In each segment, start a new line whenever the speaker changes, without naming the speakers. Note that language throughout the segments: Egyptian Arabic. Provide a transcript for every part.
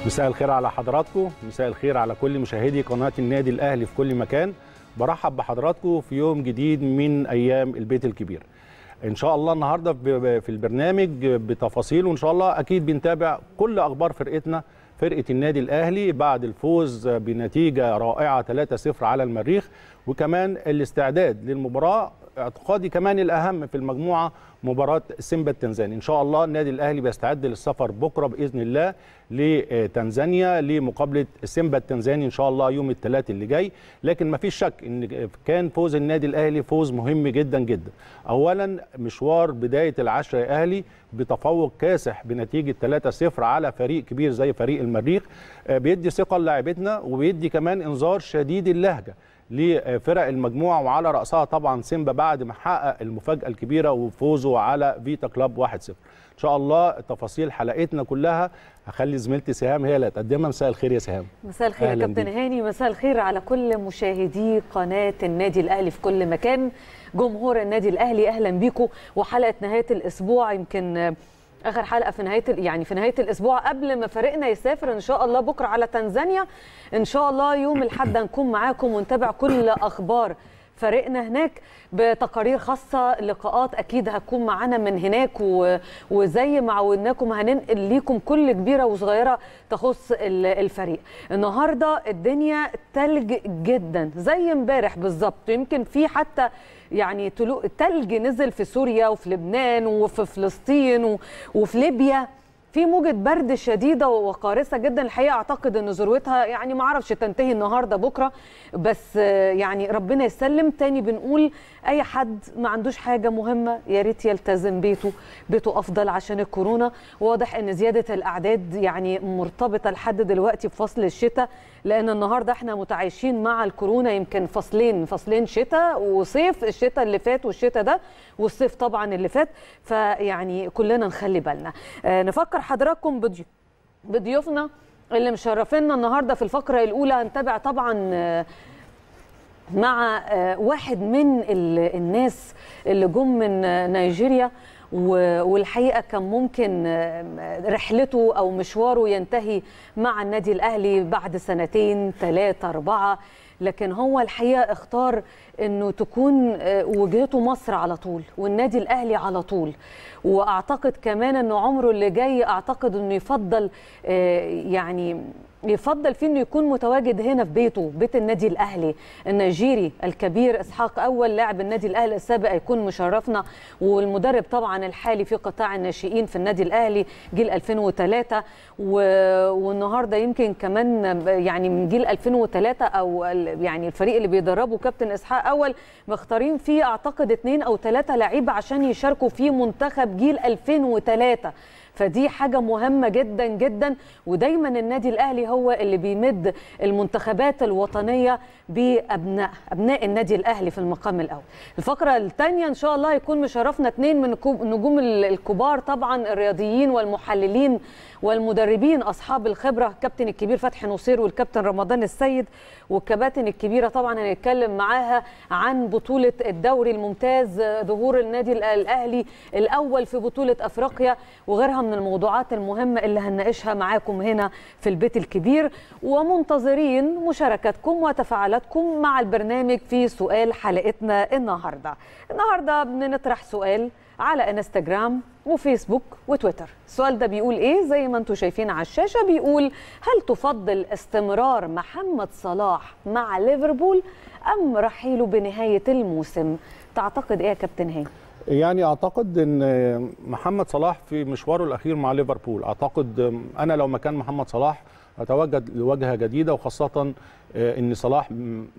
مساء الخير على حضراتكم مساء الخير على كل مشاهدي قناة النادي الأهلي في كل مكان برحب بحضراتكم في يوم جديد من أيام البيت الكبير إن شاء الله النهاردة في البرنامج بتفاصيل وإن شاء الله أكيد بنتابع كل أخبار فرقتنا فرقة النادي الأهلي بعد الفوز بنتيجة رائعة 3-0 على المريخ وكمان الاستعداد للمباراة اعتقادي كمان الأهم في المجموعة مباراة سيمبا التنزاني إن شاء الله النادي الأهلي بيستعد للسفر بكرة بإذن الله لتنزانيا لمقابلة سيمبا التنزاني إن شاء الله يوم الثلاث اللي جاي لكن ما فيش شك إن كان فوز النادي الأهلي فوز مهم جدا جدا أولا مشوار بداية العشرة يا أهلي بتفوق كاسح بنتيجة 3-0 على فريق كبير زي فريق المريخ بيدي ثقة للاعبتنا وبيدي كمان إنذار شديد اللهجة لفرق المجموعه وعلى راسها طبعا سيمبا بعد ما حقق المفاجاه الكبيره وفوزه على فيتا كلاب 1-0 ان شاء الله تفاصيل حلقتنا كلها هخلي زميلتي سهام هي اللي هتقدمها مساء الخير يا سهام
مساء الخير يا كابتن هاني مساء الخير على كل مشاهدي قناه النادي الاهلي في كل مكان جمهور النادي الاهلي اهلا بيكم وحلقه نهايه الاسبوع يمكن اخر حلقه في نهايه يعني في نهايه الاسبوع قبل ما فريقنا يسافر ان شاء الله بكره على تنزانيا ان شاء الله يوم الاحد هنكون معاكم ونتابع كل اخبار فريقنا هناك بتقارير خاصه لقاءات اكيد هتكون معانا من هناك وزي ما عودناكم هننقل ليكم كل كبيره وصغيره تخص الفريق النهارده الدنيا تلج جدا زي امبارح بالظبط يمكن في حتى يعني تلج نزل في سوريا وفي لبنان وفي فلسطين وفي ليبيا في موجة برد شديدة وقارسة جدا الحقيقة أعتقد أن ذروتها يعني ما أعرفش تنتهي النهاردة بكرة بس يعني ربنا يسلم تاني بنقول أي حد ما عندوش حاجة مهمة يا ريت يلتزم بيته بيته أفضل عشان الكورونا واضح أن زيادة الأعداد يعني مرتبطة لحد دلوقتي بفصل الشتاء لأن النهاردة احنا متعايشين مع الكورونا يمكن فصلين فصلين شتاء وصيف الشتاء اللي فات والشتاء ده والصيف طبعا اللي فات فيعني كلنا نخلي بالنا آه نفكر حضراتكم بضيوفنا اللي مشرفينا النهارده في الفقره الاولى هنتابع طبعا آه مع آه واحد من الناس اللي جم من نيجيريا والحقيقه كان ممكن رحلته او مشواره ينتهي مع النادي الاهلي بعد سنتين ثلاثه اربعه لكن هو الحقيقه اختار انه تكون وجهته مصر على طول والنادي الاهلي على طول واعتقد كمان انه عمره اللي جاي اعتقد انه يفضل يعني يفضل فيه انه يكون متواجد هنا في بيته بيت النادي الاهلي النيجيري الكبير اسحاق اول لاعب النادي الاهلي السابق يكون مشرفنا والمدرب طبعا الحالي في قطاع الناشئين في النادي الاهلي جيل 2003 و... والنهارده يمكن كمان يعني من جيل 2003 او يعني الفريق اللي بيدربه كابتن اسحاق اول مختارين فيه اعتقد اثنين او ثلاثه لعيبه عشان يشاركوا في منتخب جيل 2003 فدي حاجة مهمة جدا جدا ودايما النادي الأهلي هو اللي بيمد المنتخبات الوطنية بأبناء أبناء النادي الأهلي في المقام الأول الفقرة الثانية إن شاء الله يكون مشرفنا اثنين من النجوم الكبار طبعا الرياضيين والمحللين والمدربين أصحاب الخبرة الكابتن الكبير فتحي نصير والكابتن رمضان السيد والكباتن الكبيرة طبعا هنتكلم معاها عن بطولة الدوري الممتاز ظهور النادي الأهلي الأول في بطولة أفريقيا وغيرها من الموضوعات المهمة اللي هنناقشها معاكم هنا في البيت الكبير ومنتظرين مشاركتكم وتفاعلاتكم مع البرنامج في سؤال حلقتنا النهاردة النهاردة بنطرح سؤال على انستجرام وفيسبوك وتويتر السؤال ده بيقول ايه زي ما انتم شايفين على الشاشه بيقول هل تفضل استمرار محمد صلاح مع ليفربول ام رحيله بنهايه الموسم تعتقد ايه يا كابتن هاني
يعني اعتقد ان محمد صلاح في مشواره الاخير مع ليفربول اعتقد انا لو مكان محمد صلاح اتواجد لواجهه جديده وخاصه ان صلاح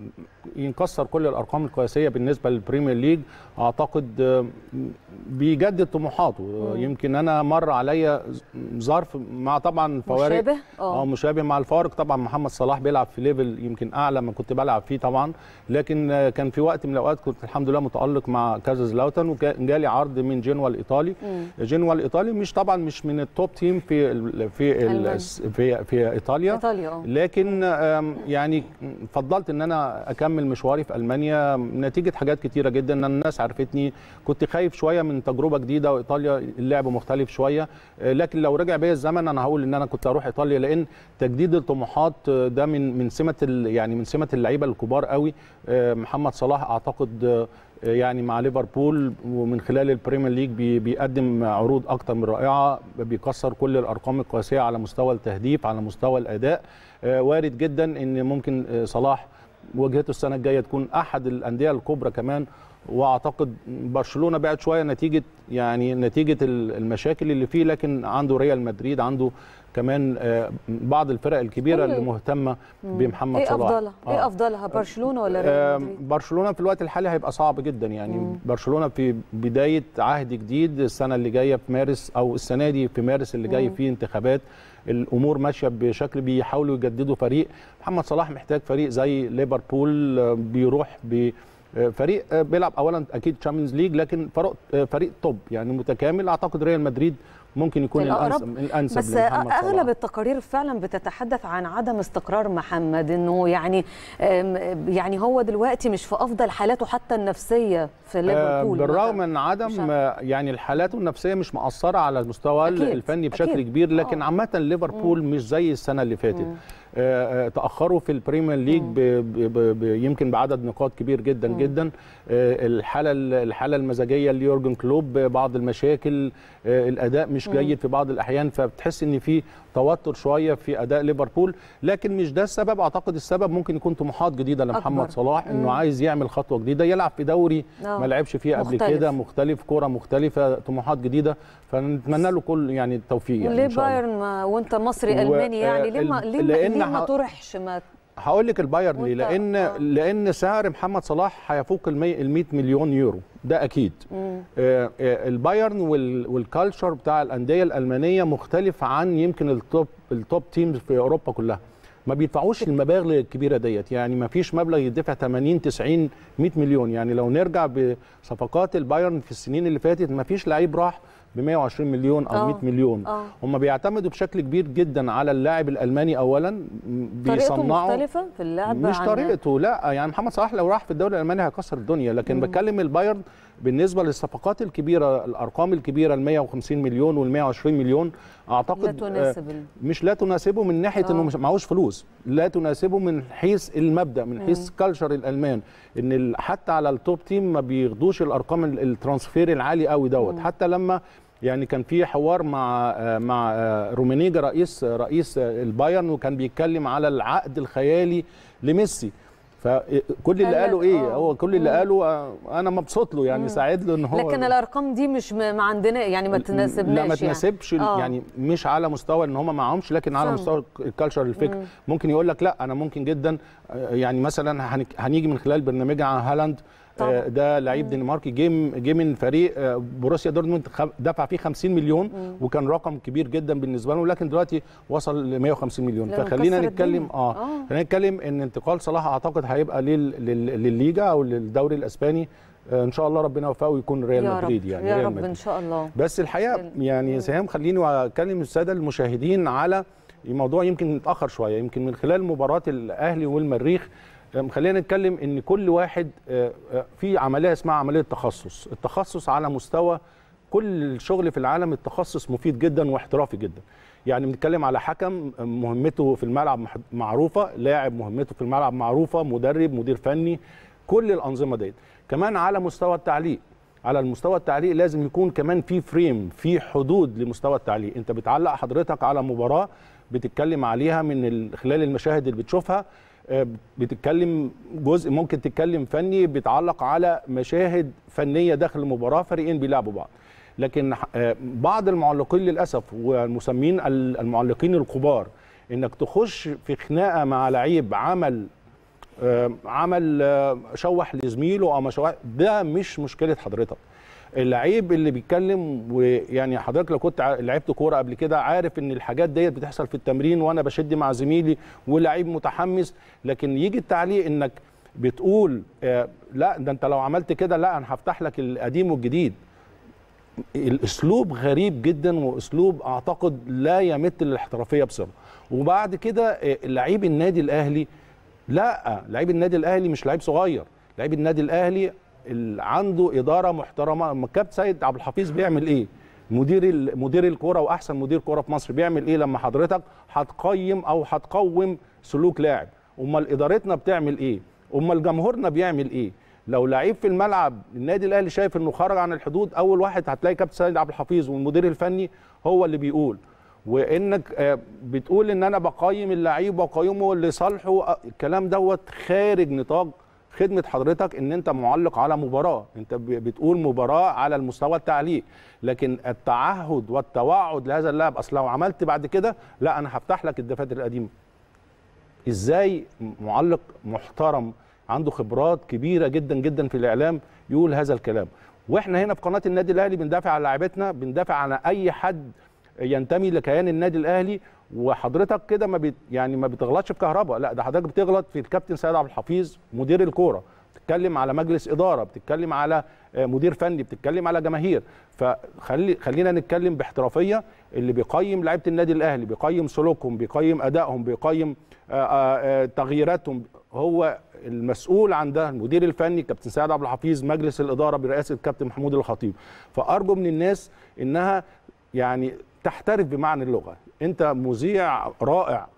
ينكسر كل الارقام القياسيه بالنسبه للبريمير ليج اعتقد بيجدد طموحاته يمكن انا مر عليا ظرف مع طبعا فوارق
مشابه
اه مشابه مع الفارق طبعا محمد صلاح بيلعب في ليفل يمكن اعلى ما كنت بلعب فيه طبعا لكن كان في وقت من الاوقات كنت الحمد لله متالق مع كازا زلاوتن وكان جالي عرض من جنوا الايطالي جنوا الايطالي مش طبعا مش من التوب تيم في ال في ال في في ايطاليا
ايطاليا اه
لكن آم، يعني فضلت ان انا اكمل مشواري في المانيا نتيجه حاجات كتيره جدا ان الناس عرفتني كنت خايف شويه من تجربه جديده وايطاليا اللعب مختلف شويه آه، لكن لو رجع بيا الزمن انا هقول ان انا كنت اروح ايطاليا لان تجديد الطموحات آه، ده من من سمه ال- يعني من سمه اللعيبه الكبار قوي آه، محمد صلاح اعتقد آه، يعني مع ليفربول ومن خلال البريمير ليج بي- بيقدم عروض اكتر من رائعه بيكسر كل الارقام القياسيه على مستوى التهديف على مستوى الاداء آه، وارد جدا ان ممكن آه، صلاح واجهته السنه الجايه تكون احد الانديه الكبرى كمان واعتقد برشلونه بعد شويه نتيجه يعني نتيجه ال- المشاكل اللي فيه لكن عنده ريال مدريد عنده كمان آه، بعض الفرق الكبيره
كل-
اللي مهتمه بمحمد
ايه
صلاح
افضلها؟
آه.
ايه افضلها برشلونه ولا
آه،
ريال مدريد؟
برشلونه في الوقت الحالي هيبقى صعب جدا يعني
مم.
برشلونه في بدايه عهد جديد السنه اللي جايه في مارس او السنه دي في مارس اللي جاي
مم.
فيه انتخابات الامور ماشيه بشكل بيحاولوا يجددوا فريق محمد صلاح محتاج فريق زي ليفربول آه، بيروح ب آه، فريق آه، بيلعب اولا اكيد تشامبيونز ليج لكن فرق آه، فريق توب يعني متكامل اعتقد ريال مدريد ممكن يكون
الأقرب.
الانسب الانسب
بس
لمحمد صلاح.
اغلب التقارير فعلا بتتحدث عن عدم استقرار محمد انه يعني آم، يعني هو دلوقتي مش في افضل حالاته حتى النفسيه في
آه،
ليفربول
بالرغم
مثلاً.
من
مش
عدم
عارف.
آه، يعني الحالات النفسيه مش مأثره على المستوى
أكيد،
الفني بشكل
أكيد.
كبير لكن
آه.
عامه ليفربول مش زي السنه اللي فاتت
مم.
آه، آه، تاخروا في البريمير ليج ب- ب- ب- يمكن بعدد نقاط كبير جدا
مم.
جدا آه، الحاله الحاله المزاجيه ليورجن كلوب آه، بعض المشاكل آه، الاداء مش
مم.
جيد في بعض الاحيان فبتحس ان في توتر شويه في اداء ليفربول لكن مش ده السبب اعتقد السبب ممكن يكون طموحات جديده لمحمد
أكبر.
صلاح
مم.
انه عايز يعمل خطوه جديده يلعب في دوري
آه.
ما لعبش فيه قبل
مختلف.
كده مختلف كرة مختلفة طموحات جديدة فنتمنى له كل يعني التوفيق يعني
وليه
إن شاء الله.
بايرن ما وانت مصري
و-
الماني يعني ليه ما
ال-
ليه ما,
لأن
ليه ما
ح-
طرحش ما
هقول لك البايرن ليه
وأنت-
لأن
آه.
لأن سعر محمد صلاح هيفوق ال 100 مليون يورو ده أكيد
مم.
آه، آه، البايرن وال- والكالتشر بتاع الأندية الألمانية مختلف عن يمكن التوب التوب تيمز في أوروبا كلها ما بيدفعوش المبالغ الكبيره ديت يعني ما فيش مبلغ يدفع 80 90 100 مليون يعني لو نرجع بصفقات البايرن في السنين اللي فاتت ما فيش لعيب راح ب 120 مليون او
آه.
100 مليون
اه
هم بيعتمدوا بشكل كبير جدا على اللاعب الالماني اولا م-
طريقته
بيصنعوا
مختلفه في اللعب
مش
عن-
طريقته لا يعني محمد صلاح لو راح في الدوري الالماني هيكسر الدنيا لكن
مم.
بتكلم البايرن بالنسبه للصفقات الكبيره الارقام الكبيره ال 150 مليون وال 120 مليون
لا
اعتقد آه،
تناسب ال-
مش لا تناسبه من ناحيه
آه.
انه مش معهوش فلوس لا تناسبه من حيث المبدا من حيث كالتشر الالمان ان ال- حتى على التوب تيم ما بياخدوش الارقام ال- الترانسفير العالي قوي دوت
مم.
حتى لما يعني كان في حوار مع آه، مع آه، رومينيجا رئيس رئيس آه، البايرن وكان بيتكلم على العقد الخيالي لميسي فكل اللي
قال لك-
قاله ايه
آه.
هو كل اللي
مم.
قاله آه، انا مبسوط له يعني
مم.
ساعد له ان هو
لكن الارقام دي مش م- ما عندنا يعني ما تناسبناش
لا ما
يعني.
تناسبش
آه.
يعني مش على مستوى ان هم معهمش لكن على
فاهمة.
مستوى الكالتشر الفكر
مم.
ممكن يقول لك لا انا ممكن جدا آه، يعني مثلا هنك- هنيجي من خلال برنامجنا عن هالاند
طبعا.
آه، ده لعيب دنماركي جه جه من فريق آه، بروسيا دورتموند خ- دفع فيه 50 مليون
مم.
وكان رقم كبير جدا بالنسبه له لكن دلوقتي وصل ل 150 مليون
لأنه
فخلينا
كسر
نتكلم
الدنيا.
اه
آه.
خلينا نتكلم ان انتقال صلاح اعتقد هيبقى لل- لل- للليجا او للدوري الاسباني آه، ان شاء الله ربنا يوفقه ويكون ريال
يا رب
مدريد يعني
يا
ريال
رب
مدريد.
ان شاء الله
بس الحقيقه
ال-
يعني
مم.
سهام خليني واكلم الساده المشاهدين على الموضوع يمكن متاخر شويه يمكن من خلال مباراه الاهلي والمريخ أم، خلينا نتكلم ان كل واحد آه، آه، في عمليه اسمها عمليه تخصص التخصص على مستوى كل الشغل في العالم التخصص مفيد جدا واحترافي جدا يعني بنتكلم على حكم مهمته في الملعب مح- معروفه لاعب مهمته في الملعب معروفه مدرب مدير فني كل الانظمه ديت كمان على مستوى التعليق على المستوى التعليق لازم يكون كمان في فريم في حدود لمستوى التعليق انت بتعلق حضرتك على مباراه بتتكلم عليها من ال- خلال المشاهد اللي بتشوفها آه، بتتكلم جزء ممكن تتكلم فني بيتعلق على مشاهد فنيه داخل المباراه فريقين بيلعبوا بعض لكن آه، بعض المعلقين للاسف والمسمين ال- المعلقين الكبار انك تخش في خناقه مع لعيب عمل آه، عمل آه، شوح لزميله او ما شوح ده مش مشكله حضرتك اللعيب اللي بيتكلم ويعني حضرتك لو كنت ع- لعبت كوره قبل كده عارف ان الحاجات ديت بتحصل في التمرين وانا بشد مع زميلي ولعيب متحمس لكن يجي التعليق انك بتقول آه، لا ده انت لو عملت كده لا انا هفتح لك القديم والجديد الاسلوب غريب جدا واسلوب اعتقد لا يمت للاحترافيه بصله وبعد كده آه، لعيب النادي الاهلي لا لعيب النادي الاهلي مش لعيب صغير لعيب النادي الاهلي ال- عنده اداره محترمه اما كابتن سيد عبد الحفيظ بيعمل ايه مدير ال- مدير الكوره واحسن مدير كوره في مصر بيعمل ايه لما حضرتك هتقيم او هتقوم سلوك لاعب امال ادارتنا بتعمل ايه امال جمهورنا بيعمل ايه لو لعيب في الملعب النادي الاهلي شايف انه خرج عن الحدود اول واحد هتلاقي كابتن سيد عبد الحفيظ والمدير الفني هو اللي بيقول وانك آه، بتقول ان انا بقيم اللعيب وقيمه لصالحه آه، الكلام دوت خارج نطاق خدمه حضرتك ان انت معلق على مباراه انت ب- بتقول مباراه على المستوى التعليق لكن التعهد والتوعد لهذا اللاعب اصل لو عملت بعد كده لا انا هفتح لك الدفاتر القديمه ازاي معلق محترم عنده خبرات كبيره جدا جدا في الاعلام يقول هذا الكلام واحنا هنا في قناه النادي الاهلي بندافع عن لاعبتنا بندافع عن اي حد ينتمي لكيان النادي الاهلي وحضرتك كده ما بت يعني ما بتغلطش في كهرباء لا ده حضرتك بتغلط في الكابتن سيد عبد الحفيظ مدير الكوره بتتكلم على مجلس اداره بتتكلم على آه، مدير فني بتتكلم على جماهير فخلي خلينا نتكلم باحترافيه اللي بيقيم لعيبه النادي الاهلي بيقيم سلوكهم بيقيم ادائهم بيقيم آه، آه، آه، تغييراتهم هو المسؤول عن ده المدير الفني كابتن سعد عبد الحفيظ مجلس الاداره برئاسه كابتن محمود الخطيب فارجو من الناس انها يعني تحترف بمعنى اللغه انت مذيع رائع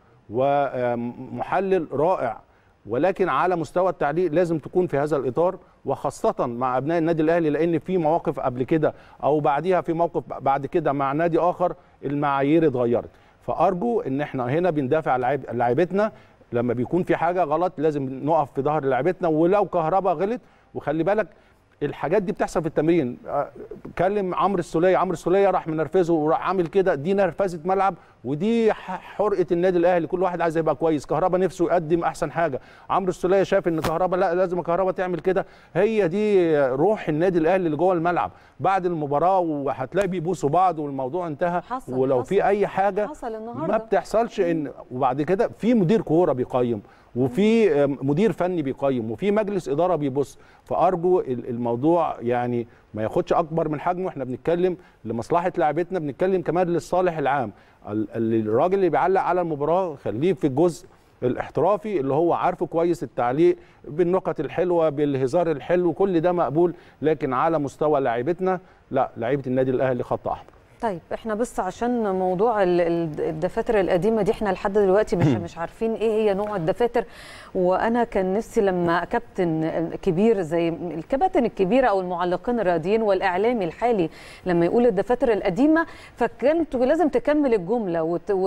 ومحلل رائع ولكن على مستوى التعليق لازم تكون في هذا الاطار وخاصه مع ابناء النادي الاهلي لان في مواقف قبل كده او بعديها في موقف بعد كده مع نادي اخر المعايير اتغيرت فارجو ان احنا هنا بندافع عن لعيب- لعيبتنا لما بيكون في حاجه غلط لازم نقف في ظهر لعيبتنا ولو كهربا غلط وخلي بالك الحاجات دي بتحصل في التمرين آه، كلم عمرو السوليه عمرو السوليه راح منرفزه وراح عامل كده دي نرفزه ملعب ودي ح- حرقه النادي الاهلي كل واحد عايز يبقى كويس كهربا نفسه يقدم احسن حاجه عمرو السوليه شاف ان كهربا لا لازم كهربا تعمل كده هي دي روح النادي الاهلي اللي جوه الملعب بعد المباراه وهتلاقي بيبوسوا بعض والموضوع انتهى
حصل-
ولو
حصل.
في اي حاجه
حصل
ما
النهارده
بتحصلش ان وبعد كده في مدير كوره بيقيم وفي مدير فني بيقيم وفي مجلس اداره بيبص فارجو ال- الموضوع يعني ما ياخدش اكبر من حجمه احنا بنتكلم لمصلحه لاعبتنا بنتكلم كمان للصالح العام ال- ال- الراجل اللي بيعلق على المباراه خليه في الجزء الاحترافي اللي هو عارفه كويس التعليق بالنقط الحلوه بالهزار الحلو كل ده مقبول لكن على مستوى لاعبتنا لا لعيبه النادي الاهلي خط احمر
طيب احنا بس عشان موضوع ال- ال- الدفاتر القديمه دي احنا لحد دلوقتي مش مش عارفين ايه هي نوع الدفاتر وانا كان نفسي لما كابتن كبير زي الكباتن الكبيره او المعلقين الرياضيين والاعلامي الحالي لما يقول الدفاتر القديمه فكنت لازم تكمل الجمله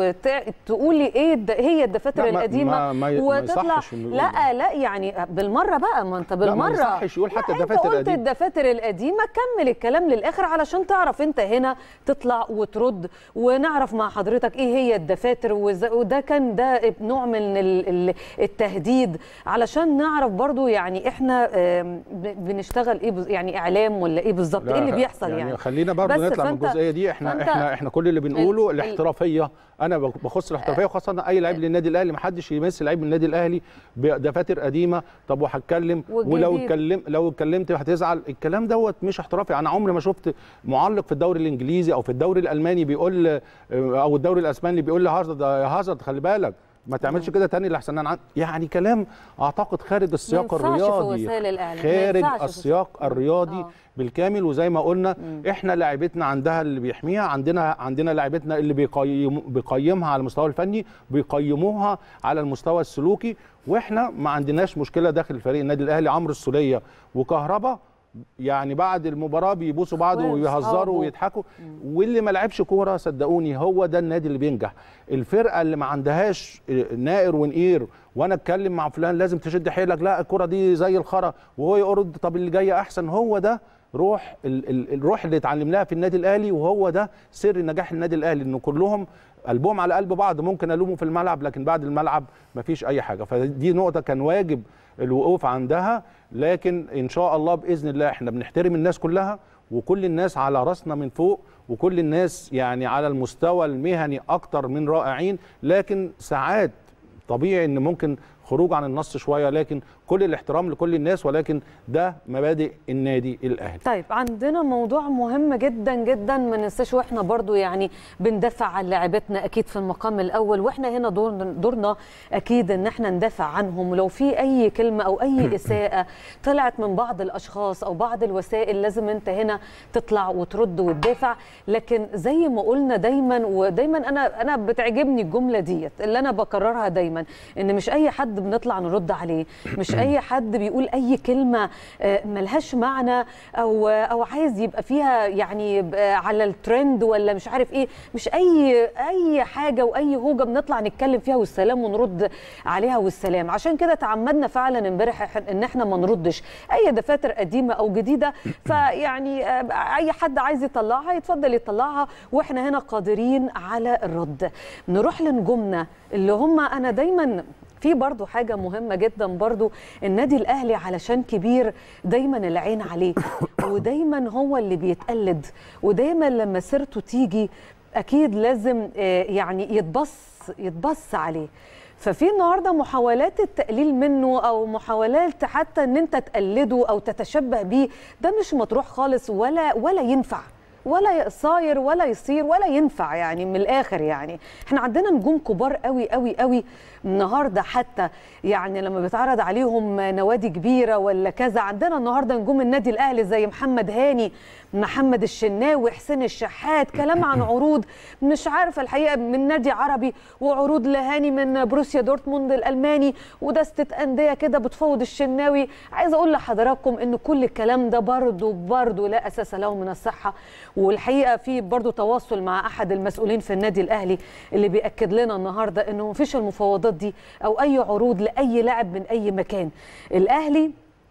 وتقولي ايه الد- هي الدفاتر
لا، ما-
القديمه
ما- ما ي- ما
وتطلع
يصحش إنه يقول
لا لا يعني بالمره بقى ما انت
لا، ما
بالمره
يصحش يقول حتى
لا، انت
الدفاتر
قلت
القديمة.
الدفاتر القديمه كمل الكلام للاخر علشان تعرف انت هنا تطلع وترد ونعرف مع حضرتك ايه هي الدفاتر وإز- وده كان ده نوع من ال- ال- التهديد علشان نعرف برضو يعني احنا آم، ب- بنشتغل ايه بز- يعني اعلام ولا ايه بالظبط
لا،
ايه اللي بيحصل يعني,
يعني خلينا برضه
بس
نطلع من
فأنت-
الجزئيه دي احنا
فأنت
احنا احنا كل اللي بنقوله
ال-
الاحترافيه انا بخص الاحترافيه وخاصه اي لعيب للنادي الاهلي ما حدش يمثل لعيب من النادي الاهلي بدفاتر قديمه طب وهتكلم ولو
والجديد.
اتكلم لو اتكلمت هتزعل الكلام دوت مش احترافي انا عمري ما شفت معلق في الدوري الانجليزي او في الدوري الالماني بيقول او الدوري الاسباني بيقول لهازارد يا هازارد خلي بالك ما تعملش كده تاني لحسن انا عن- يعني كلام اعتقد خارج السياق
ينفعش في
الرياضي
وسائل الإعلام، ما
خارج
ينفعش في-
السياق الرياضي
آه.
بالكامل وزي ما قلنا احنا لاعبتنا عندها اللي بيحميها عندنا عندنا لاعبتنا اللي بيقيم بيقيمها على المستوى الفني بيقيموها على المستوى السلوكي واحنا ما عندناش مشكله داخل فريق النادي الاهلي عمرو السوليه وكهربا يعني بعد المباراه بيبوسوا بعض
إخوات،
ويهزروا
أصحابه.
ويضحكوا واللي ما لعبش كوره صدقوني هو ده النادي اللي بينجح الفرقه اللي ما عندهاش نائر ونقير وانا اتكلم مع فلان لازم تشد حيلك لا الكوره دي زي الخرا وهو يرد طب اللي جاي احسن هو ده روح ال ال الروح اللي اتعلمناها في النادي الاهلي وهو ده سر نجاح النادي الاهلي انه كلهم قلبهم على قلب بعض ممكن الومه في الملعب لكن بعد الملعب مفيش اي حاجه فدي نقطه كان واجب الوقوف عندها لكن ان شاء الله باذن الله احنا بنحترم الناس كلها وكل الناس على راسنا من فوق وكل الناس يعني على المستوى المهني اكتر من رائعين لكن ساعات طبيعي ان ممكن خروج عن النص شويه لكن كل الاحترام لكل الناس ولكن ده مبادئ النادي الاهلي
طيب عندنا موضوع مهم جدا جدا ما ننساش واحنا برضو يعني بندافع عن لاعبتنا اكيد في المقام الاول واحنا هنا دور دورنا اكيد ان احنا ندافع عنهم ولو في اي كلمه او اي اساءه طلعت من بعض الاشخاص او بعض الوسائل لازم انت هنا تطلع وترد وتدافع لكن زي ما قلنا دايما ودايما انا انا بتعجبني الجمله ديت اللي انا بكررها دايما ان مش اي حد بنطلع نرد عليه مش اي حد بيقول اي كلمه آه، ملهاش معنى او او عايز يبقى فيها يعني ب- على الترند ولا مش عارف ايه مش اي اي حاجه واي هوجه بنطلع نتكلم فيها والسلام ونرد عليها والسلام عشان كده تعمدنا فعلا امبارح إح- ان احنا ما نردش اي دفاتر قديمه او جديده فيعني آه، اي حد عايز يطلعها يتفضل يطلعها واحنا هنا قادرين على الرد نروح لنجومنا اللي هم انا دايما في برضو حاجة مهمة جدا برضو النادي الأهلي علشان كبير دايما العين عليه ودايما هو اللي بيتقلد ودايما لما سيرته تيجي أكيد لازم آه، يعني يتبص يتبص عليه ففي النهارده محاولات التقليل منه او محاولات حتى ان انت تقلده او تتشبه بيه ده مش مطروح خالص ولا ولا ينفع ولا صاير ولا يصير ولا ينفع يعني من الاخر يعني احنا عندنا نجوم كبار قوي قوي قوي النهارده حتى يعني لما بيتعرض عليهم نوادي كبيره ولا كذا عندنا النهارده نجوم النادي الاهلي زي محمد هاني محمد الشناوي حسين الشحات كلام عن عروض مش عارفه الحقيقه من نادي عربي وعروض لهاني من بروسيا دورتموند الالماني ودستة انديه كده بتفوض الشناوي عايزه اقول لحضراتكم ان كل الكلام ده برضه برضه لا اساس له من الصحه والحقيقه في برضه تواصل مع احد المسؤولين في النادي الاهلي اللي بياكد لنا النهارده انه مفيش المفاوضات دي او اي عروض لاي لاعب من اي مكان الاهلي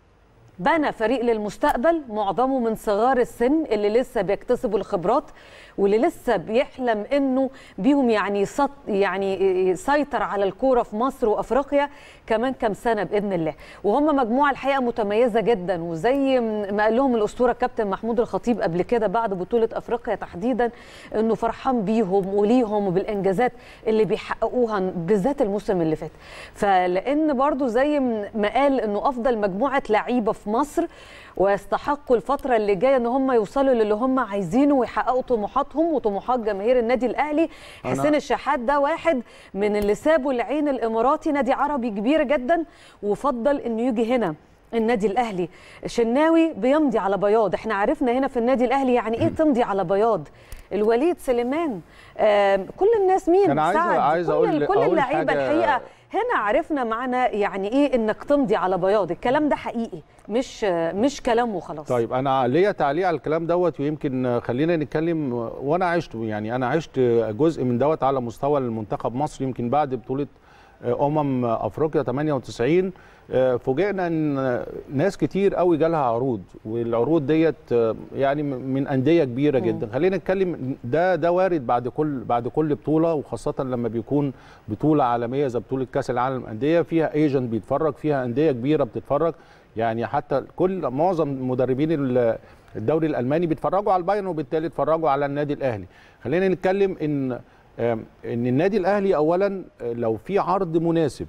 بنى فريق للمستقبل معظمه من صغار السن اللي لسه بيكتسبوا الخبرات واللي لسه بيحلم انه بيهم يعني يسط يعني يسيطر على الكوره في مصر وافريقيا كمان كام سنه باذن الله وهم مجموعه الحقيقه متميزه جدا وزي ما قال لهم الاسطوره كابتن محمود الخطيب قبل كده بعد بطوله افريقيا تحديدا انه فرحان بيهم وليهم وبالانجازات اللي بيحققوها بالذات الموسم اللي فات فلان برضو زي ما قال انه افضل مجموعه لعيبه في مصر ويستحقوا الفتره اللي جايه ان هم يوصلوا للي هم عايزينه ويحققوا طموحاتهم وطموحات جماهير النادي الاهلي حسين الشحات ده واحد من اللي سابوا العين الاماراتي نادي عربي كبير جدا وفضل انه يجي هنا النادي الاهلي شناوي بيمضي على بياض احنا عرفنا هنا في النادي الاهلي يعني ايه تمضي على بياض الوليد سليمان آه كل الناس مين
أنا عايز-
سعد
عايز
كل
أقول-
كل
أقول
اللعيبه
حاجة-
الحقيقه هنا عرفنا معنى يعني ايه انك تمضي على بياض الكلام ده حقيقي مش مش كلام وخلاص
طيب انا ليا تعليق على الكلام دوت ويمكن خلينا نتكلم وانا عشته يعني انا عشت جزء من دوت على مستوى المنتخب مصر يمكن بعد بطوله امم افريقيا 98 فوجئنا ان ناس كتير قوي جالها عروض والعروض ديت يعني من انديه كبيره جدا خلينا نتكلم ده ده وارد بعد كل بعد كل بطوله وخاصه لما بيكون بطوله عالميه زي بطوله كاس العالم للانديه فيها ايجنت بيتفرج فيها انديه كبيره بتتفرج يعني حتى كل معظم مدربين ال- الدوري الالماني بيتفرجوا على البايرن وبالتالي اتفرجوا على النادي الاهلي خلينا نتكلم ان آم، ان النادي الاهلي اولا آه، لو في عرض مناسب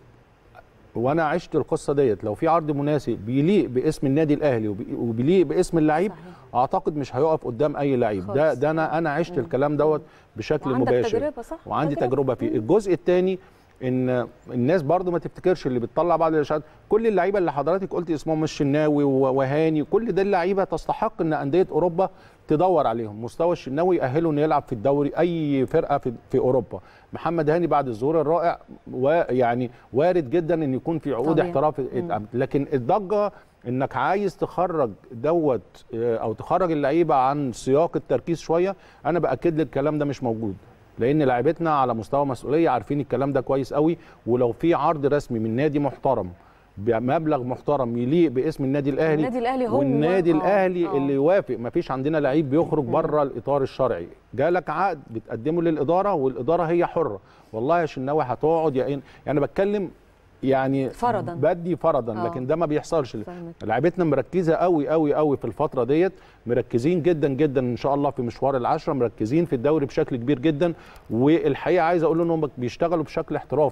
وانا عشت القصه ديت لو في عرض مناسب بيليق باسم النادي الاهلي وبي- وبيليق باسم اللعيب
صحيح.
اعتقد مش هيقف قدام اي لعيب ده
خالص.
ده انا انا عشت الكلام دوت بشكل
وعندك
مباشر
تجربة، صح؟
وعندي
تجربة.
تجربه فيه الجزء الثاني ان الناس برضو ما تفتكرش اللي بتطلع بعض الاشاعات كل اللعيبه اللي حضرتك قلت اسمهم الشناوي وهاني كل ده اللعيبه تستحق ان انديه اوروبا تدور عليهم مستوى الشناوي يأهله انه يلعب في الدوري اي فرقه في, في اوروبا محمد هاني بعد الظهور الرائع ويعني وارد جدا ان يكون في عقود
طبيعي.
احتراف اتعملت. لكن الضجه انك عايز تخرج دوت آه، او تخرج اللعيبه عن سياق التركيز شويه انا باكد لك الكلام ده مش موجود لان لعيبتنا على مستوى مسؤوليه عارفين الكلام ده كويس قوي ولو في عرض رسمي من نادي محترم بمبلغ محترم يليق باسم النادي الاهلي
النادي الأهلي هو-
والنادي
آه،
الاهلي
آه.
اللي يوافق مفيش عندنا لعيب بيخرج بره الاطار الشرعي جالك عقد بتقدمه للاداره والاداره هي حره والله يا شناوي هتقعد يا إن- يعني بتكلم يعني
فرضاً.
بدي فرضا
آه.
لكن ده ما بيحصلش
فاهمك.
لعيبتنا مركزه قوي قوي قوي في الفتره ديت مركزين جدا جدا ان شاء الله في مشوار العشره مركزين في الدوري بشكل كبير جدا والحقيقه عايز اقول انهم بيشتغلوا بشكل احترافي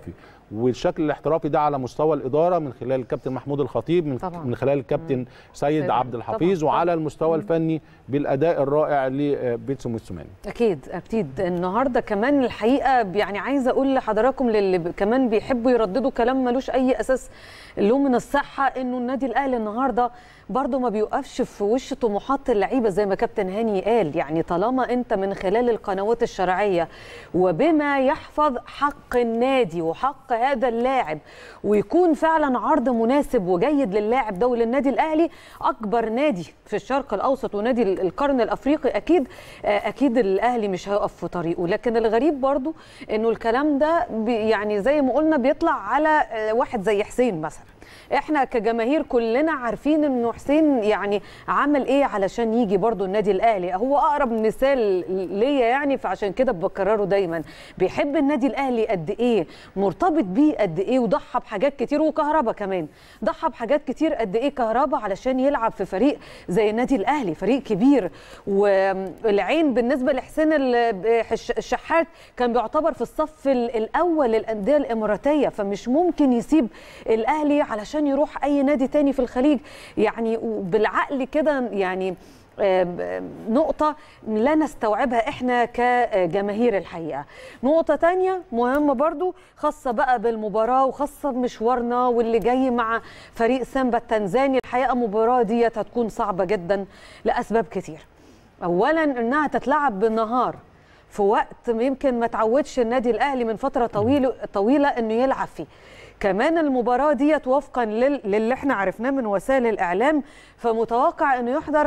والشكل الاحترافي ده على مستوى الاداره من خلال الكابتن محمود الخطيب من,
طبعاً.
من خلال الكابتن سيد
طبعاً.
عبد الحفيظ
طبعاً.
وعلى المستوى الفني بالاداء الرائع لبيتسو موسوماني
اكيد اكيد النهارده كمان الحقيقه يعني عايزه اقول لحضراتكم للي ب- كمان بيحبوا يرددوا كلام ملوش اي اساس له من الصحه انه النادي الاهلي النهارده برضه ما بيوقفش في وش طموحات اللعيبه زي ما كابتن هاني قال يعني طالما انت من خلال القنوات الشرعيه وبما يحفظ حق النادي وحق هذا اللاعب ويكون فعلا عرض مناسب وجيد للاعب ده وللنادي الاهلي اكبر نادي في الشرق الاوسط ونادي ال- القرن الافريقي اكيد آه، اكيد الاهلي مش هيقف في طريقه لكن الغريب برضو انه الكلام ده بي- يعني زي ما قلنا بيطلع على آه، واحد زي حسين مثلا احنا كجماهير كلنا عارفين انه حسين يعني عمل ايه علشان يجي برضو النادي الاهلي هو اقرب مثال ليا يعني فعشان كده بكرره دايما بيحب النادي الاهلي قد ايه مرتبط بيه قد ايه وضحى بحاجات كتير وكهربا كمان ضحى بحاجات كتير قد ايه كهربا علشان يلعب في فريق زي النادي الاهلي فريق كبير والعين بالنسبه لحسين ال- حش- الشحات كان بيعتبر في الصف ال- الاول للانديه الاماراتيه فمش ممكن يسيب الاهلي علشان يروح اي نادي تاني في الخليج يعني بالعقل كده يعني آم، آم، نقطة لا نستوعبها احنا كجماهير الحقيقة نقطة تانية مهمة برضو خاصة بقى بالمباراة وخاصة بمشوارنا واللي جاي مع فريق سامبا التنزاني الحقيقة مباراة ديت هتكون صعبة جدا لأسباب كتير أولا إنها تتلعب بالنهار في وقت يمكن ما تعودش النادي الأهلي من فترة طويلة طويلة إنه يلعب فيه كمان المباراة ديت وفقا لل- للي احنا عرفناه من وسائل الإعلام فمتوقع انه يحضر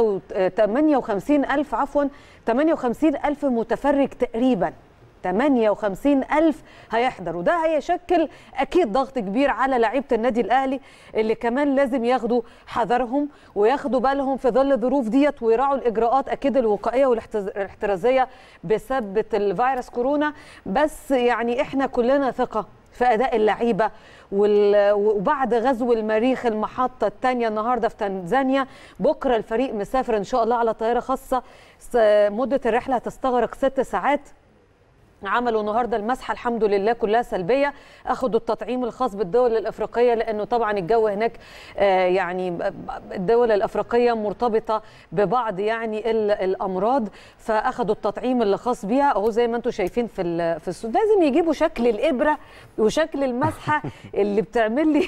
58 ألف عفوا 58 ألف متفرج تقريبا 58 ألف هيحضر وده هيشكل أكيد ضغط كبير على لعيبة النادي الأهلي اللي كمان لازم ياخدوا حذرهم وياخدوا بالهم في ظل الظروف ديت ويراعوا الإجراءات أكيد الوقائية والاحترازية بسبب الفيروس كورونا بس يعني إحنا كلنا ثقة في اداء اللعيبه وال- وبعد غزو المريخ المحطه الثانيه النهارده في تنزانيا بكره الفريق مسافر ان شاء الله على طائره خاصه س- مده الرحله هتستغرق ست ساعات عملوا النهارده المسحه الحمد لله كلها سلبيه اخذوا التطعيم الخاص بالدول الافريقيه لانه طبعا الجو هناك آه، يعني الدول الافريقيه مرتبطه ببعض يعني ال- الامراض فاخذوا التطعيم اللي خاص بيها اهو زي ما انتم شايفين في ال- في الصوره لازم يجيبوا شكل الابره وشكل المسحه اللي بتعمل لي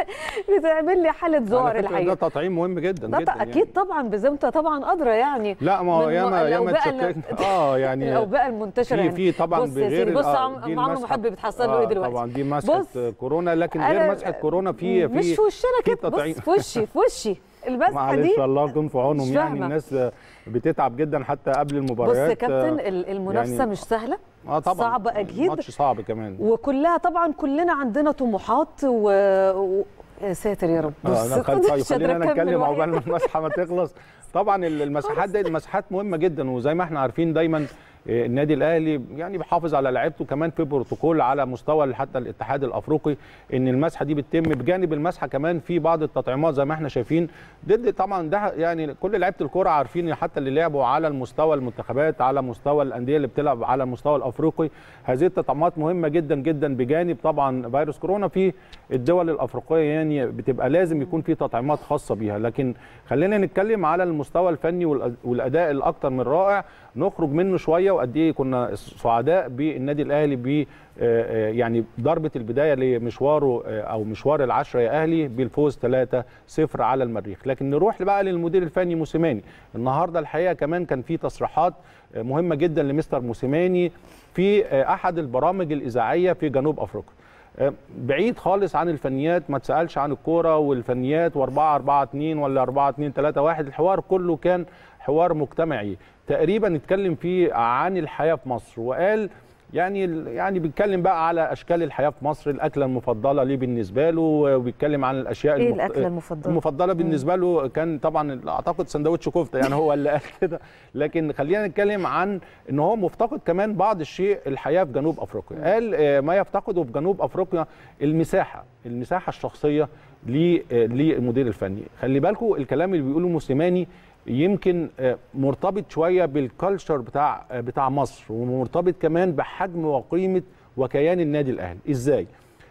بتعمل لي حاله
على
ذعر
فكرة ده
الحقيقه
تطعيم مهم جدا
ده
جدا
اكيد
يعني.
طبعا بذمتها طبعا ادرى يعني
لا ما هو
من
ياما ياما
الأوبئة اللي-
اتشككنا اه يعني
الاوبئه المنتشره
في
يعني.
في طبعا
بص يا
بغير
سيدي بص
آه،
عم
دي
عم عمرو
المسحة-
محب بتحصل له ايه
آه،
دلوقتي
طبعا دي مسحه
بص،
كورونا لكن
أنا-
غير مسحه كورونا في في
مش في وشنا
في
كده
تطعيم.
بص في وشي في وشي المسحه
معلش
دي
الله يكون في عونهم
مش
يعني
فاهمة.
الناس بتتعب جدا حتى قبل
بص
المباريات
يا كابتن
آه،
ال- المنافسه
يعني-
مش سهله
اه طبعا
صعبة أكيد.
ماتش صعب كمان
وكلها طبعا كلنا عندنا طموحات و... و... يا ساتر يا رب
اه
بص
أنا خل- طيب
مش قادرة
خلينا
أكمل
نتكلم
وحياة.
عقبال ما المسحه ما تخلص طبعا ال- المساحات دي المساحات مهمه جدا وزي ما احنا عارفين دايما آه، النادي الاهلي يعني بيحافظ على لعيبته كمان في بروتوكول على مستوى حتى الاتحاد الافريقي ان المسحه دي بتتم بجانب المسحه كمان في بعض التطعيمات زي ما احنا شايفين ضد طبعا ده يعني كل لعيبه الكوره عارفين حتى اللي لعبوا على المستوى المنتخبات على مستوى الانديه اللي بتلعب على المستوى الافريقي هذه التطعيمات مهمه جدا جدا بجانب طبعا فيروس كورونا في الدول الافريقيه يعني بتبقى لازم يكون في تطعيمات خاصه بيها لكن خلينا نتكلم على المستوى الفني والأ- والاداء الاكثر من رائع نخرج منه شويه وقد ايه كنا سعداء بالنادي الاهلي ب آه، آه، يعني ضربه البدايه لمشواره آه، او مشوار العشره يا اهلي بالفوز 3-0 على المريخ لكن نروح بقى للمدير الفني موسيماني النهارده الحقيقه كمان كان في تصريحات آه، مهمه جدا لمستر موسيماني في آه، احد البرامج الاذاعيه في جنوب افريقيا آه، بعيد خالص عن الفنيات ما تسالش عن الكوره والفنيات و4 4 2 ولا 4 2 3 1 الحوار كله كان حوار مجتمعي تقريبا اتكلم فيه عن الحياه في مصر وقال يعني يعني بيتكلم بقى على اشكال الحياه في مصر الاكله المفضله ليه بالنسبه له وبيتكلم عن الاشياء
ايه
المخت-
الاكله المفضله
المفضله بالنسبه له كان طبعا اعتقد سندوتش كفته يعني هو اللي قال كده لكن خلينا نتكلم عن ان هو مفتقد كمان بعض الشيء الحياه في جنوب افريقيا قال آه، ما يفتقده في جنوب افريقيا المساحه المساحه الشخصيه ل- آه، للمدير الفني خلي بالكم الكلام اللي بيقوله موسيماني يمكن آه، مرتبط شويه بالكالتشر بتاع آه، بتاع مصر ومرتبط كمان بحجم وقيمه وكيان النادي الاهلي ازاي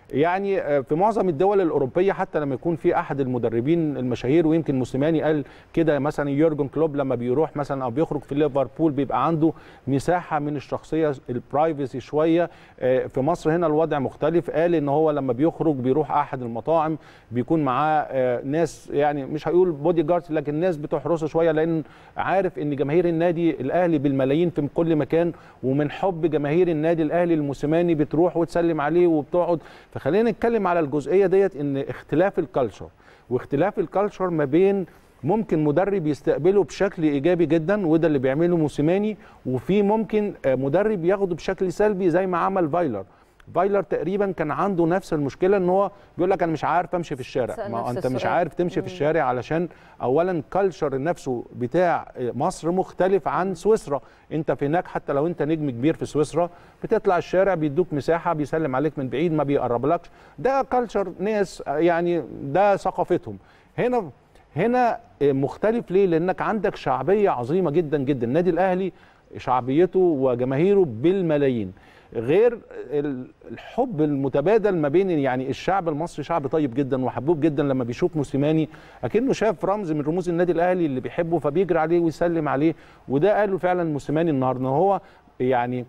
يعني آه، في معظم الدول الاوروبيه حتى لما يكون في احد المدربين المشاهير ويمكن موسيماني قال كده مثلا يورجن كلوب لما بيروح مثلا او بيخرج في ليفربول بيبقى عنده مساحه من الشخصيه البرايفسي شويه آه، في مصر هنا الوضع مختلف قال ان هو لما بيخرج بيروح احد المطاعم بيكون معاه آه، ناس يعني مش هيقول بودي جاردز لكن ناس بتحرسه شويه لان عارف ان جماهير النادي الاهلي بالملايين في كل مكان ومن حب جماهير النادي الاهلي الموسيماني بتروح وتسلم عليه وبتقعد فخلينا نتكلم على الجزئيه ديت ان اختلاف الكالتشر واختلاف الكالتشر ما بين ممكن مدرب يستقبله بشكل ايجابي جدا وده اللي بيعمله موسيماني وفي ممكن آه، مدرب ياخده بشكل سلبي زي ما عمل فايلر فايلر تقريبا كان عنده نفس المشكله ان هو بيقول لك انا مش عارف امشي في الشارع
سأل
ما هو
نفس
انت مش
السؤال.
عارف تمشي في الشارع علشان اولا كلتشر نفسه بتاع مصر مختلف عن سويسرا انت في هناك حتى لو انت نجم كبير في سويسرا بتطلع الشارع بيدوك مساحه بيسلم عليك من بعيد ما بيقربلكش ده كلتشر ناس يعني ده ثقافتهم هنا هنا مختلف ليه لانك عندك شعبيه عظيمه جدا جدا النادي الاهلي شعبيته وجماهيره بالملايين غير ال- الحب المتبادل ما بين يعني الشعب المصري شعب طيب جدا وحبوب جدا لما بيشوف موسيماني اكنه شاف رمز من رموز النادي الاهلي اللي بيحبه فبيجري عليه ويسلم عليه وده قاله فعلا موسيماني النهارده إن هو يعني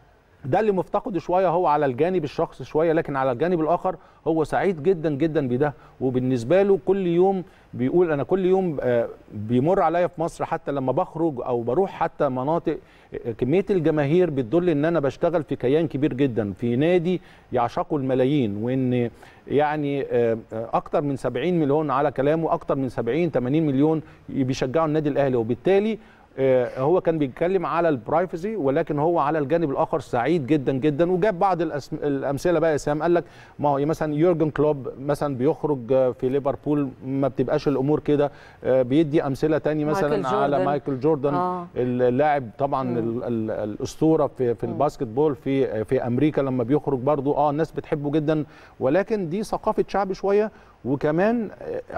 ده اللي مفتقده شويه هو على الجانب الشخصي شويه لكن على الجانب الاخر هو سعيد جدا جدا بده وبالنسبه له كل يوم بيقول انا كل يوم آه، بيمر عليا في مصر حتى لما بخرج او بروح حتى مناطق آه، كميه الجماهير بتدل ان انا بشتغل في كيان كبير جدا في نادي يعشقه الملايين وان يعني آه، آه، اكتر من 70 مليون على كلامه اكتر من 70 80 مليون بيشجعوا النادي الاهلي وبالتالي آه، هو كان بيتكلم على البرايفسي ولكن هو على الجانب الاخر سعيد جدا جدا وجاب بعض الأسم... الامثله بقى يا سام قال لك ما هو مثلا يورجن كلوب مثلا بيخرج آه، في ليفربول ما بتبقاش الامور كده آه، بيدي امثله تاني مثلا
مايكل
على
جوردن.
مايكل جوردن
آه.
اللاعب طبعا ال... ال... الاسطوره في في الباسكت بول في في امريكا لما بيخرج برضو اه الناس بتحبه جدا ولكن دي ثقافه شعب شويه وكمان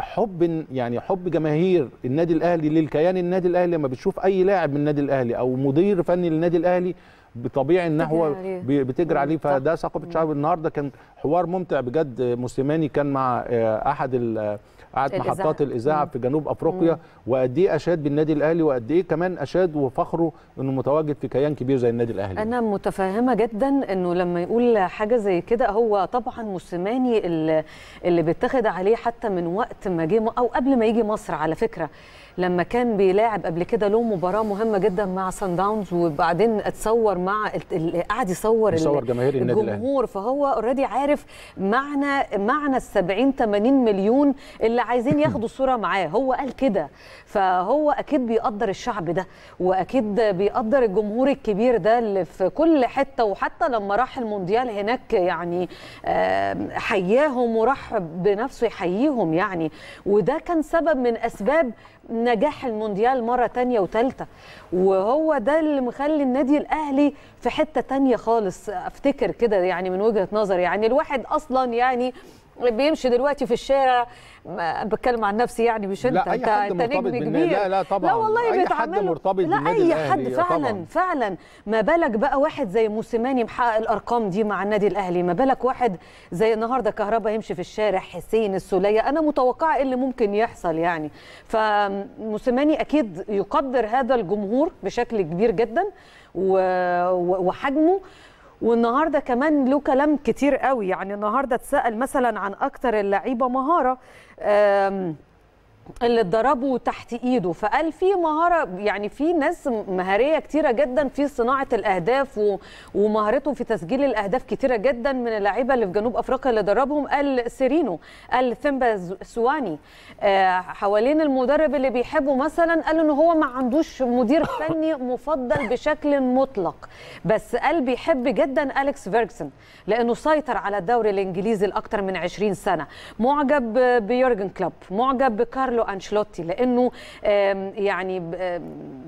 حب يعني حب جماهير النادي الاهلي للكيان النادي الاهلي لما بتشوف اي لاعب من النادي الاهلي او مدير فني للنادي الاهلي بطبيعي ان
بتجري
هو
عليه.
بي- بتجري عليه
صح.
فده ثقافه شعب النهارده كان حوار ممتع بجد موسيماني كان مع آه، احد ال- احد
الإذاعة.
محطات الاذاعه
مم.
في جنوب افريقيا وقد ايه اشاد بالنادي الاهلي وقد ايه كمان اشاد وفخره انه متواجد في كيان كبير زي النادي الاهلي
انا متفهمه جدا انه لما يقول حاجه زي كده هو طبعا موسيماني اللي, اللي بيتاخد عليه حتى من وقت ما جه او قبل ما يجي مصر على فكره لما كان بيلاعب قبل كده له مباراه مهمه جدا مع سان داونز وبعدين اتصور مع ال- ال- قعد يصور ال-
يصور جماهير النادي الأهلي.
الجمهور فهو اوريدي عارف معنى معنى ال 70 80 مليون اللي عايزين ياخدوا صوره معاه هو قال كده فهو اكيد بيقدر الشعب ده واكيد بيقدر الجمهور الكبير ده اللي في كل حته وحتى لما راح المونديال هناك يعني آم، حياهم وراح بنفسه يحييهم يعني وده كان سبب من اسباب نجاح المونديال مرة تانية وتالتة وهو ده اللي مخلي النادي الأهلي في حتة تانية خالص أفتكر كده يعني من وجهة نظري يعني الواحد أصلا يعني بيمشي دلوقتي في الشارع ما- بتكلم عن نفسي يعني مش انت
لا، أي
انت
حد
انت
مرتبط
نجم
بالنادي.
كبير
لا، لا، طبعاً.
لا والله
أي حد
بيتعاملوا
مرتبط
لا
بالنادي
اي
الأهلي،
حد فعلا
طبعاً.
فعلا ما بالك بقى واحد زي موسيماني محقق الارقام دي مع النادي الاهلي ما بالك واحد زي النهارده كهربا يمشي في الشارع حسين السوليه انا متوقعه ايه اللي ممكن يحصل يعني فموسيماني اكيد يقدر هذا الجمهور بشكل كبير جدا و- و- وحجمه والنهارده كمان له كلام كتير قوي يعني النهارده اتسال مثلا عن اكتر اللعيبه مهاره أم اللي اتدربوا تحت ايده فقال في مهاره يعني في ناس مهاريه كتيره جدا في صناعه الاهداف و- ومهارتهم في تسجيل الاهداف كتيره جدا من اللعيبه اللي في جنوب افريقيا اللي دربهم قال سيرينو قال ثيمبا ز- سواني آه، حوالين المدرب اللي بيحبه مثلا قال ان هو ما عندوش مدير فني مفضل بشكل مطلق بس قال بيحب جدا اليكس فيرجسون لانه سيطر على الدوري الانجليزي لاكثر من 20 سنه معجب بيورجن كلوب معجب بكارلو انشلوتي لانه آم، يعني ب- آم،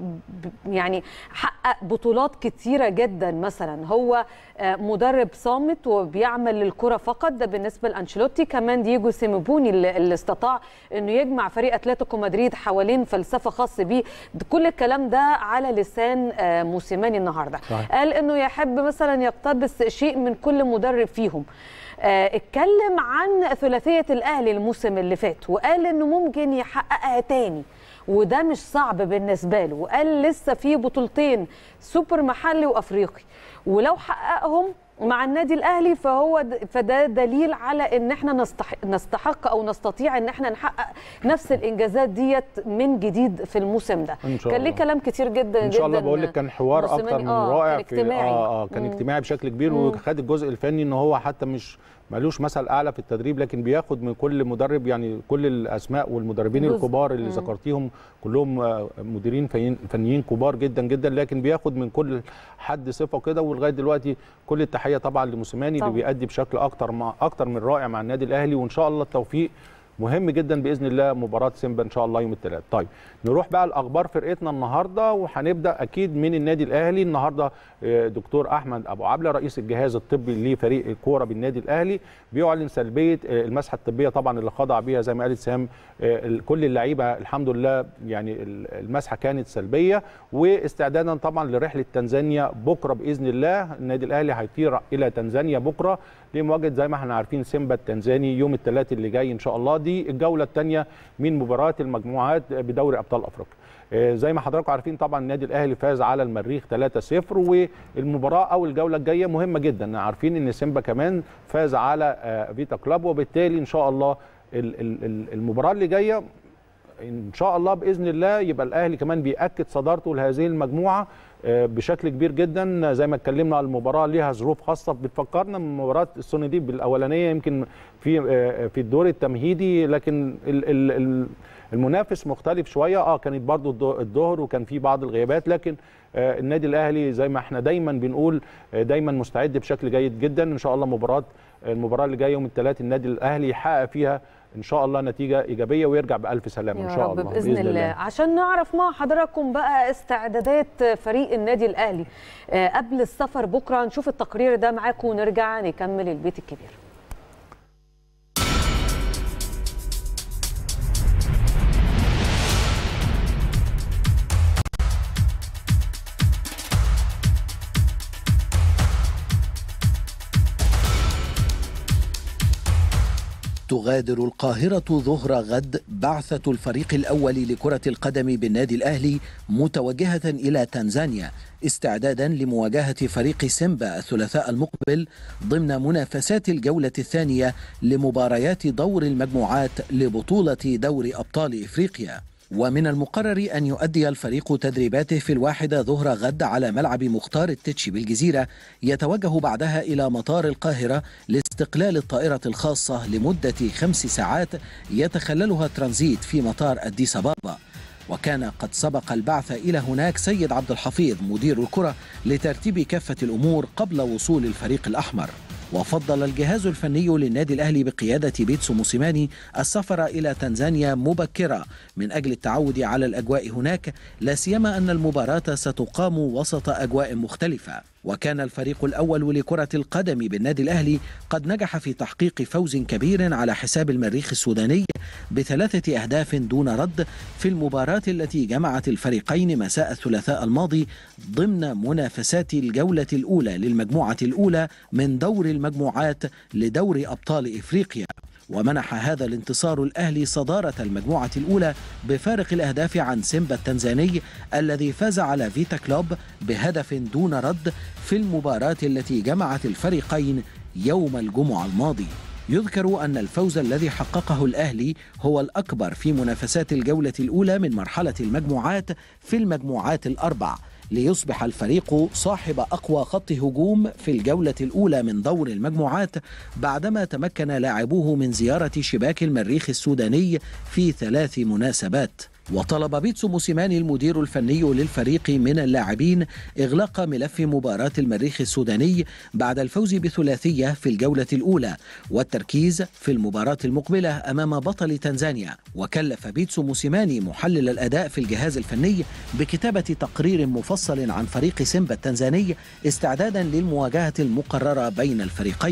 ب- يعني حقق بطولات كتيره جدا مثلا هو آه، مدرب صامت وبيعمل للكره فقط ده بالنسبه لانشلوتي كمان دييجو سيمبوني اللي اللي استطاع انه يجمع فريق اتلتيكو مدريد حوالين فلسفه خاصه بيه ده- كل الكلام ده على لسان آه، موسيماني النهارده
صحيح.
قال انه يحب مثلا يقتبس شيء من كل مدرب فيهم آه، اتكلم عن ثلاثيه الاهلي الموسم اللي فات وقال انه ممكن يحققها تاني وده مش صعب بالنسبه له وقال لسه في بطولتين سوبر محلي وافريقي ولو حققهم مع النادي الاهلي فهو د- فده دليل على ان احنا نستحق, نستحق او نستطيع ان احنا نحقق نفس الانجازات ديت من جديد في الموسم ده
إن شاء
كان ليه
الله.
كلام كتير جدا
ان شاء الله
جداً
بقول لك كان حوار
موسيماني.
اكتر من
آه،
رائع
كان
في
اجتماعي
اه اه كان
مم.
اجتماعي بشكل كبير
مم.
وخد الجزء الفني ان هو حتى مش مالوش مثل اعلى في التدريب لكن بياخد من كل مدرب يعني كل الاسماء والمدربين
جزء.
الكبار اللي
مم.
ذكرتيهم كلهم آه، مديرين فنيين- فنيين كبار جدا جدا لكن بياخد من كل حد صفه كده ولغايه دلوقتي كل التحيه طبعا لموسيماني اللي
طبعاً.
بيأدي بشكل اكتر مع اكتر من رائع مع النادي الاهلي وان شاء الله التوفيق مهم جدا باذن الله مباراه سيمبا ان شاء الله يوم الثلاث طيب نروح بقى لاخبار فرقتنا النهارده وهنبدا اكيد من النادي الاهلي النهارده آه، دكتور احمد ابو عبله رئيس الجهاز الطبي لفريق الكوره بالنادي الاهلي بيعلن سلبيه آه، المسحه الطبيه طبعا اللي خضع بيها زي ما قالت سام آه، ال- كل اللعيبه الحمد لله يعني ال- المسحه كانت سلبيه واستعدادا طبعا لرحله تنزانيا بكره باذن الله النادي الاهلي هيطير الى تنزانيا بكره لمواجهه زي ما احنا عارفين سيمبا التنزاني يوم الثلاث اللي جاي ان شاء الله دي الجوله الثانيه من مباراه المجموعات بدوري ابطال افريقيا آه، زي ما حضراتكم عارفين طبعا النادي الاهلي فاز على المريخ 3-0 والمباراه او الجوله الجايه مهمه جدا عارفين ان سيمبا كمان فاز على آه، فيتا كلاب وبالتالي ان شاء الله ال- ال- ال- المباراه اللي جايه ان شاء الله باذن الله يبقى الاهلي كمان بياكد صدارته لهذه المجموعه آه، بشكل كبير جدا زي ما اتكلمنا على المباراه ليها ظروف خاصه بتفكرنا بمباراه السونديب الاولانيه يمكن في آه، في الدور التمهيدي لكن ال- ال- ال- المنافس مختلف شويه اه كانت برضو الض- الظهر وكان في بعض الغيابات لكن آه، النادي الاهلي زي ما احنا دايما بنقول آه، دايما مستعد بشكل جيد جدا ان شاء الله مباراه المباراه اللي جايه يوم الثلاث النادي الاهلي يحقق فيها ان شاء الله نتيجه ايجابيه ويرجع بالف سلامه ان
يا
شاء
رب
الله
بإذن, الله. عشان نعرف مع حضراتكم بقى استعدادات فريق النادي الأهلي آه، قبل السفر بكرة نشوف التقرير ده معاكم ونرجع نكمل البيت الكبير
تغادر القاهرة ظهر غد بعثة الفريق الأول لكرة القدم بالنادي الأهلي متوجهة إلى تنزانيا استعدادا لمواجهة فريق سيمبا الثلاثاء المقبل ضمن منافسات الجولة الثانية لمباريات دور المجموعات لبطولة دور أبطال إفريقيا ومن المقرر أن يؤدي الفريق تدريباته في الواحدة ظهر غد على ملعب مختار التتش بالجزيرة يتوجه بعدها إلى مطار القاهرة لاستقلال الطائرة الخاصة لمدة خمس ساعات يتخللها ترانزيت في مطار أديس أبابا وكان قد سبق البعث إلى هناك سيد عبد الحفيظ مدير الكرة لترتيب كافة الأمور قبل وصول الفريق الأحمر وفضل الجهاز الفني للنادي الأهلي بقيادة بيتسو موسيماني السفر إلى تنزانيا مبكرة من أجل التعود على الأجواء هناك لا سيما أن المباراة ستقام وسط أجواء مختلفة وكان الفريق الأول لكرة القدم بالنادي الأهلي قد نجح في تحقيق فوز كبير على حساب المريخ السوداني بثلاثة أهداف دون رد في المباراة التي جمعت الفريقين مساء الثلاثاء الماضي ضمن منافسات الجولة الأولى للمجموعة الأولى من دور المجموعات لدور أبطال إفريقيا ومنح هذا الانتصار الأهلي صدارة المجموعة الأولى بفارق الأهداف عن سيمبا التنزاني الذي فاز على فيتا كلوب بهدف دون رد في المباراة التي جمعت الفريقين يوم الجمعة الماضي يذكر أن الفوز الذي حققه الأهلي هو الأكبر في منافسات الجولة الأولى من مرحلة المجموعات في المجموعات الأربع ليصبح الفريق صاحب أقوى خط هجوم في الجولة الأولى من دور المجموعات بعدما تمكن لاعبوه من زيارة شباك المريخ السوداني في ثلاث مناسبات وطلب بيتسو موسيماني المدير الفني للفريق من اللاعبين إغلاق ملف مباراة المريخ السوداني بعد الفوز بثلاثية في الجولة الأولى والتركيز في المباراة المقبلة أمام بطل تنزانيا وكلف بيتسو موسيماني محلل الأداء في الجهاز الفني بكتابة تقرير مفصل عن فريق سيمبا التنزاني استعدادا للمواجهة المقررة بين الفريقين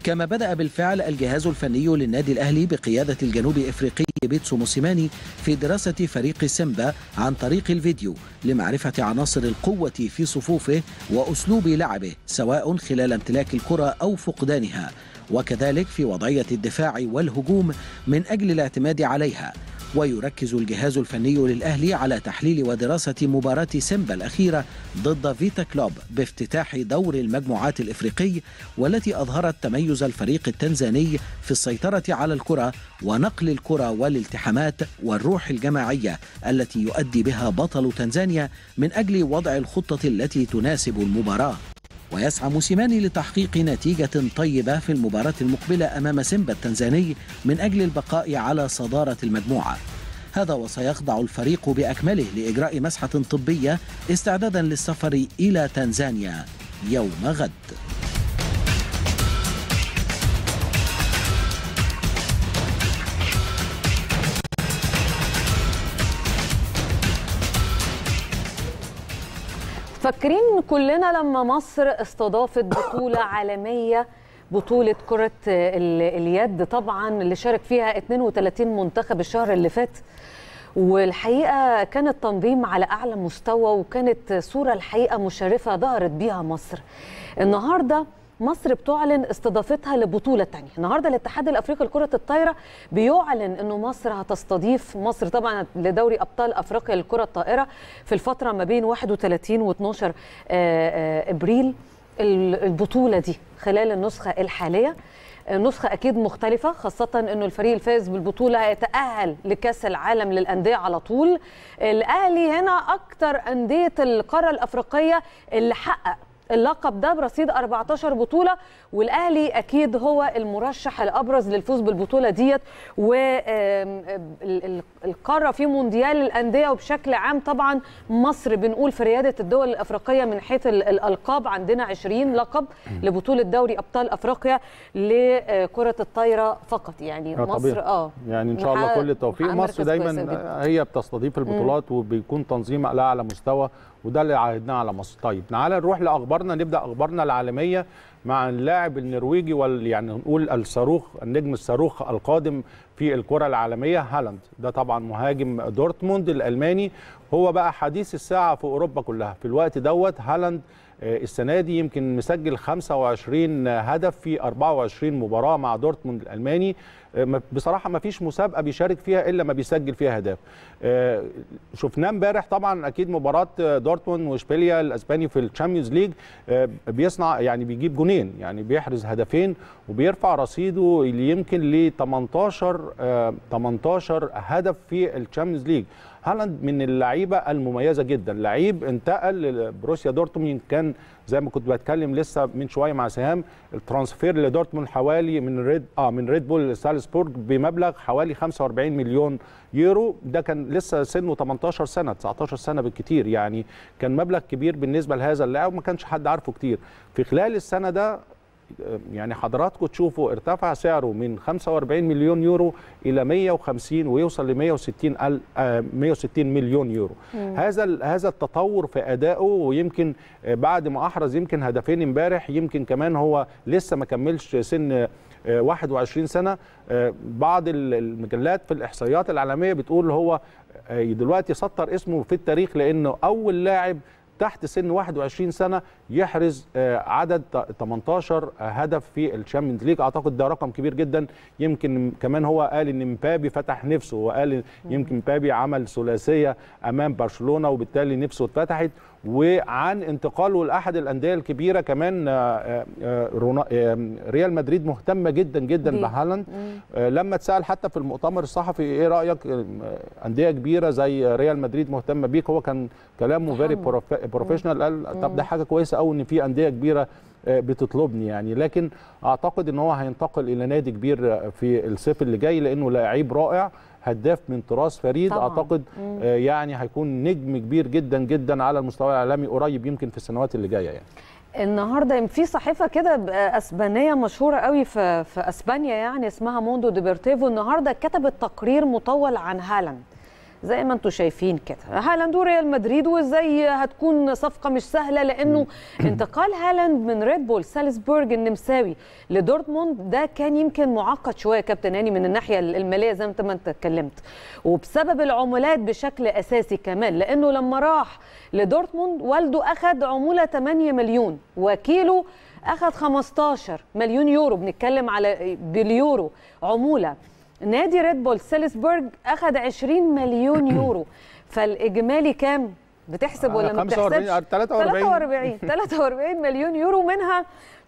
كما بدأ بالفعل الجهاز الفني للنادي الأهلي بقيادة الجنوب إفريقي بيتسو موسيماني في دراسة فريق سيمبا عن طريق الفيديو لمعرفة عناصر القوة في صفوفه وأسلوب لعبه سواء خلال امتلاك الكرة أو فقدانها وكذلك في وضعية الدفاع والهجوم من أجل الاعتماد عليها ويركز الجهاز الفني للأهلي على تحليل ودراسة مباراة سيمبا الأخيرة ضد فيتا كلوب بافتتاح دور المجموعات الإفريقي والتي أظهرت تميز الفريق التنزاني في السيطرة على الكرة ونقل الكرة والالتحامات والروح الجماعية التي يؤدي بها بطل تنزانيا من أجل وضع الخطة التي تناسب المباراة ويسعى موسيماني لتحقيق نتيجة طيبة في المباراة المقبلة أمام سيمبا التنزاني من أجل البقاء على صدارة المجموعة هذا وسيخضع الفريق بأكمله لإجراء مسحة طبية استعدادا للسفر إلى تنزانيا يوم غد
فاكرين كلنا لما مصر استضافت بطولة عالمية بطولة كرة ال- اليد طبعا اللي شارك فيها 32 منتخب الشهر اللي فات والحقيقة كان التنظيم على أعلى مستوى وكانت صورة الحقيقة مشرفة ظهرت بيها مصر النهاردة مصر بتعلن استضافتها لبطولة تانية النهاردة الاتحاد الأفريقي لكرة الطايرة بيعلن أنه مصر هتستضيف مصر طبعا لدوري أبطال أفريقيا للكرة الطائرة في الفترة ما بين 31 و 12 إبريل البطولة دي خلال النسخة الحالية نسخة أكيد مختلفة خاصة أنه الفريق الفائز بالبطولة هيتأهل لكأس العالم للأندية على طول الأهلي هنا أكتر أندية القارة الأفريقية اللي حقق اللقب ده برصيد 14 بطوله والاهلي اكيد هو المرشح الابرز للفوز بالبطوله ديت والقاره في مونديال الانديه وبشكل عام طبعا مصر بنقول في رياده الدول الافريقيه من حيث الالقاب عندنا 20 لقب لبطوله دوري ابطال افريقيا لكره الطايره فقط يعني
آه
مصر
طبيعي.
اه
يعني ان شاء الله كل التوفيق
محقق
مصر
مركز كويس جداً.
دايما هي بتستضيف البطولات وبيكون تنظيم على اعلى مستوى وده اللي عهدناه على مصر طيب تعالى نروح لاخبارنا نبدا اخبارنا العالميه مع اللاعب النرويجي وال يعني نقول الصاروخ النجم الصاروخ القادم في الكره العالميه هالاند ده طبعا مهاجم دورتموند الالماني هو بقى حديث الساعه في اوروبا كلها في الوقت دوت هالاند آه، السنه دي يمكن مسجل 25 هدف في 24 مباراه مع دورتموند الالماني آه، ما- بصراحه ما فيش مسابقه بيشارك فيها الا ما بيسجل فيها اهداف آه، شفناه امبارح طبعا اكيد مباراه آه، دورتموند واشبيليا الاسباني في الشامبيونز ليج آه، بيصنع يعني بيجيب جونين يعني بيحرز هدفين وبيرفع رصيده اللي يمكن ل 18 آه، 18 هدف في الشامبيونز ليج هالاند من اللعيبه المميزه جدا لعيب انتقل لبروسيا دورتموند كان زي ما كنت بتكلم لسه من شويه مع سهام الترانسفير لدورتموند حوالي من ريد اه من ريد بول سالزبورج بمبلغ حوالي 45 مليون يورو ده كان لسه سنه 18 سنه 19 سنه بالكتير يعني كان مبلغ كبير بالنسبه لهذا اللاعب ما كانش حد عارفه كتير في خلال السنه ده يعني حضراتكم تشوفوا ارتفع سعره من 45 مليون يورو الى 150 ويوصل ل 160 ال- آه، 160 مليون يورو هذا ال- هذا التطور في ادائه ويمكن آه، بعد ما احرز يمكن هدفين امبارح يمكن كمان هو لسه ما كملش سن آه، 21 سنه آه، بعض ال- المجلات في الاحصائيات العالميه بتقول هو آه، دلوقتي سطر اسمه في التاريخ لانه اول لاعب تحت سن 21 سنه يحرز آه، عدد ت- 18 هدف في الشامبيونز ليج اعتقد ده رقم كبير جدا يمكن كمان هو قال ان مبابي فتح نفسه وقال يمكن مبابي عمل ثلاثيه امام برشلونه وبالتالي نفسه اتفتحت وعن انتقاله لاحد الانديه الكبيره كمان آه، آه، آه، رونا- آه، ريال مدريد مهتمه جدا جدا
دي.
بهالاند آه، لما اتسال حتى في المؤتمر الصحفي ايه رايك آه، انديه كبيره زي ريال مدريد مهتمه بيك هو كان كلامه فيري بروفيشنال قال طب ده حاجه كويسه قوي ان في انديه كبيره آه، بتطلبني يعني لكن اعتقد ان هو هينتقل الى نادي كبير آه، في الصيف اللي جاي لانه لعيب رائع هداف من طراز فريد
طبعاً.
اعتقد آه، يعني هيكون نجم كبير جدا جدا على المستوى العالمي قريب يمكن في السنوات اللي جايه يعني
النهارده في صحيفه كده ب- اسبانيه مشهوره قوي في في اسبانيا يعني اسمها موندو ديبرتيفو النهارده كتبت تقرير مطول عن هالاند زي ما انتم شايفين كده هالاند وريال مدريد وازاي هتكون صفقه مش سهله لانه انتقال هالاند من ريد بول سالزبورج النمساوي لدورتموند ده كان يمكن معقد شويه كابتن هاني من الناحيه الماليه زي ما انت ما انت اتكلمت وبسبب العمولات بشكل اساسي كمان لانه لما راح لدورتموند والده اخذ عموله 8 مليون وكيله اخذ 15 مليون يورو بنتكلم على باليورو عموله نادي ريد بول سيلسبورج اخذ 20 مليون يورو فالاجمالي كام بتحسب ولا ما
45
بتحسبش
43
43 43 مليون يورو منها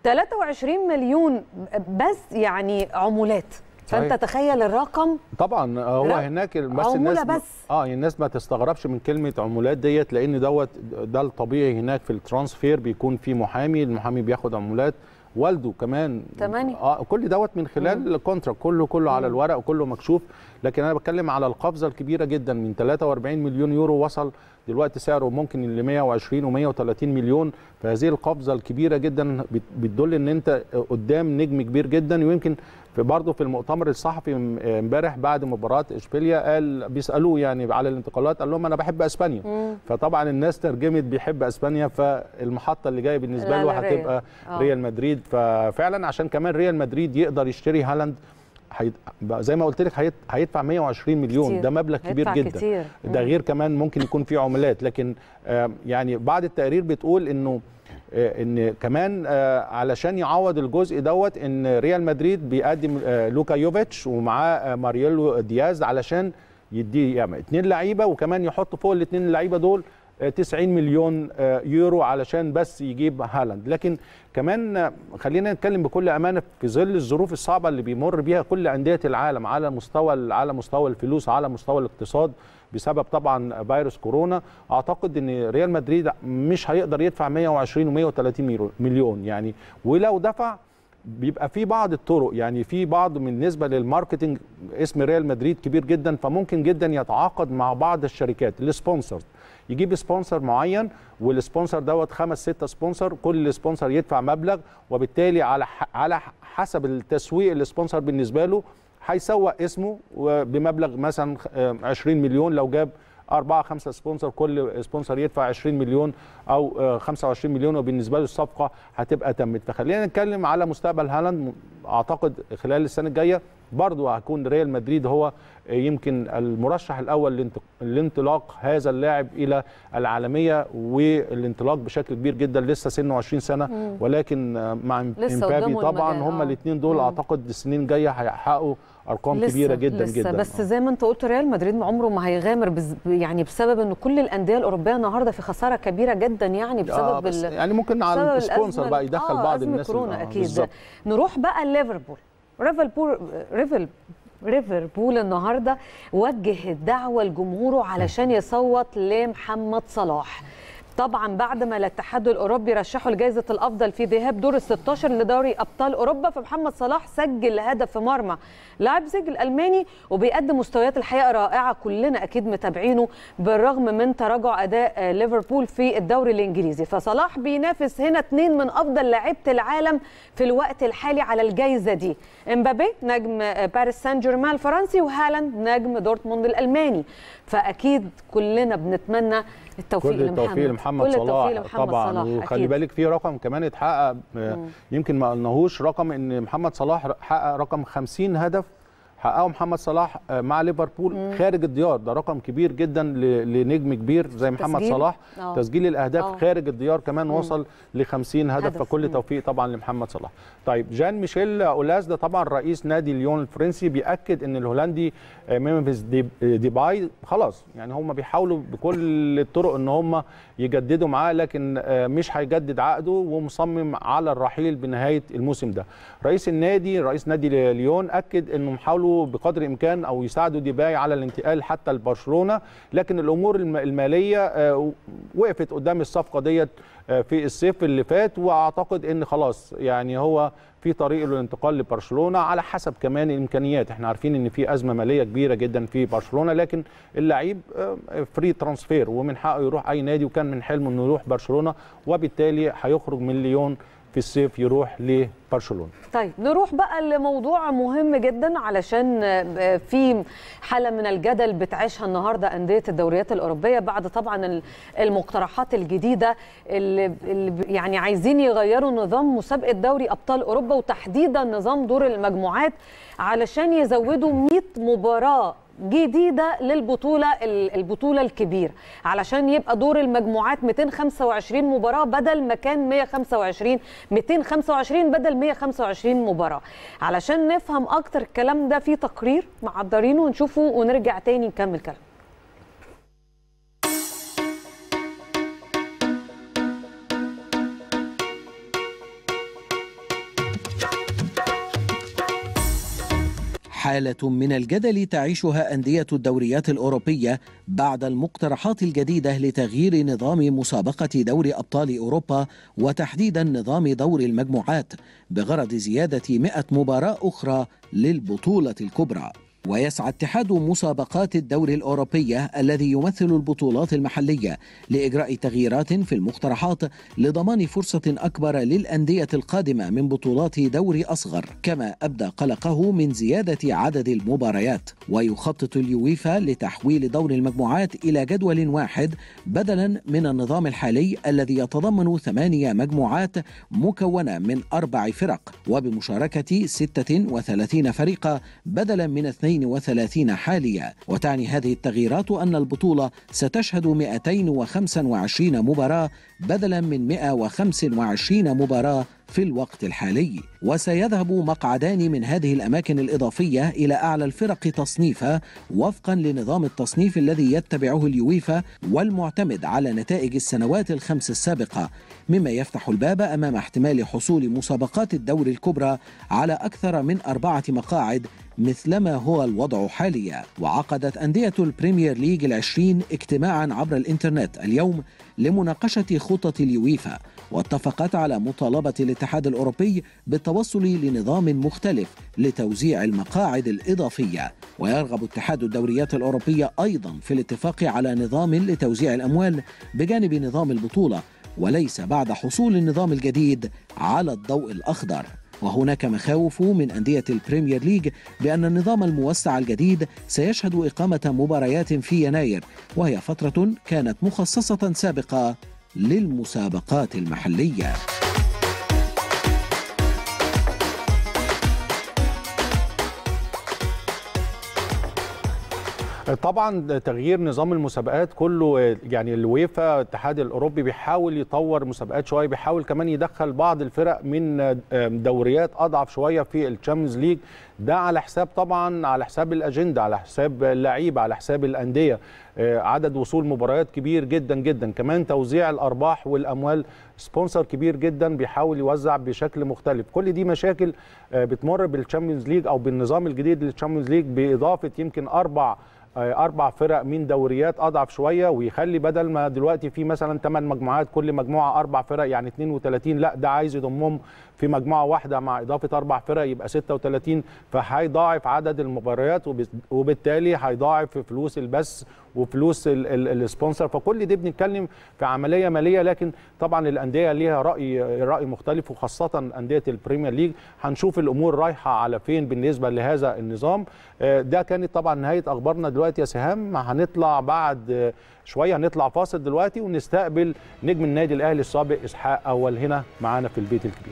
23 مليون بس يعني عمولات فانت
صحيح.
تخيل الرقم
طبعا هو
لا،
هناك بس
عمولة
الناس
بس.
اه الناس ما تستغربش من كلمه عمولات ديت لان دوت ده الطبيعي هناك في الترانسفير بيكون في محامي المحامي بياخد عمولات والده كمان
تمانية.
اه كل دوت من خلال الكونتراكت كله كله على الورق وكله مكشوف لكن انا بتكلم على القفزه الكبيره جدا من 43 مليون يورو وصل دلوقتي سعره ممكن ل 120 و130 مليون فهذه القفزه الكبيره جدا بت- بتدل ان انت قدام نجم كبير جدا ويمكن في برضه في المؤتمر الصحفي م- امبارح بعد مباراه اشبيليا قال بيسالوه يعني على الانتقالات قال لهم انا بحب اسبانيا فطبعا الناس ترجمت بيحب اسبانيا فالمحطه اللي جايه بالنسبه
لا،
له
لا، ريال.
هتبقى
آه.
ريال مدريد ففعلا عشان كمان ريال مدريد يقدر يشتري هالاند هيد... بقى زي ما قلت لك هيت... هيدفع 120 مليون
كتير.
ده مبلغ كبير
هيدفع
جدا
كتير.
ده غير كمان ممكن يكون فيه عملات لكن آه يعني بعض التقارير بتقول انه آه ان كمان آه علشان يعوض الجزء دوت ان ريال مدريد بيقدم آه لوكا يوفيتش ومعاه آه مارييلو دياز علشان يديه يعني اتنين لعيبه وكمان يحط فوق الاثنين اللعيبه دول آه، 90 مليون آه، يورو علشان بس يجيب هالاند لكن كمان آه، خلينا نتكلم بكل امانه في ظل الظروف الصعبه اللي بيمر بيها كل انديه العالم على مستوى على مستوى الفلوس على مستوى الاقتصاد بسبب طبعا فيروس كورونا اعتقد ان ريال مدريد مش هيقدر يدفع 120 و130 مليون يعني ولو دفع بيبقى في بعض الطرق يعني في بعض من نسبه للماركتنج اسم ريال مدريد كبير جدا فممكن جدا يتعاقد مع بعض الشركات السبونسرز يجيب سبونسر معين والسبونسر دوت خمس ستة سبونسر كل سبونسر يدفع مبلغ وبالتالي على ح- على حسب التسويق السبونسر بالنسبه له هيسوق اسمه بمبلغ مثلا آه، 20 مليون لو جاب أربعة خمسة سبونسر كل سبونسر يدفع 20 مليون أو آه، 25 مليون وبالنسبة له الصفقة هتبقى تمت فخلينا نتكلم على مستقبل هالاند أعتقد خلال السنة الجاية برضه هيكون ريال مدريد هو آه، يمكن المرشح الأول لانت- لانطلاق هذا اللاعب إلى العالمية والانطلاق بشكل كبير جدا لسه سنه 20 سنة ولكن آه، مع
لسه
امبابي
قدامه
طبعا
المجال،
هم
آه.
الاثنين دول
مم.
أعتقد السنين الجاية هيحققوا أرقام
لسه
كبيرة جدا
لسه
جدا
بس
آه.
زي ما انت قلت ريال مدريد عمره ما هيغامر بز... يعني بسبب ان كل الانديه الاوروبيه النهارده في خساره كبيره جدا يعني
آه
بسبب
بس
ال...
يعني ممكن على
بسبب
السبونسر
الأزمة-
بقى يدخل
آه
بعض
أزمة
الناس اللي-
كورونا
آه،
اكيد
بالظبط.
نروح بقى ليفربول ليفربول ريفل ليفربول النهارده وجه الدعوه لجمهوره علشان يصوت لمحمد صلاح طبعا بعد ما الاتحاد الاوروبي رشحه لجائزه الافضل في ذهاب دور ال 16 لدوري ابطال اوروبا فمحمد صلاح سجل هدف في مرمى لايبزيج الالماني وبيقدم مستويات الحقيقه رائعه كلنا اكيد متابعينه بالرغم من تراجع اداء آه، ليفربول في الدوري الانجليزي فصلاح بينافس هنا اثنين من افضل لاعيبه العالم في الوقت الحالي على الجائزه دي امبابي نجم آه، باريس سان جيرمان الفرنسي وهالاند نجم دورتموند الالماني فاكيد كلنا بنتمنى التوفيق
كل التوفيق لمحمد
كل
صلاح
التوفيق لمحمد
طبعا
صلاح
وخلي
أكيد.
بالك في رقم كمان اتحقق آه، يمكن ما قلناهوش رقم ان محمد صلاح حقق رقم 50 هدف حققه محمد صلاح آه، مع ليفربول خارج الديار ده رقم كبير جدا ل- لنجم كبير زي محمد
تسجيل؟
صلاح
آه.
تسجيل الاهداف
آه.
خارج الديار كمان وصل ل 50 هدف,
هدف.
فكل
مم.
توفيق طبعا لمحمد صلاح طيب جان ميشيل اولاز ده طبعا رئيس نادي ليون الفرنسي بياكد ان الهولندي آه، ميمفيس دي- ديباي خلاص يعني هم بيحاولوا بكل الطرق ان هم يجددوا معاه لكن آه، مش هيجدد عقده ومصمم على الرحيل بنهايه الموسم ده رئيس النادي رئيس نادي ليون اكد انهم حاولوا بقدر الامكان او يساعدوا ديباي على الانتقال حتى لبرشلونه لكن الامور الم- الماليه آه، وقفت قدام الصفقه ديت آه، في الصيف اللي فات واعتقد ان خلاص يعني هو في طريق الانتقال لبرشلونه على حسب كمان الامكانيات احنا عارفين ان في ازمه ماليه كبيره جدا في برشلونه لكن اللعيب فري ترانسفير ومن حقه يروح اي نادي وكان من حلمه انه يروح برشلونه وبالتالي هيخرج من ليون في الصيف يروح لبرشلونه.
طيب نروح بقى لموضوع مهم جدا علشان في حاله من الجدل بتعيشها النهارده انديه الدوريات الاوروبيه بعد طبعا المقترحات الجديده اللي, اللي يعني عايزين يغيروا نظام مسابقه دوري ابطال اوروبا وتحديدا نظام دور المجموعات علشان يزودوا 100 مباراه جديده للبطوله البطوله الكبيره علشان يبقى دور المجموعات 225 مباراه بدل ما كان 125 225 بدل 125 مباراه علشان نفهم اكتر الكلام ده في تقرير معدرينه ونشوفه ونرجع تاني نكمل كلام
حالة من الجدل تعيشها أندية الدوريات الأوروبية بعد المقترحات الجديدة لتغيير نظام مسابقة دوري أبطال أوروبا وتحديدا نظام دور المجموعات بغرض زيادة 100 مباراة أخرى للبطولة الكبرى ويسعى اتحاد مسابقات الدوري الأوروبية الذي يمثل البطولات المحلية لإجراء تغييرات في المقترحات لضمان فرصة أكبر للأندية القادمة من بطولات دوري أصغر كما أبدى قلقه من زيادة عدد المباريات ويخطط اليويفا لتحويل دور المجموعات إلى جدول واحد بدلا من النظام الحالي الذي يتضمن ثمانية مجموعات مكونة من أربع فرق وبمشاركة 36 فريقا بدلا من 32 حاليا وتعني هذه التغييرات أن البطولة ستشهد 225 مباراة بدلا من 125 مباراة في الوقت الحالي وسيذهب مقعدان من هذه الأماكن الإضافية إلى أعلى الفرق تصنيفا وفقا لنظام التصنيف الذي يتبعه اليويفا والمعتمد على نتائج السنوات الخمس السابقة مما يفتح الباب أمام احتمال حصول مسابقات الدور الكبرى على أكثر من أربعة مقاعد مثلما هو الوضع حاليا وعقدت أندية البريمير ليج العشرين اجتماعا عبر الإنترنت اليوم لمناقشة خطة اليويفا واتفقت على مطالبة الاتحاد الأوروبي بالتوصل لنظام مختلف لتوزيع المقاعد الإضافية ويرغب اتحاد الدوريات الأوروبية أيضا في الاتفاق على نظام لتوزيع الأموال بجانب نظام البطولة وليس بعد حصول النظام الجديد على الضوء الأخضر وهناك مخاوف من أندية البريمير ليج بأن النظام الموسع الجديد سيشهد إقامة مباريات في يناير وهي فترة كانت مخصصة سابقة للمسابقات المحليه
طبعا تغيير نظام المسابقات كله يعني الويفا الاتحاد الاوروبي بيحاول يطور مسابقات شويه بيحاول كمان يدخل بعض الفرق من دوريات اضعف شويه في الشامبيونز ليج ده على حساب طبعا على حساب الاجنده على حساب اللعيبه على حساب الانديه عدد وصول مباريات كبير جدا جدا كمان توزيع الارباح والاموال سبونسر كبير جدا بيحاول يوزع بشكل مختلف كل دي مشاكل بتمر بالشامبيونز ليج او بالنظام الجديد للشامبيونز ليج باضافه يمكن اربع اربع فرق من دوريات اضعف شويه ويخلي بدل ما دلوقتي في مثلا 8 مجموعات كل مجموعه اربع فرق يعني 32 لا ده عايز يضمهم في مجموعه واحده مع اضافه اربع فرق يبقى 36 فهيضاعف عدد المباريات وبالتالي هيضاعف فلوس البث وفلوس السبونسر فكل دي بنتكلم في عمليه ماليه لكن طبعا الانديه ليها راي راي مختلف وخاصه انديه البريمير ليج هنشوف الامور رايحه على فين بالنسبه لهذا النظام ده كانت طبعا نهايه اخبارنا دلوقتي يا سهام هنطلع بعد شويه هنطلع فاصل دلوقتي ونستقبل نجم النادي الاهلي السابق اسحاق اول هنا معانا في البيت الكبير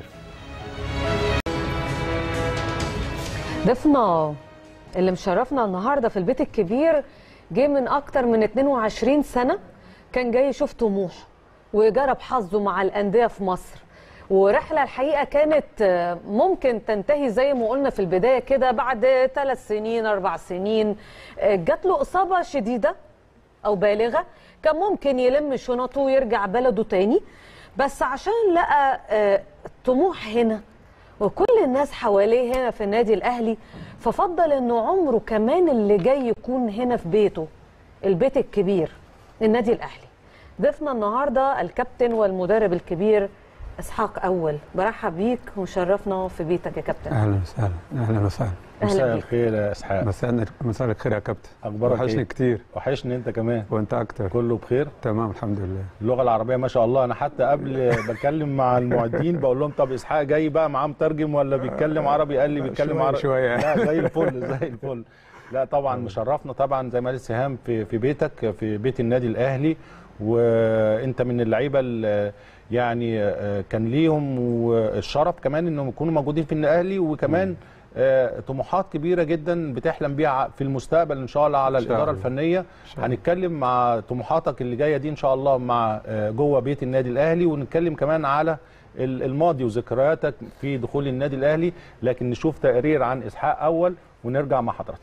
ضيفنا اللي مشرفنا النهارده في البيت الكبير جه من اكتر من 22 سنه كان جاي يشوف طموح وجرب حظه مع الانديه في مصر ورحله الحقيقه كانت ممكن تنتهي زي ما قلنا في البدايه كده بعد ثلاث سنين اربع سنين جات له اصابه شديده او بالغه كان ممكن يلم شنطه ويرجع بلده تاني بس عشان لقى طموح هنا وكل الناس حواليه هنا في النادي الاهلي ففضل انه عمره كمان اللي جاي يكون هنا في بيته البيت الكبير النادي الاهلي ضيفنا النهارده الكابتن والمدرب الكبير اسحاق اول برحب بيك ومشرفنا في بيتك يا كابتن
اهلا وسهلا اهلا وسهلا
اهلا
مساء
بيك
الخير يا اسحاق
مساء مساء الخير يا كابتن
اخبارك
وحشني
ايه
كتير
وحشني انت كمان
وانت اكتر
كله بخير
تمام الحمد لله
اللغه العربيه ما شاء الله انا حتى قبل بتكلم مع المعدين بقول لهم طب اسحاق جاي بقى معاه مترجم ولا بيتكلم عربي قال لي بيتكلم
شوية
عربي
شوية.
لا زي الفل زي الفل لا طبعا مشرفنا طبعا زي ما قال سهام في في بيتك في بيت النادي الاهلي وانت من اللعيبه اللي يعني آه، كان ليهم الشرف كمان انهم يكونوا موجودين في النادي الاهلي وكمان آه، طموحات كبيره جدا بتحلم بيها في المستقبل ان شاء الله على
إن شاء
الاداره
الله.
الفنيه
شاء الله.
هنتكلم مع طموحاتك اللي جايه دي ان شاء الله مع آه، جوه بيت النادي الاهلي ونتكلم كمان على ال- الماضي وذكرياتك في دخول النادي الاهلي لكن نشوف تقرير عن اسحاق اول ونرجع مع حضرتك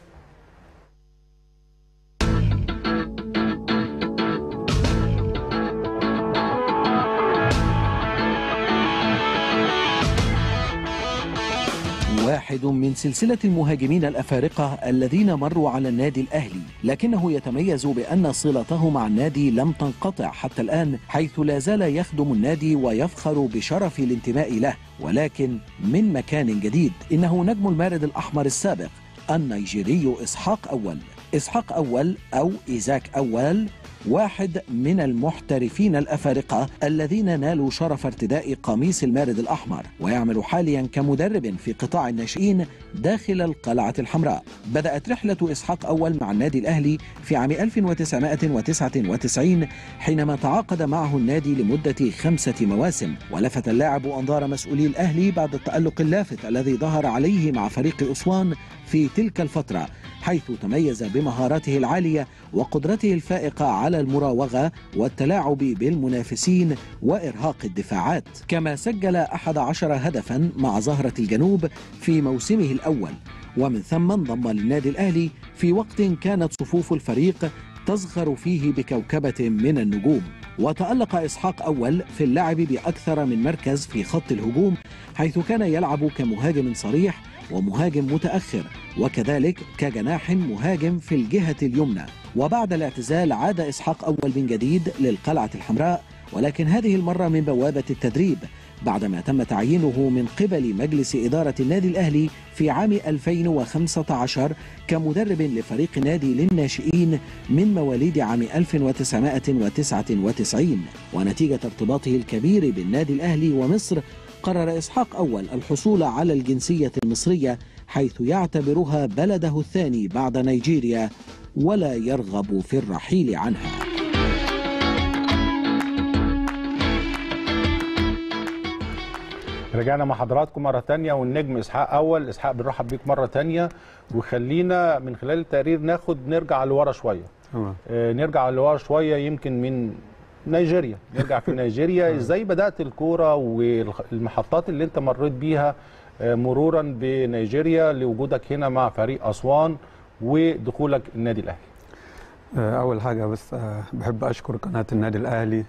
واحد من سلسلة المهاجمين الأفارقة الذين مروا على النادي الأهلي لكنه يتميز بأن صلته مع النادي لم تنقطع حتى الآن حيث لا زال يخدم النادي ويفخر بشرف الانتماء له ولكن من مكان جديد إنه نجم المارد الأحمر السابق النيجيري إسحاق أول إسحاق أول أو إيزاك أول واحد من المحترفين الأفارقة الذين نالوا شرف ارتداء قميص المارد الأحمر ويعمل حاليا كمدرب في قطاع الناشئين داخل القلعة الحمراء بدأت رحلة إسحاق أول مع النادي الأهلي في عام 1999 حينما تعاقد معه النادي لمدة خمسة مواسم ولفت اللاعب أنظار مسؤولي الأهلي بعد التألق اللافت الذي ظهر عليه مع فريق أسوان في تلك الفترة حيث تميز بمهاراته العالية وقدرته الفائقة على المراوغة والتلاعب بالمنافسين وإرهاق الدفاعات كما سجل أحد عشر هدفا مع زهرة الجنوب في موسمه الأول ومن ثم انضم للنادي الأهلي في وقت كانت صفوف الفريق تصغر فيه بكوكبة من النجوم وتألق إسحاق أول في اللعب بأكثر من مركز في خط الهجوم حيث كان يلعب كمهاجم صريح ومهاجم متأخر وكذلك كجناح مهاجم في الجهة اليمنى وبعد الاعتزال عاد إسحاق أول من جديد للقلعة الحمراء ولكن هذه المرة من بوابة التدريب بعدما تم تعيينه من قبل مجلس إدارة النادي الأهلي في عام 2015 كمدرب لفريق نادي للناشئين من مواليد عام 1999 ونتيجة ارتباطه الكبير بالنادي الأهلي ومصر قرر إسحاق أول الحصول على الجنسية المصرية حيث يعتبرها بلده الثاني بعد نيجيريا ولا يرغب في الرحيل عنها
رجعنا مع حضراتكم مرة تانية والنجم إسحاق أول إسحاق بنرحب بيك مرة تانية وخلينا من خلال التقرير ناخد نرجع لورا شوية
تمام
آه، نرجع لورا شوية يمكن من نيجيريا نرجع في نيجيريا ازاي بدأت الكورة والمحطات اللي انت مريت بيها آه، مرورا بنيجيريا لوجودك هنا مع فريق أسوان ودخولك النادي الأهلي
آه، اول حاجه بس آه، بحب اشكر قناه النادي الاهلي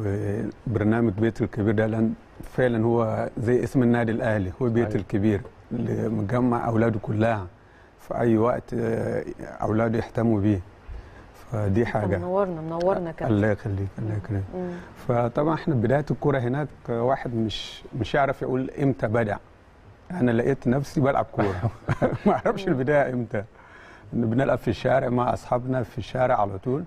وبرنامج بيت الكبير ده لان فعلا هو زي اسم النادي الاهلي هو بيت
صحيح.
الكبير اللي مجمع اولاده كلها في اي وقت آه، اولاده يهتموا بيه فدي
أنت
حاجه
منورنا منورنا كابتن
الله يخليك الله يكرمك
مم.
فطبعا احنا بدايه الكوره هناك واحد مش مش يعرف يقول امتى بدا انا لقيت نفسي بلعب كوره ما اعرفش البدايه امتى إن بنلعب في الشارع مع اصحابنا في الشارع على طول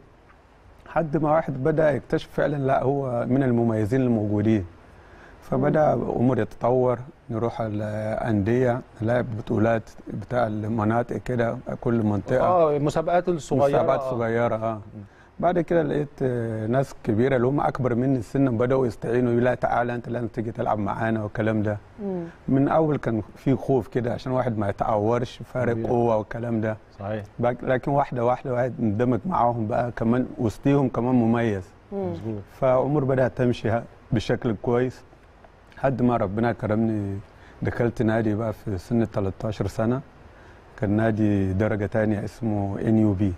حد ما واحد بدا يكتشف فعلا لا هو من المميزين الموجودين فبدا امور يتطور نروح الانديه نلعب بطولات بتاع المناطق كده كل منطقه
اه المسابقات الصغيرة
مسابقات
آه.
صغيره اه بعد كده لقيت آه، ناس كبيره اللي هم اكبر مني سنا بداوا يستعينوا يقولوا لا تعالى انت لازم تيجي تلعب معانا والكلام ده
مم.
من اول كان في خوف كده عشان واحد ما يتعورش فارق
طبيعي.
قوه والكلام ده
صحيح
بعد- لكن واحده واحده واحد اندمج معاهم بقى كمان وسطيهم كمان مميز
مم.
مظبوط
فامور بدات تمشي ه- بشكل كويس لحد ما ربنا كرمني دخلت نادي بقى في سن 13 سنه كان نادي درجه تانية اسمه ان يو بي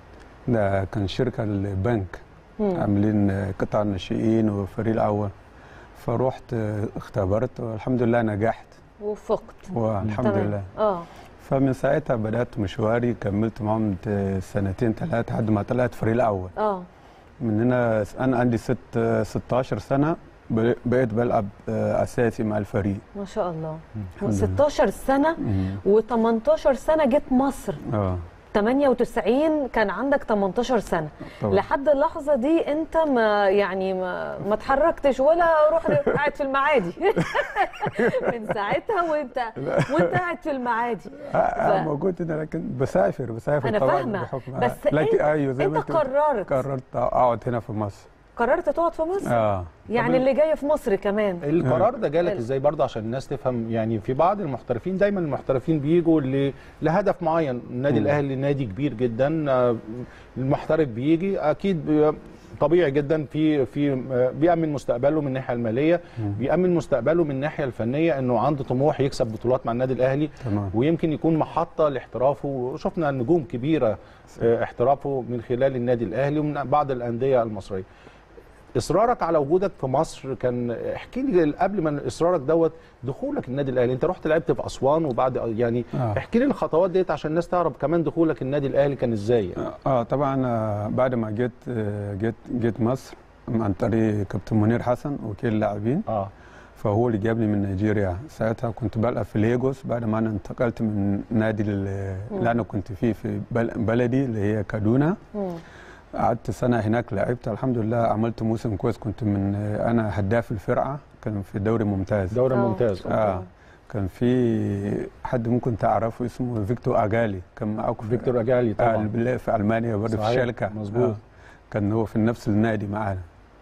ده كان شركه البنك
مم.
عاملين قطاع الناشئين وفريق الاول فروحت اختبرت والحمد لله نجحت
وفقت
والحمد
تمام.
لله
اه
فمن ساعتها بدات مشواري كملت معاهم ت- سنتين ثلاثه لحد ما طلعت فريق الاول
اه
من هنا انا عندي ست 16 سنه ب- بقيت بلعب آه، اساسي مع الفريق
ما شاء الله
الحمد لله.
16 سنه و18 سنه جيت مصر
اه
98 كان عندك 18 سنه
طبعا.
لحد اللحظه دي انت ما يعني ما, ما اتحركتش ولا رحت قاعد في المعادي من ساعتها وانت وانت قاعد في المعادي
آه، آه،
ف-
موجود هنا لكن بسافر بسافر
انا
طبعا
فاهمه
بحكم
بس
لكن
انت,
ايوه زي
انت
ما انت
قررت
قررت اقعد هنا في مصر
قررت تقعد في مصر
اه
يعني اللي جاي في مصر كمان
القرار ده جالك
حلو.
ازاي برضه عشان الناس تفهم يعني في بعض المحترفين دايما المحترفين بيجوا ل- لهدف معين النادي
مم.
الاهلي نادي كبير جدا آه، المحترف بيجي اكيد بي- طبيعي جدا في في آه، بيأمن مستقبله من الناحيه الماليه بيأمن مستقبله من الناحيه الفنيه انه عنده طموح يكسب بطولات مع النادي الاهلي
تمام
ويمكن يكون محطه لاحترافه وشفنا نجوم كبيره آه، احترافه من خلال النادي الاهلي ومن بعض الانديه المصريه اصرارك على وجودك في مصر كان احكي لي قبل ما اصرارك دوت دخولك النادي الاهلي انت رحت لعبت في اسوان وبعد يعني
آه.
احكي لي الخطوات ديت عشان الناس تعرف كمان دخولك النادي الاهلي كان ازاي يعني.
اه طبعا آه، بعد ما جيت آه، جيت جيت مصر عن طريق كابتن منير حسن وكيل اللاعبين
اه
فهو اللي جابني من نيجيريا ساعتها كنت بلعب في ليجوس بعد ما انا انتقلت من نادي ال- اللي انا كنت فيه في بل- بلدي اللي هي كادونا
مم.
قعدت سنه هناك لعبت الحمد لله عملت موسم كويس كنت من انا هداف الفرقه كان في دوري ممتاز
دوري
آه.
ممتاز
اه كان في حد ممكن تعرفه اسمه فيكتور اجالي كان معاكم في-
فيكتور اجالي
آه
طبعا
اللي في المانيا برضه في
صحيح،
الشركه
مظبوط.
آه كان هو في نفس النادي معانا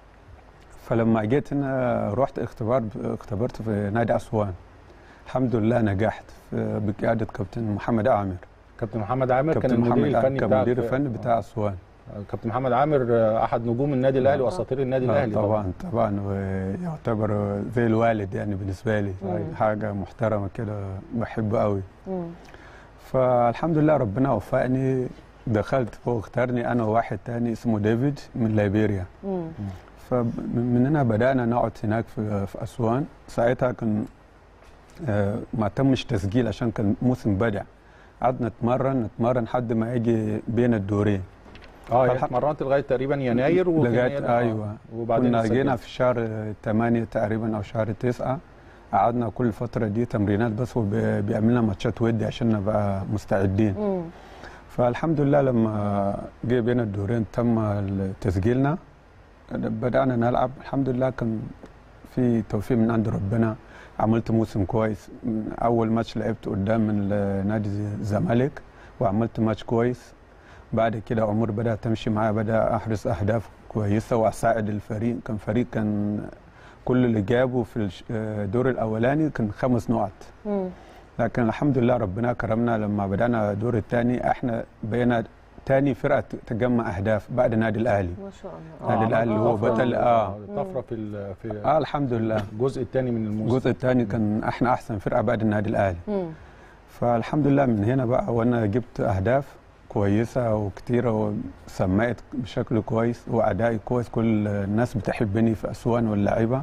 فلما جيت هنا رحت اختبار اختبرت في نادي اسوان الحمد لله نجحت في- بقياده كابتن محمد عامر
كابتن محمد عامر كان
كابتن
المدير
محمد عامر
الفني
كان
بتاعك
مدير الفني بتاع اسوان
آه، كابتن محمد عامر آه، احد نجوم النادي الاهلي واساطير النادي
آه،
الاهلي
طبعا طبعا ويعتبر زي الوالد يعني بالنسبه لي
مم.
حاجه محترمه كده بحبه قوي
مم.
فالحمد لله ربنا وفقني دخلت فوق اختارني انا وواحد تاني اسمه ديفيد من ليبيريا
مم.
فمن هنا بدانا نقعد هناك في, في اسوان ساعتها كان آه، ما تمش تسجيل عشان كان موسم بدع قعدنا نتمرن نتمرن لحد ما يجي بين الدورين
اه يعني
فالحق-
اتمرنت لغايه تقريبا يناير وفي
لغايه
يناير- آه،
ايوه
وبعدين
كنا
سجلت.
جينا في شهر 8 تقريبا او شهر 9 قعدنا كل الفتره دي تمرينات بس وبيعملنا ماتشات ودي عشان نبقى مستعدين
مم.
فالحمد لله لما جه بين الدورين تم تسجيلنا بدأنا نلعب الحمد لله كان في توفيق من عند ربنا عملت موسم كويس من أول ماتش لعبت قدام من نادي الزمالك وعملت ماتش كويس بعد كده أمور بدأت تمشي معايا بدأ أحرز أهداف كويسة وأساعد الفريق كان فريق كان كل اللي جابه في الش- الدور الأولاني كان خمس نقط
مم.
لكن الحمد لله ربنا كرمنا لما بدأنا الدور الثاني احنا بقينا تاني فرقة تجمع أهداف بعد النادي الأهلي
ما شاء الله
نادي الأهلي هو
طفرة-
بطل اه
طفره في ال- في
اه الحمد لله
الجزء الثاني من الموسم
الجزء الثاني كان احنا أحسن فرقة بعد النادي الأهلي
مم.
فالحمد لله من هنا بقى وأنا جبت أهداف كويسة وكتيرة وسمعت بشكل كويس وأدائي كويس كل الناس بتحبني في أسوان واللعيبة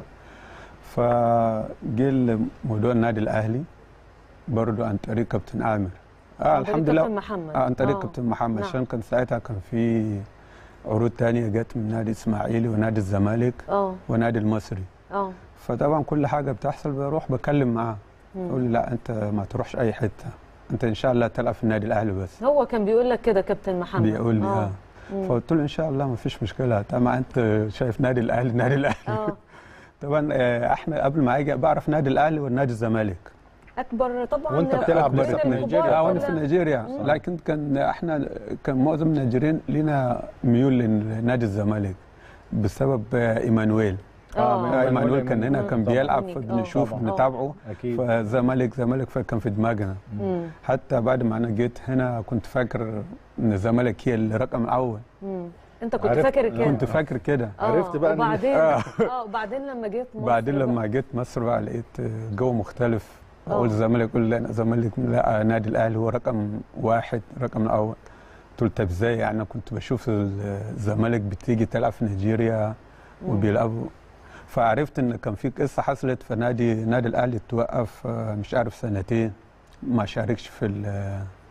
فجه موضوع النادي الأهلي برضو عن طريق كابتن عامر آه
عن طريق
الحمد لله
كابتن محمد
آه عن طريق
آه.
كابتن محمد
نعم.
عشان كان ساعتها كان في عروض تانية جت من نادي اسماعيلي ونادي الزمالك
اه
ونادي المصري
اه
فطبعا كل حاجه بتحصل بروح بكلم معاه
مم.
يقول لي لا انت ما تروحش اي حته انت ان شاء الله تلعب في النادي الاهلي بس
هو كان بيقول لك كده كابتن محمد
بيقول لي اه
مم.
فقلت له ان شاء الله ما فيش مشكله طبعا انت شايف نادي الاهلي نادي الاهلي
اه
طبعا آه، احنا قبل ما اجي بعرف نادي الاهلي والنادي الزمالك
اكبر طبعا
وأنت بتلعب
من
لسه في
الكبار
نيجيريا.
اه وانا في
كلها.
نيجيريا
مم.
لكن كان احنا كان معظم النيجيريين لنا ميول لنادي الزمالك بسبب آه، ايمانويل
اه
آه، ايمانويل كان هنا
مم.
كان
طبعاً.
بيلعب
آه.
فبنشوف
طبعاً.
بنتابعه
اكيد
فزمالك زمالك فكان في دماغنا
مم.
حتى بعد ما انا جيت هنا كنت فاكر ان الزمالك هي الرقم الاول
مم. انت كنت
عرفت-
فاكر كده
كنت فاكر كده
آه،
عرفت بقى إن-
وبعدين
آه.
اه وبعدين لما جيت مصر
بعدين
بقى.
لما جيت مصر بقى لقيت جو مختلف
آه.
اقول الزمالك يقول لا أنا الزمالك لا نادي الاهلي هو رقم واحد رقم الاول قلت له طب ازاي يعني انا كنت بشوف الزمالك بتيجي تلعب في نيجيريا
مم.
وبيلعبوا فعرفت ان كان في قصه حصلت في نادي نادي الاهلي توقف آه، مش عارف سنتين ما شاركش في ال-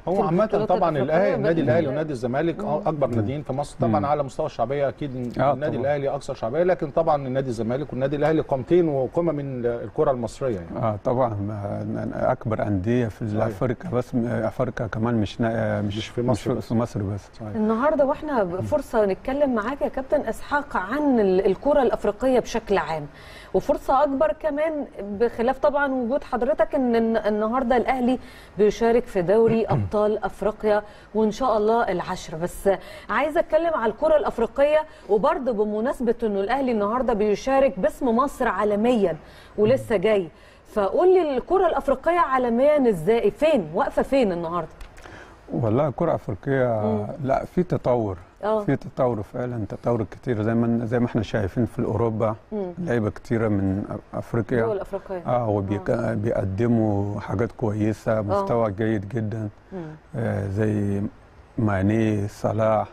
هو
في
عامة
البطولات
طبعا
الأفريقية
الاهلي النادي
بإذن
الاهلي
الله.
ونادي الزمالك اكبر ناديين في مصر طبعا على مستوى الشعبيه اكيد
آه
النادي
طبعاً.
الاهلي اكثر شعبيه لكن طبعا النادي الزمالك والنادي الاهلي قامتين وقمه من الكره المصريه يعني
اه طبعا ما- اكبر انديه في
صحيح.
افريقيا بس م- افريقيا كمان مش نا- مش,
مش في مصر
مش
بس.
في مصر بس
صحيح.
النهارده واحنا فرصه نتكلم معاك يا كابتن اسحاق عن ال- الكره الافريقيه بشكل عام وفرصه اكبر كمان بخلاف طبعا وجود حضرتك ان الن- النهارده الاهلي بيشارك في دوري ابطال افريقيا وان شاء الله العشرة بس عايزه اتكلم على الكره الافريقيه وبرضه بمناسبه انه الاهلي النهارده بيشارك باسم مصر عالميا ولسه جاي فقول لي الكره الافريقيه عالميا ازاي فين واقفه فين النهارده
والله الكره الافريقيه لا في تطور
اه
في تطور فعلا تطور كتير زي ما زي ما احنا شايفين في اوروبا
مم.
لعيبه كتيره من افريقيا
دول افريقيه
اه وبيقدموا حاجات كويسه مستوى جيد جدا
مم.
آه زي ماني صلاح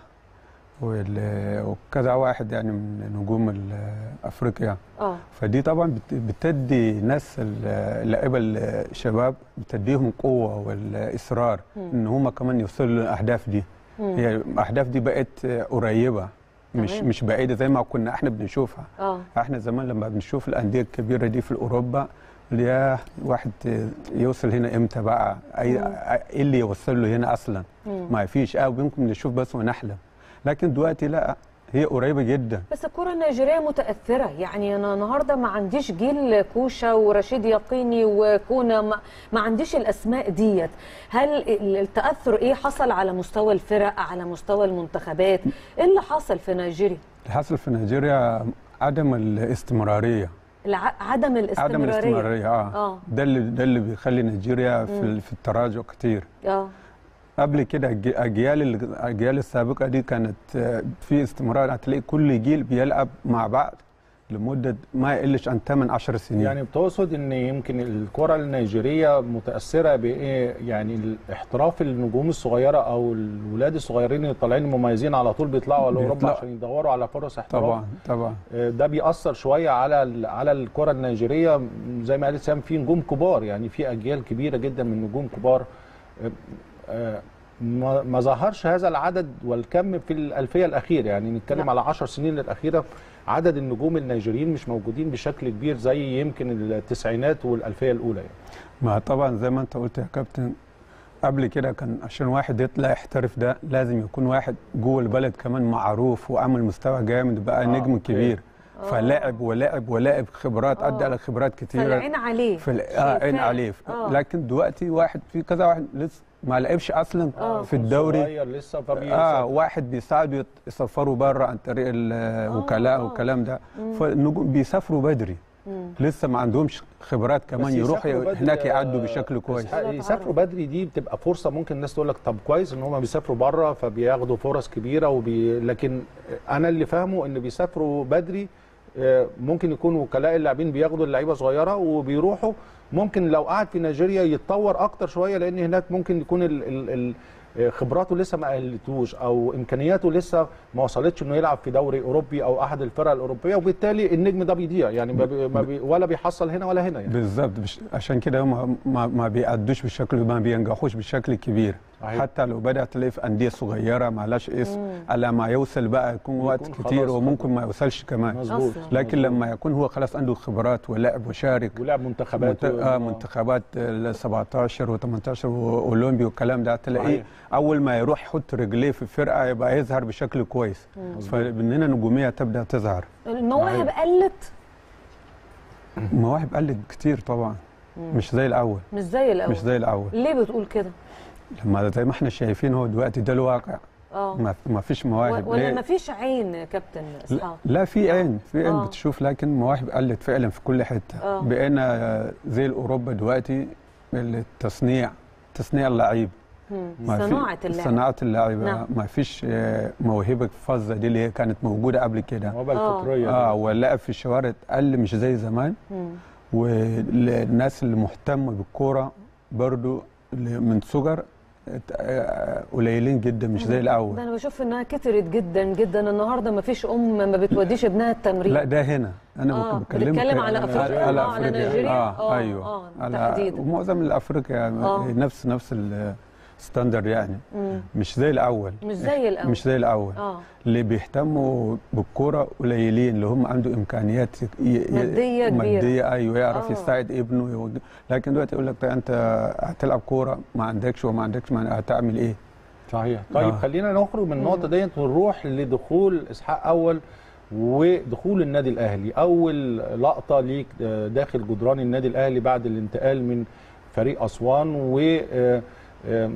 وال- وكذا واحد يعني من نجوم ال- افريقيا
اه
فدي طبعا بت- بتدي ناس ال- اللعيبه الشباب بتديهم قوه والاصرار
مم.
ان هم كمان يوصلوا للاهداف دي
مم.
هي الاهداف دي بقت قريبه مش
تمام.
مش بعيده زي ما كنا احنا بنشوفها
اه
احنا زمان لما بنشوف الانديه الكبيره دي في اوروبا اللي يا واحد يوصل هنا امتى بقى اي
مم.
ايه اللي يوصل له هنا اصلا
مم.
ما فيش اه ممكن نشوف بس ونحلم لكن دلوقتي لا هي قريبه جدا
بس الكرة النيجيرية متأثرة يعني أنا النهاردة ما عنديش جيل كوشا ورشيد يقيني وكونا ما, ما عنديش الأسماء ديت هل ال- التأثر إيه حصل على مستوى الفرق على مستوى المنتخبات إيه اللي حصل في نيجيريا
اللي حصل في نيجيريا عدم الاستمراريه
الع- عدم الاستمرارية
عدم الاستمراريه اه,
آه.
ده اللي ده اللي بيخلي نيجيريا في, ال- في التراجع كتير
اه
قبل كده الج- اجيال الاجيال السابقه دي كانت آه، في استمرار هتلاقي كل جيل بيلعب مع بعض لمده ما يقلش عن 8 10 سنين
يعني بتقصد ان يمكن الكره النيجيريه متاثره بايه يعني الاحتراف النجوم الصغيره او الولاد الصغيرين اللي طالعين مميزين على طول بيطلعوا على اوروبا
بيطلعوا.
عشان يدوروا على فرص احتراف
طبعا طبعا
آه، ده بيأثر شويه على ال- على الكره النيجيريه زي ما قالت سام في نجوم كبار يعني في اجيال كبيره جدا من نجوم كبار آه، آه، ما ما ظهرش هذا العدد والكم في الألفية الأخيرة يعني نتكلم
لا.
على عشر سنين الأخيرة عدد النجوم النيجيريين مش موجودين بشكل كبير زي يمكن التسعينات والألفية الأولى يعني.
ما طبعا زي ما انت قلت يا كابتن قبل كده كان عشان واحد يطلع يحترف ده لازم يكون واحد جوه البلد كمان معروف وعمل مستوى جامد بقى
آه،
نجم
أوكي.
كبير
آه.
فلاعب ولعب ولعب خبرات
آه.
ادى على خبرات كتيره
فالعين عليه
في ال- اه عين
شايفاه.
عليه
آه.
لكن دلوقتي واحد في كذا واحد لسه ما لعبش اصلا
آه.
في الدوري
صغير لسه فبي
اه واحد بيساعده يسفروا بره عن طريق الوكلاء
آه.
والكلام ده فالنجوم بيسافروا بدري
مم.
لسه ما عندهمش خبرات كمان
بس
يروحوا
يسافروا بدري
هناك
يا
يعدوا بشكل كويس
إسحاق، يسافروا بدري دي بتبقى فرصه ممكن الناس تقول لك طب كويس ان هم بيسافروا بره فبياخدوا فرص كبيره وبي... لكن انا اللي فاهمه ان بيسافروا بدري آه، ممكن يكون وكلاء اللاعبين بياخدوا اللعيبه صغيره وبيروحوا ممكن لو قعد في نيجيريا يتطور اكتر شويه لان هناك ممكن يكون ال... ال... ال... آه، خبراته لسه ما قلتوش او امكانياته لسه ما وصلتش انه يلعب في دوري اوروبي او احد الفرق الاوروبيه وبالتالي النجم ده بيضيع يعني ما بي... ما بي... ولا بيحصل هنا ولا هنا يعني
بالظبط بش- عشان كده هم ما, ما بيأدوش بالشكل ما بينجحوش بالشكل كبير
صحيح.
حتى لو بدأ تلاقي في أندية صغيرة ما لهاش اسم على ما يوصل بقى يكون وقت
يكون
كتير
خلاص
وممكن ما يوصلش كمان
مظبوط
أصلاً.
لكن لما يكون هو خلاص عنده خبرات ولعب وشارك
ولعب منتخبات
منت... آه منتخبات ال 17 و18 واولمبي والكلام ده تلاقيه
صحيح.
اول ما يروح يحط رجليه في الفرقه يبقى يظهر بشكل كويس فمن هنا نجوميه تبدا تظهر
المواهب قلت
المواهب قلت كتير طبعا مش زي الاول
مش زي الأول
مش زي الاول
ليه بتقول كده؟
لما زي ما احنا شايفين هو دلوقتي ده الواقع
اه
ما ما فيش مواهب
ولا
ليه؟
ما فيش عين يا كابتن
لا,
اسحاق
لا في عين في عين
آه.
بتشوف لكن مواهب قلت فعلا في كل حته
آه.
بقينا زي اوروبا دلوقتي التصنيع تصنيع اللعيب
مم.
ما في-
صناعة اللعب
صناعه اللعيبه
نعم.
ما فيش آه، موهبه فظه دي اللي هي كانت موجوده قبل كده
الموهبه
آه.
الفطريه
اه واللعب في الشوارع قل مش زي زمان
مم.
والناس اللي مهتمه بالكوره برضو اللي من صغر آه، قليلين جدا مش زي الاول
ده انا بشوف انها كترت جدا جدا النهارده ما فيش ام ما بتوديش ابنها التمرين
لا ده هنا انا
آه،
بكلمك
بنتكلم على
على-
أفريقيا،
على
آه، على
أفريقيا.
نيجيريا.
اه,
آه،
ايوه
آه،
على
تحديداً.
ومعظم الافريقيا
آه.
نفس نفس ال- ستاندرد يعني
مم.
مش زي الاول
مش زي الاول
مش زي الاول
اه
اللي بيهتموا بالكوره قليلين اللي هم عنده امكانيات ي- ي-
مادية كبيرة.
ماديه ايوه يعرف
آه.
يساعد ابنه يوجه. لكن دلوقتي يقول لك طيب انت هتلعب كوره ما عندكش وما عندكش ما هتعمل ايه؟
صحيح طيب
آه.
خلينا نخرج من النقطه ديت ونروح لدخول اسحاق اول ودخول النادي الاهلي اول لقطه ليك آه، داخل جدران النادي الاهلي بعد الانتقال من فريق اسوان و آه، آم،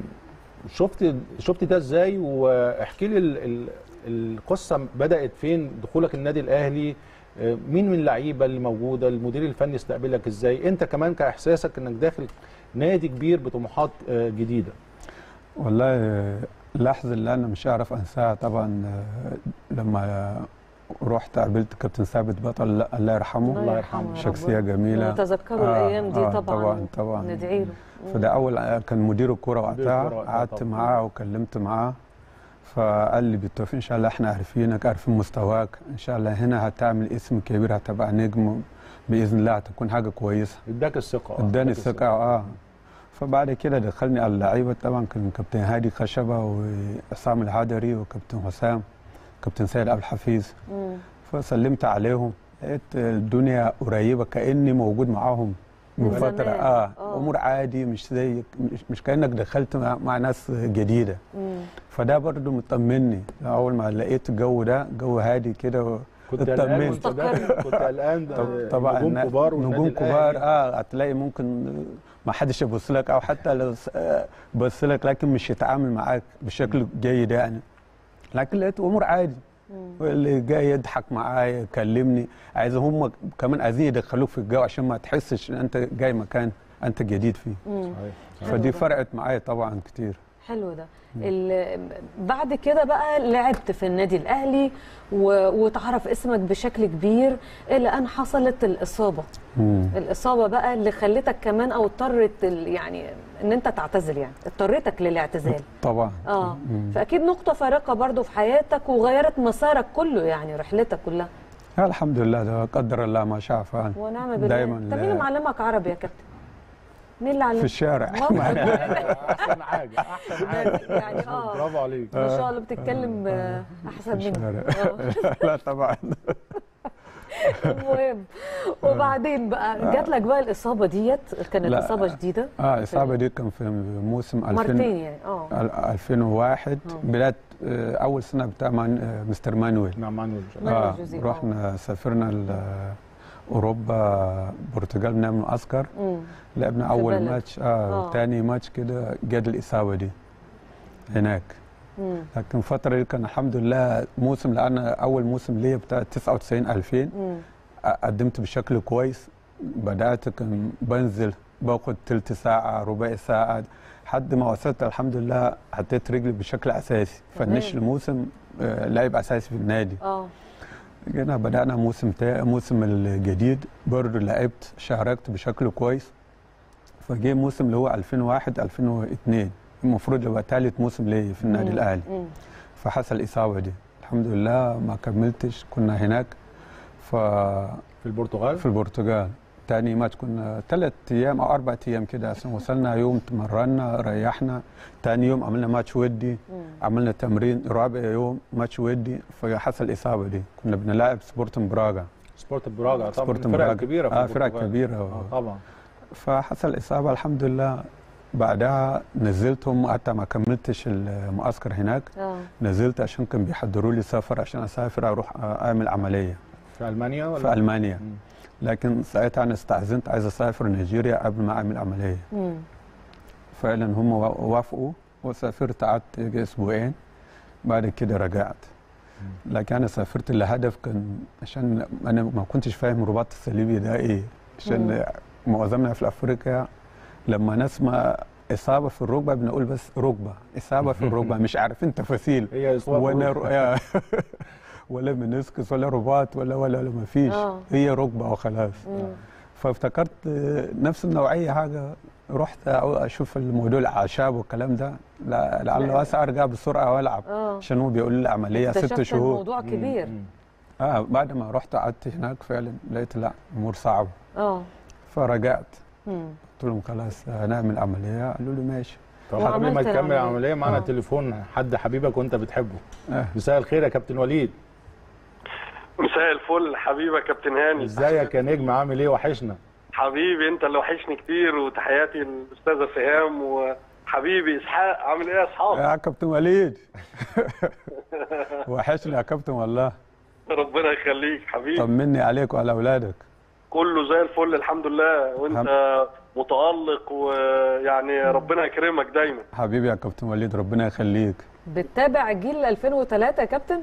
شفت شفت ده ازاي واحكي لي ال- ال- القصه بدات فين دخولك النادي الاهلي آه، مين من اللعيبه اللي موجوده المدير الفني استقبلك ازاي انت كمان كاحساسك انك داخل نادي كبير بطموحات آه، جديده
والله آه، اللحظه اللي انا مش هعرف انساها طبعا آه، لما رحت قابلت كابتن ثابت بطل الله يرحمه
الله يرحمه يا
شخصيه
رب.
جميله
نتذكروا
آه،
الايام دي
آه،
طبعا
طبعا طبعا
ندعي له
فده اول كان مدير الكوره
مدير الكرة
وقتها
وقتها
قعدت
طبعاً.
معاه وكلمت معاه فقال لي بالتوفيق ان شاء الله احنا عارفينك عارفين مستواك ان شاء الله هنا هتعمل اسم كبير هتبقى نجم باذن الله هتكون حاجه كويسه
اداك الثقه آه،
اداني
اداك
الثقه اه فبعد كده دخلني على اللعيبه طبعا كان كابتن هادي خشبه وعصام الهدري وكابتن حسام كابتن سيد عبد الحفيظ
مم.
فسلمت عليهم لقيت الدنيا قريبه كاني موجود معاهم من
من
فتره
زمان.
اه
آه.
امور عادي مش زي مش, مش كانك دخلت مع, مع ناس جديده
مم.
فده برضو مطمني اول ما لقيت الجو ده جو هادي كده
كنت قلقان
اطمنت.
وانت داخل كنت قلقان
طب- طبعا
نجوم كبار والنادي
نجوم كبار
الأهلي.
اه هتلاقي ممكن ما حدش يبص لك او حتى لو س- آه، بص لك لكن مش يتعامل معاك بشكل جيد يعني لكن لقيت امور عادي واللي جاي يضحك معايا يكلمني عايز هم كمان عايزين يدخلوك في الجو عشان ما تحسش ان انت جاي مكان انت جديد فيه
مم.
صحيح.
حلو
فدي
ده.
فرقت معايا طبعا كتير
حلو ده ال- بعد كده بقى لعبت في النادي الاهلي و- وتعرف اسمك بشكل كبير الى ان حصلت الاصابه
مم.
الاصابه بقى اللي خلتك كمان او اضطرت ال- يعني ان انت تعتزل يعني اضطرتك للاعتزال
طبعا
اه
مم.
فاكيد نقطه فارقه برضو في حياتك وغيرت مسارك كله يعني رحلتك كلها
الحمد لله ده قدر الله ما شاء فعل
ونعم بالله
دايما
انت مين اللي معلمك عربي يا كابتن مين اللي علمك
في الشارع
احسن حاجه احسن حاجه
يعني اه
برافو عليك
ما شاء الله بتتكلم آه، احسن
في
مني
الشارع
آه.
لا طبعا
المهم وبعدين بقى جات لك بقى الاصابه ديت كانت
لا.
اصابه شديده
اه الاصابه دي كان في موسم 2000
مرتين يعني اه
ال- 2001
آه.
بدايه آه، اول سنه بتاع مان آه، مستر مانويل
نعم مانويل
مانويل
اه
جوزيه، آه.
رحنا سافرنا ل- اوروبا البرتغال بنعمل معسكر
مم.
لعبنا
في
اول
بلد.
ماتش اه,
آه.
تاني ماتش كده جت الاصابه دي هناك
مم.
لكن الفتره دي كان الحمد لله موسم لان اول موسم ليا بتاع 99 2000
مم.
قدمت بشكل كويس بدات كان بنزل باخد تلت ساعه ربع ساعه لحد ما وصلت الحمد لله حطيت رجلي بشكل اساسي
تمام.
فنش الموسم آه، لاعب اساسي في النادي
اه
جينا بدانا موسم تا موسم الجديد برضه لعبت شاركت بشكل كويس فجه موسم اللي هو 2001 2002 المفروض يبقى ثالث موسم ليا في النادي
مم.
الاهلي
مم.
فحصل الاصابه دي الحمد لله ما كملتش كنا هناك ف
في البرتغال
في البرتغال تاني ماتش كنا ثلاث ايام او اربع ايام كده عشان وصلنا يوم تمرنا ريحنا تاني يوم عملنا ماتش ودي
مم.
عملنا تمرين رابع يوم ماتش ودي فحصل الاصابه دي كنا بنلاعب سبورتنج براغا
سبورت براغا طبعا
سبورت
فرقه
براغا.
كبيره في
آه، فرقة
البرتغال.
كبيرة.
آه طبعا
فحصل اصابه الحمد لله بعدها نزلتهم حتى ما كملتش المعسكر هناك
اه
نزلت عشان كان بيحضروا لي سفر عشان اسافر اروح اعمل عمليه
في المانيا ولا
في المانيا
مم.
لكن ساعتها انا استاذنت عايز اسافر نيجيريا قبل ما اعمل عمليه
مم.
فعلا هم وافقوا وسافرت قعدت يجي اسبوعين بعد كده رجعت لكن انا سافرت لهدف كان عشان انا ما كنتش فاهم الرباط الصليبي ده ايه عشان معظمنا في افريقيا لما نسمع اصابه في الركبه بنقول بس ركبه اصابه في الركبه مش عارفين تفاصيل
هي إصابة
ولا
ركبة.
ر... ولا منسكس ولا رباط ولا ولا ولا ما فيش
آه.
هي ركبه وخلاص
مم.
فافتكرت آه، نفس النوعيه حاجه رحت أو- اشوف الموضوع الاعشاب والكلام ده لا- لعل واسع ارجع بسرعه والعب
اه
عشان هو بيقول لي عمليه ست
اكتشفت
شهور
الموضوع كبير
مم.
اه بعد ما رحت قعدت هناك فعلا لقيت لا امور صعبه
اه
فرجعت
مم.
قلت لهم خلاص هنعمل عمليه قالوا لي ماشي
طب قبل ما
وعملت
نكمل
العملية.
العمليه معانا
آه.
تليفون حد حبيبك وانت بتحبه
آه.
مساء الخير يا كابتن وليد
مساء الفل حبيبي يا كابتن هاني
ازيك يا نجم عامل ايه وحشنا
حبيبي انت اللي وحشني كتير وتحياتي للاستاذه سهام وحبيبي اسحاق عامل ايه يا اصحاب
يا كابتن وليد وحشني يا كابتن والله
ربنا يخليك حبيبي
طمني عليك وعلى اولادك
كله زي الفل الحمد لله وانت متالق ويعني ربنا يكرمك دايما
حبيبي يا كابتن وليد ربنا يخليك
بتتابع جيل 2003 يا كابتن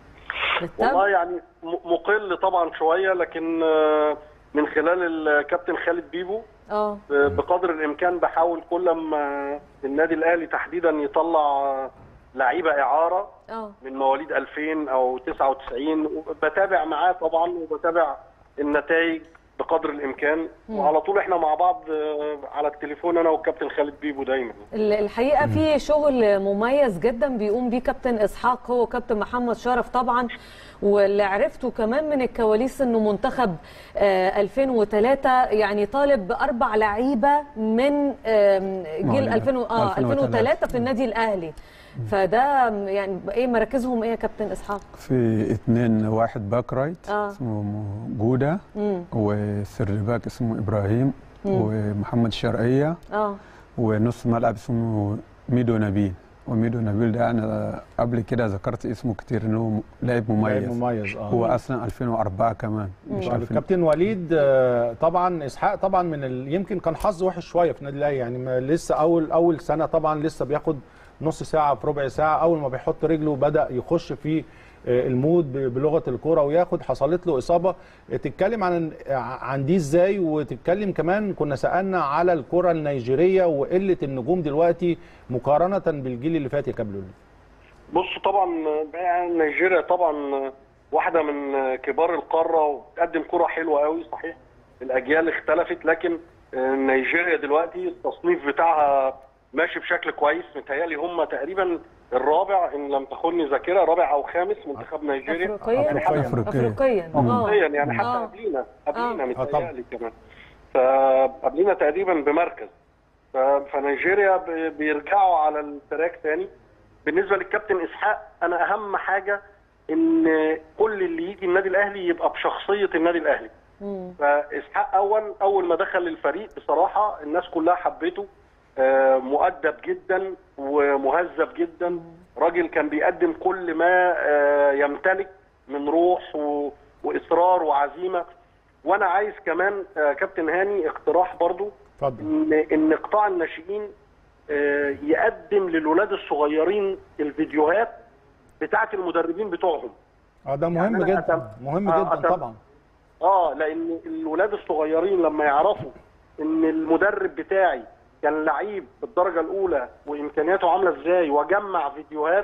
والله
بتتابع
يعني م- مقل طبعا شويه لكن آه، من خلال الكابتن خالد بيبو
اه
بقدر الامكان بحاول كل ما النادي الاهلي تحديدا يطلع لعيبه اعاره
اه
من مواليد 2000 او 99 بتابع معاه طبعا وبتابع النتائج بقدر الامكان وعلى طول احنا مع بعض آه، على التليفون انا والكابتن خالد بيبو دايما
ال- الحقيقه في شغل مميز جدا بيقوم بيه كابتن اسحاق هو كابتن محمد شرف طبعا واللي عرفته كمان من الكواليس انه منتخب آه، 2003 يعني طالب باربع لعيبه من آم، جيل
مواليد
2000 اه
2003
2003 في النادي الاهلي فده يعني ايه مراكزهم ايه يا كابتن اسحاق؟
في اتنين واحد باك رايت
آه.
اسمه جودة
امم
وسر باك اسمه ابراهيم ومحمد شرقية
اه
ونص ملعب اسمه ميدو نبيل وميدو نبيل ده انا قبل كده ذكرت اسمه كتير انه لاعب
لاعب
مميز
مميز اه
هو اصلا 2004 كمان مش
طيب
2000
الكابتن وليد آه، طبعا اسحاق طبعا من ال... يمكن كان حظ وحش شويه في النادي الاهلي يعني ما لسه اول اول سنه طبعا لسه بياخد نص ساعه في ربع ساعه اول ما بيحط رجله بدا يخش في آه، المود ب- بلغه الكوره وياخد حصلت له اصابه تتكلم عن عن دي ازاي وتتكلم كمان كنا سالنا على الكره النيجيريه وقله النجوم دلوقتي مقارنه بالجيل اللي فات يا كابتن وليد.
بص طبعا يعني نيجيريا طبعا واحده من كبار القاره وبتقدم كره حلوه قوي صحيح الاجيال اختلفت لكن نيجيريا دلوقتي التصنيف بتاعها ماشي بشكل كويس متهيألي هم تقريبا الرابع ان لم تخني ذاكره رابع او خامس منتخب نيجيريا
افريقيا
يعني حتى
أفريقيا.
افريقيا
افريقيا يعني حتى
آه.
قبلينا قبلينا
آه.
متهيألي كمان فقبلينا تقريبا بمركز ف- فنيجيريا ب- بيرجعوا على التراك تاني بالنسبه للكابتن اسحاق انا اهم حاجه ان كل اللي يجي النادي الاهلي يبقى بشخصيه النادي الاهلي
مم.
فاسحاق اول اول ما دخل الفريق بصراحه الناس كلها حبته آه، مؤدب جدا ومهذب جدا راجل كان بيقدم كل ما آه، يمتلك من روح و- واصرار وعزيمه وانا عايز كمان آه، كابتن هاني اقتراح برضو
اتفضل
ان ان قطاع الناشئين آه، يقدم للولاد الصغيرين الفيديوهات بتاعه المدربين بتوعهم
اه ده مهم
يعني أنا
جدا
أتم-
مهم
آه،
جدا
أتم-
طبعا
اه لان الولاد الصغيرين لما يعرفوا ان المدرب بتاعي كان لعيب بالدرجه الاولى وامكانياته عامله ازاي واجمع فيديوهات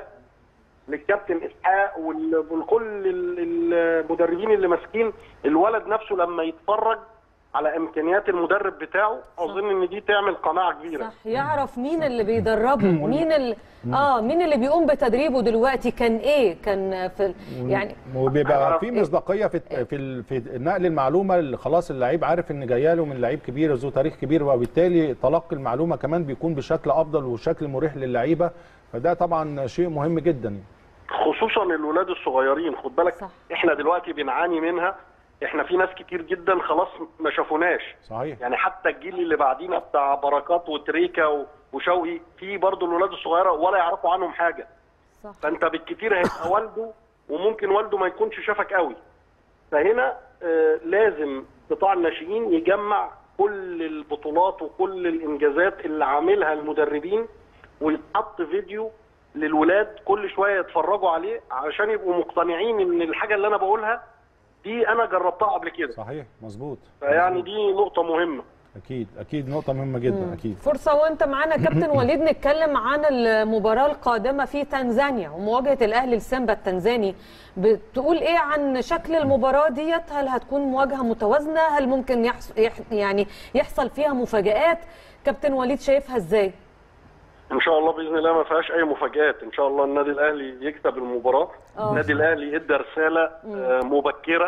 للكابتن اسحاق وال- ولكل ال- المدربين اللي ماسكين الولد نفسه لما يتفرج على امكانيات المدرب بتاعه اظن ان دي تعمل قناعه كبيره
صح يعرف مين اللي بيدربه مين اللي اه مين اللي بيقوم بتدريبه دلوقتي كان ايه كان في ال- يعني
وبيبقى في
إيه؟
مصداقيه في في ال- في نقل المعلومه اللي خلاص اللعيب عارف ان جايه له من لعيب كبير ذو تاريخ كبير وبالتالي تلقي المعلومه كمان بيكون بشكل افضل وشكل مريح للعيبه فده طبعا شيء مهم جدا
خصوصا الولاد الصغيرين خد بالك
صح.
احنا دلوقتي بنعاني منها احنا في ناس كتير جدا خلاص ما شافوناش
صحيح
يعني حتى الجيل اللي بعدينا بتاع بركات وتريكا و- وشوقي في برضه الولاد الصغيره ولا يعرفوا عنهم حاجه
صح
فانت بالكتير هيبقى والده وممكن والده ما يكونش شافك قوي فهنا آه، لازم قطاع الناشئين يجمع كل البطولات وكل الانجازات اللي عاملها المدربين ويتحط فيديو للولاد كل شويه يتفرجوا عليه علشان يبقوا مقتنعين ان الحاجه اللي انا بقولها دي انا جربتها قبل كده
صحيح مظبوط
فيعني دي نقطه مهمه
اكيد اكيد نقطه مهمه جدا اكيد
فرصة وانت معانا كابتن وليد نتكلم عن المباراة القادمة في تنزانيا ومواجهة الاهلي السيمبا التنزاني بتقول ايه عن شكل المباراة ديت هل هتكون مواجهة متوازنة هل ممكن يحص... يح... يعني يحصل فيها مفاجآت كابتن وليد شايفها ازاي
ان شاء الله باذن الله ما فيهاش اي مفاجات ان شاء الله النادي الاهلي يكسب المباراه
آه.
النادي الاهلي ادى رساله آه، مبكره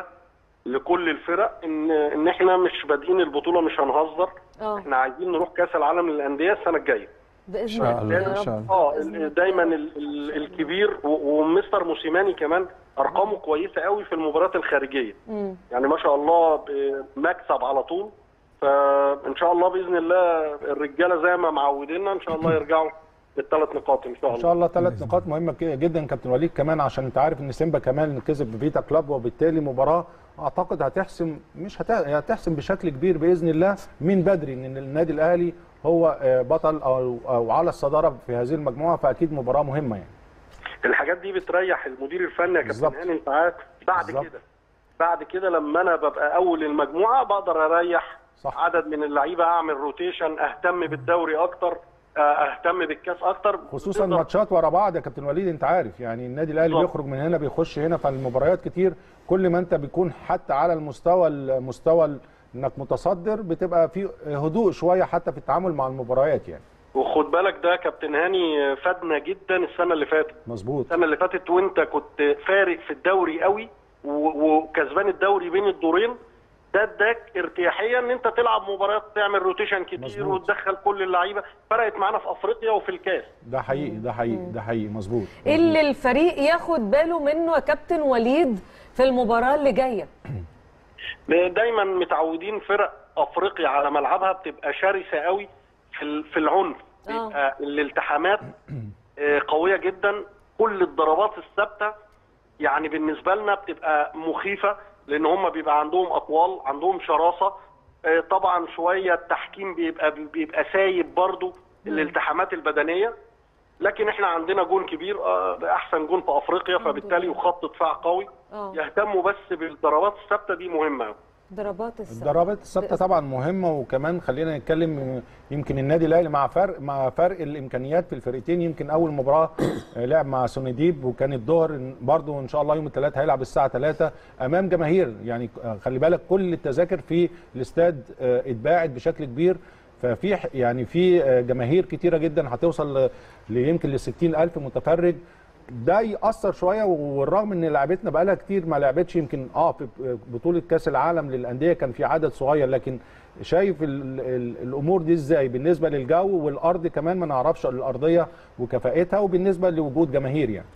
لكل الفرق ان ان احنا مش بادئين البطوله مش هنهزر
اه
احنا عايزين نروح كاس العالم للانديه السنه الجايه
باذن
شاء الله،
يا
إن
رب.
شاء الله.
اه ال- دايما ال- ال- الكبير و- ومستر موسيماني كمان ارقامه كويسه قوي في المباريات الخارجيه
مم.
يعني ما شاء الله ب- مكسب على طول فان شاء الله باذن الله الرجاله زي ما معودينا ان شاء الله يرجعوا بالثلاث نقاط ان شاء
ان
الله
شاء الله ثلاث نقاط مهمه ك- جدا كابتن وليد كمان عشان انت عارف ان سيمبا كمان كسب فيتا كلاب وبالتالي مباراه اعتقد هتحسم مش هت- هتحسم بشكل كبير باذن الله من بدري ان النادي الاهلي هو آه، بطل او او على الصداره في هذه المجموعه فاكيد مباراه مهمه يعني
الحاجات دي بتريح المدير الفني يا
بالظبط.
كابتن هاني انت عارف بعد
بالظبط.
كده بعد كده لما انا ببقى اول المجموعه بقدر اريح
صح.
عدد من اللعيبه اعمل روتيشن اهتم بالدوري اكتر آه، اهتم بالكاس اكتر
خصوصا
بتقدر-
ماتشات ورا بعض يا كابتن وليد انت عارف يعني النادي الاهلي
بالظبط.
بيخرج من هنا بيخش هنا فالمباريات كتير كل ما انت بيكون حتى على المستوى المستوى ال- انك متصدر بتبقى في هدوء شويه حتى في التعامل مع المباريات يعني
وخد بالك ده كابتن هاني فادنا جدا السنه اللي فاتت
مظبوط
السنه اللي فاتت وانت كنت فارق في الدوري قوي و- وكسبان الدوري بين الدورين ده اداك ارتياحيه ان انت تلعب مباريات تعمل روتيشن كتير
مظبوط.
وتدخل كل اللعيبه فرقت معانا في افريقيا وفي الكاس
ده حقيقي ده حقيقي ده حقيقي مظبوط
ايه اللي الفريق ياخد باله منه يا كابتن وليد في المباراه اللي جايه
دايما متعودين فرق افريقيا على ملعبها بتبقى شرسه قوي في ال- في العنف
آه.
بيبقى الالتحامات آه، قويه جدا كل الضربات الثابته يعني بالنسبه لنا بتبقى مخيفه لان هم بيبقى عندهم اطوال عندهم شراسه آه، طبعا شويه التحكيم بيبقى بيبقى سايب برضو الالتحامات البدنيه لكن احنا عندنا جون كبير آه، ده احسن جون في افريقيا فبالتالي وخط دفاع قوي
اه
يهتموا بس بالضربات الثابته دي مهمه أوي.
ضربات السبت
الضربات الثابته طبعا مهمه وكمان خلينا نتكلم يمكن النادي الاهلي مع فرق مع فرق الامكانيات في الفرقتين يمكن اول مباراه آه، لعب مع سونيديب وكان الظهر برضه ان شاء الله يوم الثلاث هيلعب الساعه 3 امام جماهير يعني آه، خلي بالك كل التذاكر في الاستاد آه، اتباعت بشكل كبير ففي ح- يعني في آه، جماهير كتيره جدا هتوصل ل- ليمكن ل 60000 متفرج ده يأثر شويه والرغم ان لعبتنا بقالها كتير ما لعبتش يمكن اه في بطوله كاس العالم للانديه كان في عدد صغير لكن شايف ال ال الامور دي ازاي بالنسبه للجو والارض كمان ما نعرفش الارضيه وكفاءتها وبالنسبه لوجود جماهير يعني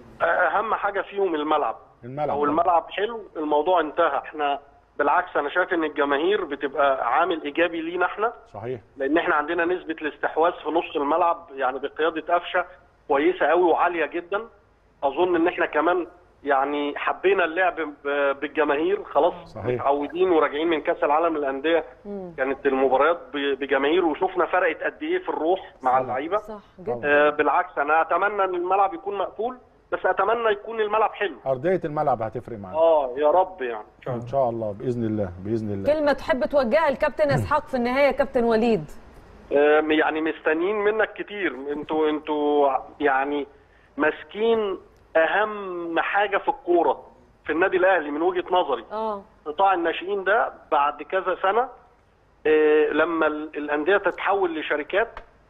اهم حاجه فيهم الملعب
الملعب
لو الملعب حلو الموضوع انتهى احنا بالعكس انا شايف ان الجماهير بتبقى عامل ايجابي لينا احنا
صحيح
لان احنا عندنا نسبه الاستحواذ في نص الملعب يعني بقياده قفشه كويسه قوي وعاليه جدا اظن ان احنا كمان يعني حبينا اللعب ب- بالجماهير خلاص
صحيح.
متعودين وراجعين من كاس العالم للانديه كانت المباريات ب- بجماهير وشفنا فرقت قد ايه في الروح مع اللعيبه
صح جدا
آه، بالعكس انا اتمنى ان الملعب يكون مقفول بس اتمنى يكون الملعب حلو
ارضيه الملعب هتفرق معانا
اه يا رب يعني إن شاء الله.
ان شاء الله باذن الله باذن الله
كلمه تحب توجهها لكابتن اسحاق في النهايه يا كابتن وليد
آه، يعني مستنيين منك كتير انتوا انتوا يعني ماسكين اهم حاجه في الكوره في النادي الاهلي من وجهه نظري
اه
قطاع الناشئين ده بعد كذا سنه آه، لما ال- الانديه تتحول لشركات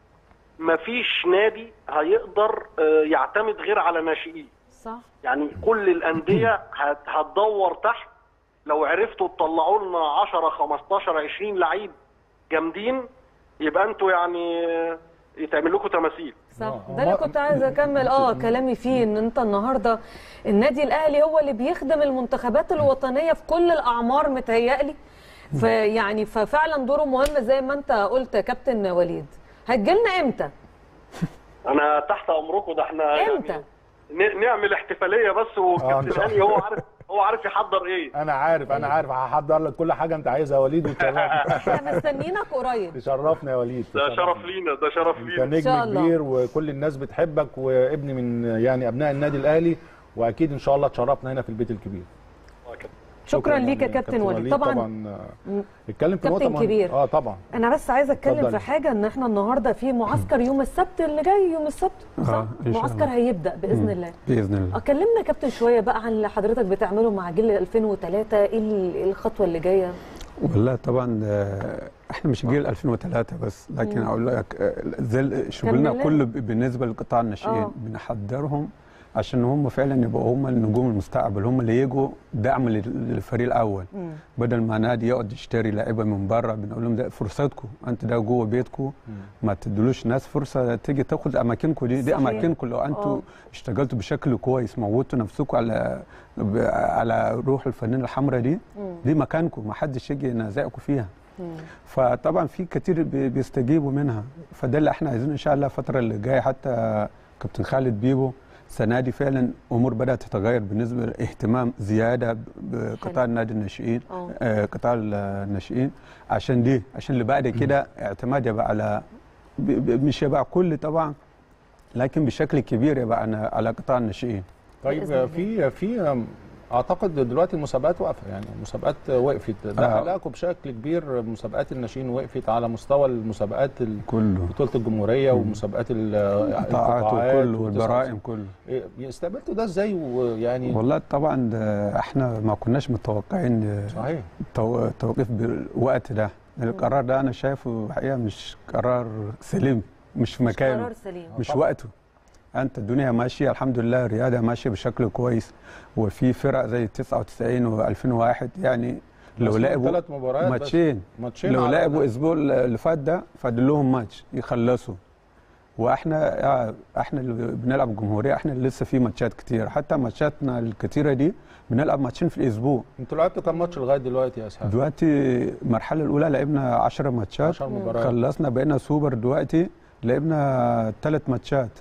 مفيش نادي هيقدر آه، يعتمد غير على ناشئين
صح
يعني كل الانديه هت- هتدور تحت لو عرفتوا تطلعوا لنا 10 15 20 لعيب جامدين يبقى انتوا يعني آه، يتعمل لكم تماثيل
صح
آه،
ده اللي
هو-
كنت عايزه اكمل اه كلامي فيه ان انت النهارده النادي الاهلي هو اللي بيخدم المنتخبات الوطنيه في كل الاعمار متهيألي فيعني ففعلا دوره مهم زي ما انت قلت يا كابتن وليد هتجيلنا امتى
انا تحت امركم ده احنا
امتى
يعني ن- نعمل احتفاليه بس
آه، إن
وكابتن
شاء
هاني هو عارف هو عارف يحضر ايه
انا عارف انا عارف هحضر لك كل حاجه انت عايزها يا وليد وتشرفنا
احنا مستنيينك قريب
تشرفنا يا وليد
ده
تشرفنا.
شرف لينا ده شرف
انت
لينا
نجم
شاء الله.
كبير وكل الناس بتحبك وابن من يعني ابناء النادي الاهلي واكيد ان شاء الله تشرفنا هنا في البيت الكبير
شكرا ليك يا
يعني
كابتن وليد
طبعا,
طبعا
طبعا آه، اتكلم في
كابتن
نقطه مهمة.
كبير.
اه طبعا
انا بس عايزه اتكلم
اتفضلي.
في حاجه ان احنا النهارده في معسكر يوم السبت اللي جاي يوم السبت صح
آه، إن شاء
معسكر
الله.
هيبدا باذن الله
باذن الله
اكلمنا يا كابتن شويه بقى عن اللي حضرتك بتعمله مع جيل 2003 ايه ال- إيه الخطوه اللي جايه
والله طبعا آه، احنا مش جيل 2003 بس لكن
مم.
اقول لك آه، زي شغلنا
كمل
كله ب- بالنسبه لقطاع الناشئين
آه.
بنحضرهم عشان هم فعلا يبقوا هم النجوم المستقبل هم اللي يجوا دعم لل- للفريق الاول بدل ما نادي يقعد يشتري لعيبه من بره بنقول لهم ده فرصتكم انت ده جوه بيتكم ما تدلوش ناس فرصه تيجي تاخد اماكنكم دي دي
صحيح.
اماكنكم لو انتوا
آه.
اشتغلتوا بشكل كويس موتوا نفسكم على ب- على روح الفنانه الحمراء دي دي مكانكم ما حدش يجي ينازعكم فيها فطبعا في كتير بي- بيستجيبوا منها فده اللي احنا عايزين ان شاء الله الفتره اللي جايه حتى كابتن خالد بيبو السنه دي فعلا امور بدات تتغير بالنسبه لاهتمام زياده بقطاع النادي الناشئين
آه.
آه قطاع الناشئين عشان دي عشان اللي بعد كده اعتماد يبقى على ب- ب- مش يبقى كل طبعا لكن بشكل كبير يبقى على- على قطاع الناشئين
طيب
بإذن الله.
في في اعتقد دلوقتي المسابقات واقفه يعني المسابقات وقفت ده
آه.
قلقكم بشكل كبير مسابقات الناشئين وقفت على مستوى المسابقات ال-
كله
بطوله الجمهوريه ومسابقات ال-
القطاعات
القطاعات
وكله
والتسعة
والبرائم كله
إيه، استقبلتوا ده ازاي ويعني
والله طبعا ده احنا ما كناش متوقعين
صحيح
تو- توقيف بالوقت ده القرار ده انا شايفه الحقيقه مش قرار سليم مش في مكانه
قرار سليم
مش
طبعا.
وقته انت الدنيا ماشيه الحمد لله الرياضه ماشيه بشكل كويس وفي فرق زي 99 و2001 يعني لو لعبوا
ثلاث مباريات بس.
ماتشين
ماتشين
لو
على-
لعبوا الاسبوع اللي فات ده فاضل لهم ماتش يخلصوا واحنا آه، احنا اللي بنلعب الجمهوريه احنا اللي لسه في ماتشات كتير حتى ماتشاتنا الكتيره دي بنلعب ماتشين في الاسبوع
انتوا لعبتوا كام ماتش لغايه دلوقتي يا اسحاق؟
دلوقتي المرحله الاولى لعبنا 10 ماتشات
10 مباريات
خلصنا بقينا سوبر دلوقتي لعبنا ثلاث ماتشات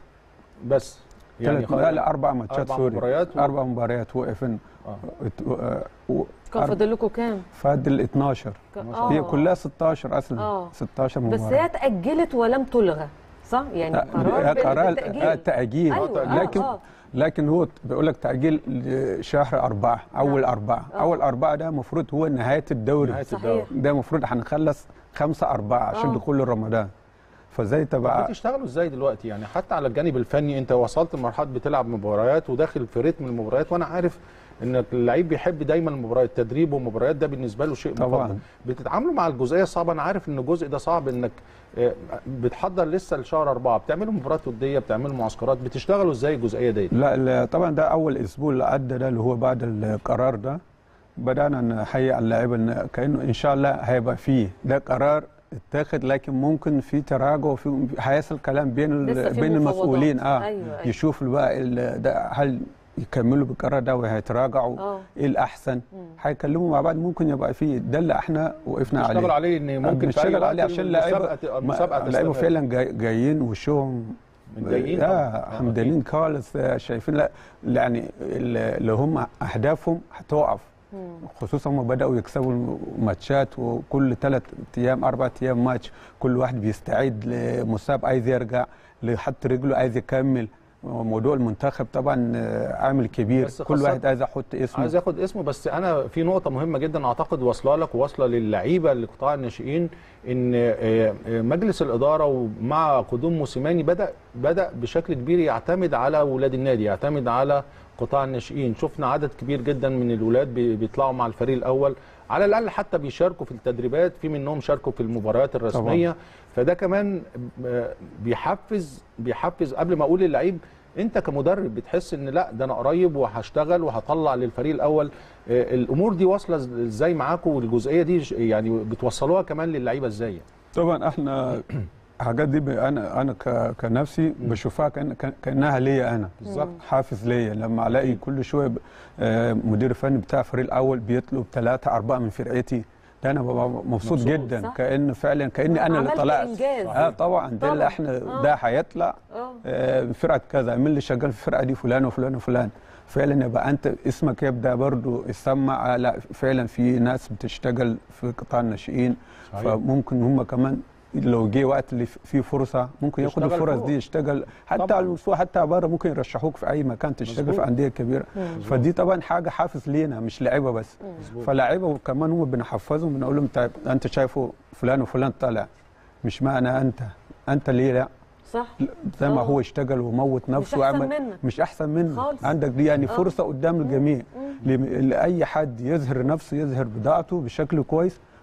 بس
يعني
خلاص.
لا لا اربع ماتشات
أربع
سوري
مباريات و-
اربع مباريات وقفنا
آه.
ات- آه، و-
كان فاضل لكم كام؟
فاضل 12
ك-
هي كلها 16 اصلا
آه.
16
بس
مباراه
هي اتأجلت ولم تلغى صح؟ يعني
آه،
قرار بال-
قرار
بالتأجيل.
آه، تأجيل
أيوة، آه،
لكن
آه.
لكن هو بيقول لك تأجيل لشهر أربعة أول
نعم.
أربعة
آه.
أول أربعة ده المفروض هو نهاية الدوري
نهاية
صحيح.
الدوري
ده المفروض هنخلص خمسة أربعة عشان
آه.
دخول رمضان فازاي تبقى
بتشتغلوا ازاي دلوقتي يعني حتى على الجانب الفني انت وصلت لمرحله بتلعب مباريات وداخل في رتم المباريات وانا عارف ان اللعيب بيحب دايما المباريات التدريب والمباريات ده بالنسبه له شيء
طبعاً.
مفضل بتتعاملوا مع الجزئيه الصعبه انا عارف ان الجزء ده صعب انك آه، بتحضر لسه لشهر أربعة بتعملوا مباريات وديه بتعملوا معسكرات بتشتغلوا ازاي الجزئيه دي
لا, لا طبعا ده أول أسبوع اللي عدى ده اللي هو بعد القرار ده بدأنا نهيئ اللعيبة إن كأنه إن شاء الله هيبقى فيه ده قرار اتاخد لكن ممكن في تراجع وفي هيحصل كلام بين ال-
لسه في
بين
مفاوضات.
المسؤولين اه
أيوة، أيوة.
يشوفوا بقى ال- ده هل يكملوا بالقرار ده وهيتراجعوا
آه.
ايه الاحسن هيكلموا مع بعض ممكن يبقى فيه ده اللي احنا وقفنا عليه
تشتغلوا عليه ان ممكن في أي
بنشتغل
وقت
عليه عشان اللعيبه
المسابقه تبقى- المسابقه
اللعيبه
تستمر.
فعلا جاي جايين وشهم
متضايقين
لا
طبعاً.
حمدانين خالص آه، شايفين لا يعني ال- اللي هم اهدافهم هتقف خصوصا هم بداوا يكسبوا الماتشات وكل ثلاث ايام اربع ايام ماتش كل واحد بيستعد لمسابقه عايز يرجع لحط رجله عايز يكمل موضوع المنتخب طبعا آه، عامل كبير
بس
كل
خاصة-
واحد عايز يحط اسمه
عايز اخد اسمه بس انا في نقطه مهمه جدا اعتقد واصله لك وواصله للعيبه لقطاع الناشئين ان آه، آه، مجلس الاداره ومع قدوم موسيماني بدا بدا بشكل كبير يعتمد على اولاد النادي يعتمد على قطاع الناشئين شفنا عدد كبير جدا من الولاد بي- بيطلعوا مع الفريق الاول على الاقل حتى بيشاركوا في التدريبات في منهم شاركوا في المباريات الرسميه فده كمان آه، بيحفز بيحفز قبل ما اقول للعيب انت كمدرب بتحس ان لا ده انا قريب وهشتغل وهطلع للفريق الاول آه، الامور دي واصله ازاي معاكم والجزئيه دي ش- يعني بتوصلوها كمان للعيبه ازاي
طبعا احنا الحاجات دي ب- انا انا ك- كنفسي بشوفها كأن كأن- كانها ليا انا
بالظبط.
حافز ليا لما الاقي كل شويه ب- آه، مدير فني بتاع الفريق الاول بيطلب ثلاثه اربعه من فرقتي ده انا ببقى مبسوط,
مبسوط.
جدا
صح.
كان فعلا كاني انا اللي
عملت
طلعت
إنجاز.
اه طبعا ده
طبعاً.
اللي احنا
آه.
ده هيطلع
اه
آه، فرقه كذا مين اللي شغال في الفرقه دي فلان وفلان وفلان فعلا يبقى انت اسمك يبدا برضو يسمع آه، لا فعلا في ناس بتشتغل في قطاع الناشئين
صحيح.
فممكن هم كمان لو جه وقت اللي فيه فرصه ممكن ياخد
يشتغل
الفرص
فوق.
دي يشتغل حتى
طبعاً.
على المستوى حتى بره ممكن يرشحوك في اي مكان تشتغل
مظبوط.
في انديه كبيره فدي طبعا حاجه حافز لينا مش لعيبه بس
مظبوط.
فلاعيبه وكمان هم بنحفزهم بنقول لهم طيب انت شايفه فلان وفلان طالع مش معنى انت انت ليه لا
صح
زي ما
آه.
هو اشتغل وموت نفسه
أحسن
وعمل
منك.
مش احسن منك
خالص.
عندك دي يعني
آه.
فرصه قدام الجميع ل- لاي حد يظهر نفسه يظهر بضاعته بشكل كويس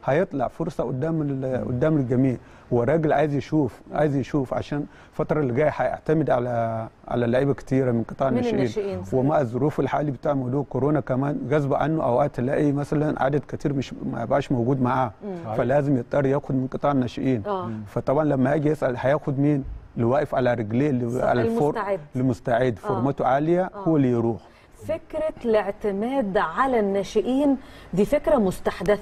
هيطلع فرصه قدام ال- قدام الجميع والراجل عايز يشوف عايز يشوف عشان الفتره اللي جايه هيعتمد على على لعيبه كتيره من قطاع
من
الناشئين
الناشئين، صحيح.
ومع الظروف الحالي بتاع موضوع كورونا كمان غصب عنه اوقات تلاقي مثلا عدد كتير مش ما يبقاش موجود معاه فلازم يضطر ياخد من قطاع الناشئين
اه
فطبعا لما يجي يسال هياخد مين اللي واقف على رجليه اللي
صح،
على الفور
المستعد.
المستعد فورمته عاليه هو اللي يروح
فكرة الاعتماد على الناشئين دي فكرة مستحدثة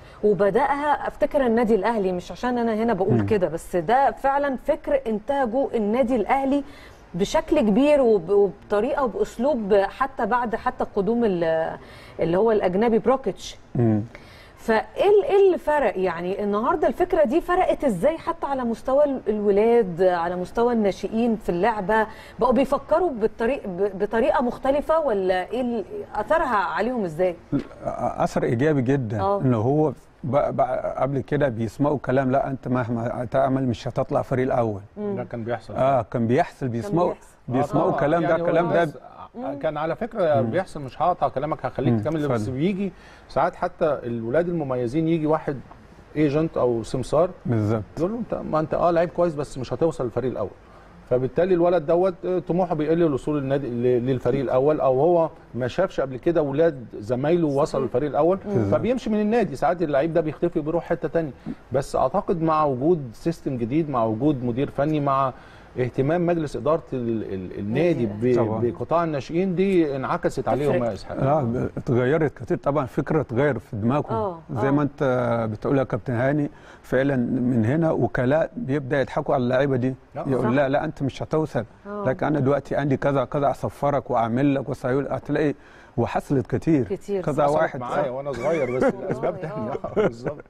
وبدأها افتكر النادي الاهلي مش عشان انا هنا بقول كده بس ده فعلا فكر انتاجه النادي الاهلي بشكل كبير وب- وبطريقه وباسلوب حتى بعد حتى قدوم ال- اللي هو الاجنبي بروكيتش
مم.
فايه ال- ايه اللي فرق يعني النهارده الفكره دي فرقت ازاي حتى على مستوى ال- الولاد على مستوى الناشئين في اللعبه بقوا بيفكروا بالطريق ب- بطريقه مختلفه ولا ايه ال- اثرها عليهم ازاي
اثر ايجابي جدا
آه.
ان هو بقى بقى قبل كده بيسمعوا كلام لا انت مهما تعمل مش هتطلع فريق الاول
ده كان بيحصل
اه كان بيحصل بيسمعوا
بيحصل.
بيسمعوا
آه،
الكلام ده
يعني هو
الكلام ده
الناس كان على فكره بيحصل مش هقطع كلامك هخليك
مم،
تكمل بس
اتفضل.
بيجي ساعات حتى الولاد المميزين يجي واحد ايجنت او سمسار
بالظبط
يقول له انت ما انت اه لعيب كويس بس مش هتوصل للفريق الاول فبالتالي الولد دوت آه، طموحه بيقل للوصول للنادي ل- للفريق الاول او هو ما شافش قبل كده ولاد زمايله وصلوا للفريق الاول فبيمشي من النادي ساعات اللعيب ده بيختفي بيروح حته تانية بس اعتقد مع وجود سيستم جديد مع وجود مدير فني مع اهتمام مجلس اداره ال ال النادي ب-
طبعا.
بقطاع الناشئين دي انعكست عليهم
تفرق.
يا اسحاق
اه اتغيرت كتير طبعا فكره اتغير في دماغهم
آه،
زي
آه.
ما انت بتقول يا كابتن هاني فعلا من هنا وكلاء بيبدا يضحكوا على اللعيبه دي
آه.
صح.
يقول لا لا انت مش هتوصل
آه.
لكن انا دلوقتي عندي كذا كذا اصفرك واعمل لك وسيقول هتلاقي وحصلت كتير
كتير،
كذا
حصلت
واحد
معايا وانا صغير بس الاسباب
والله،
تانية
آه.
آه، بالظبط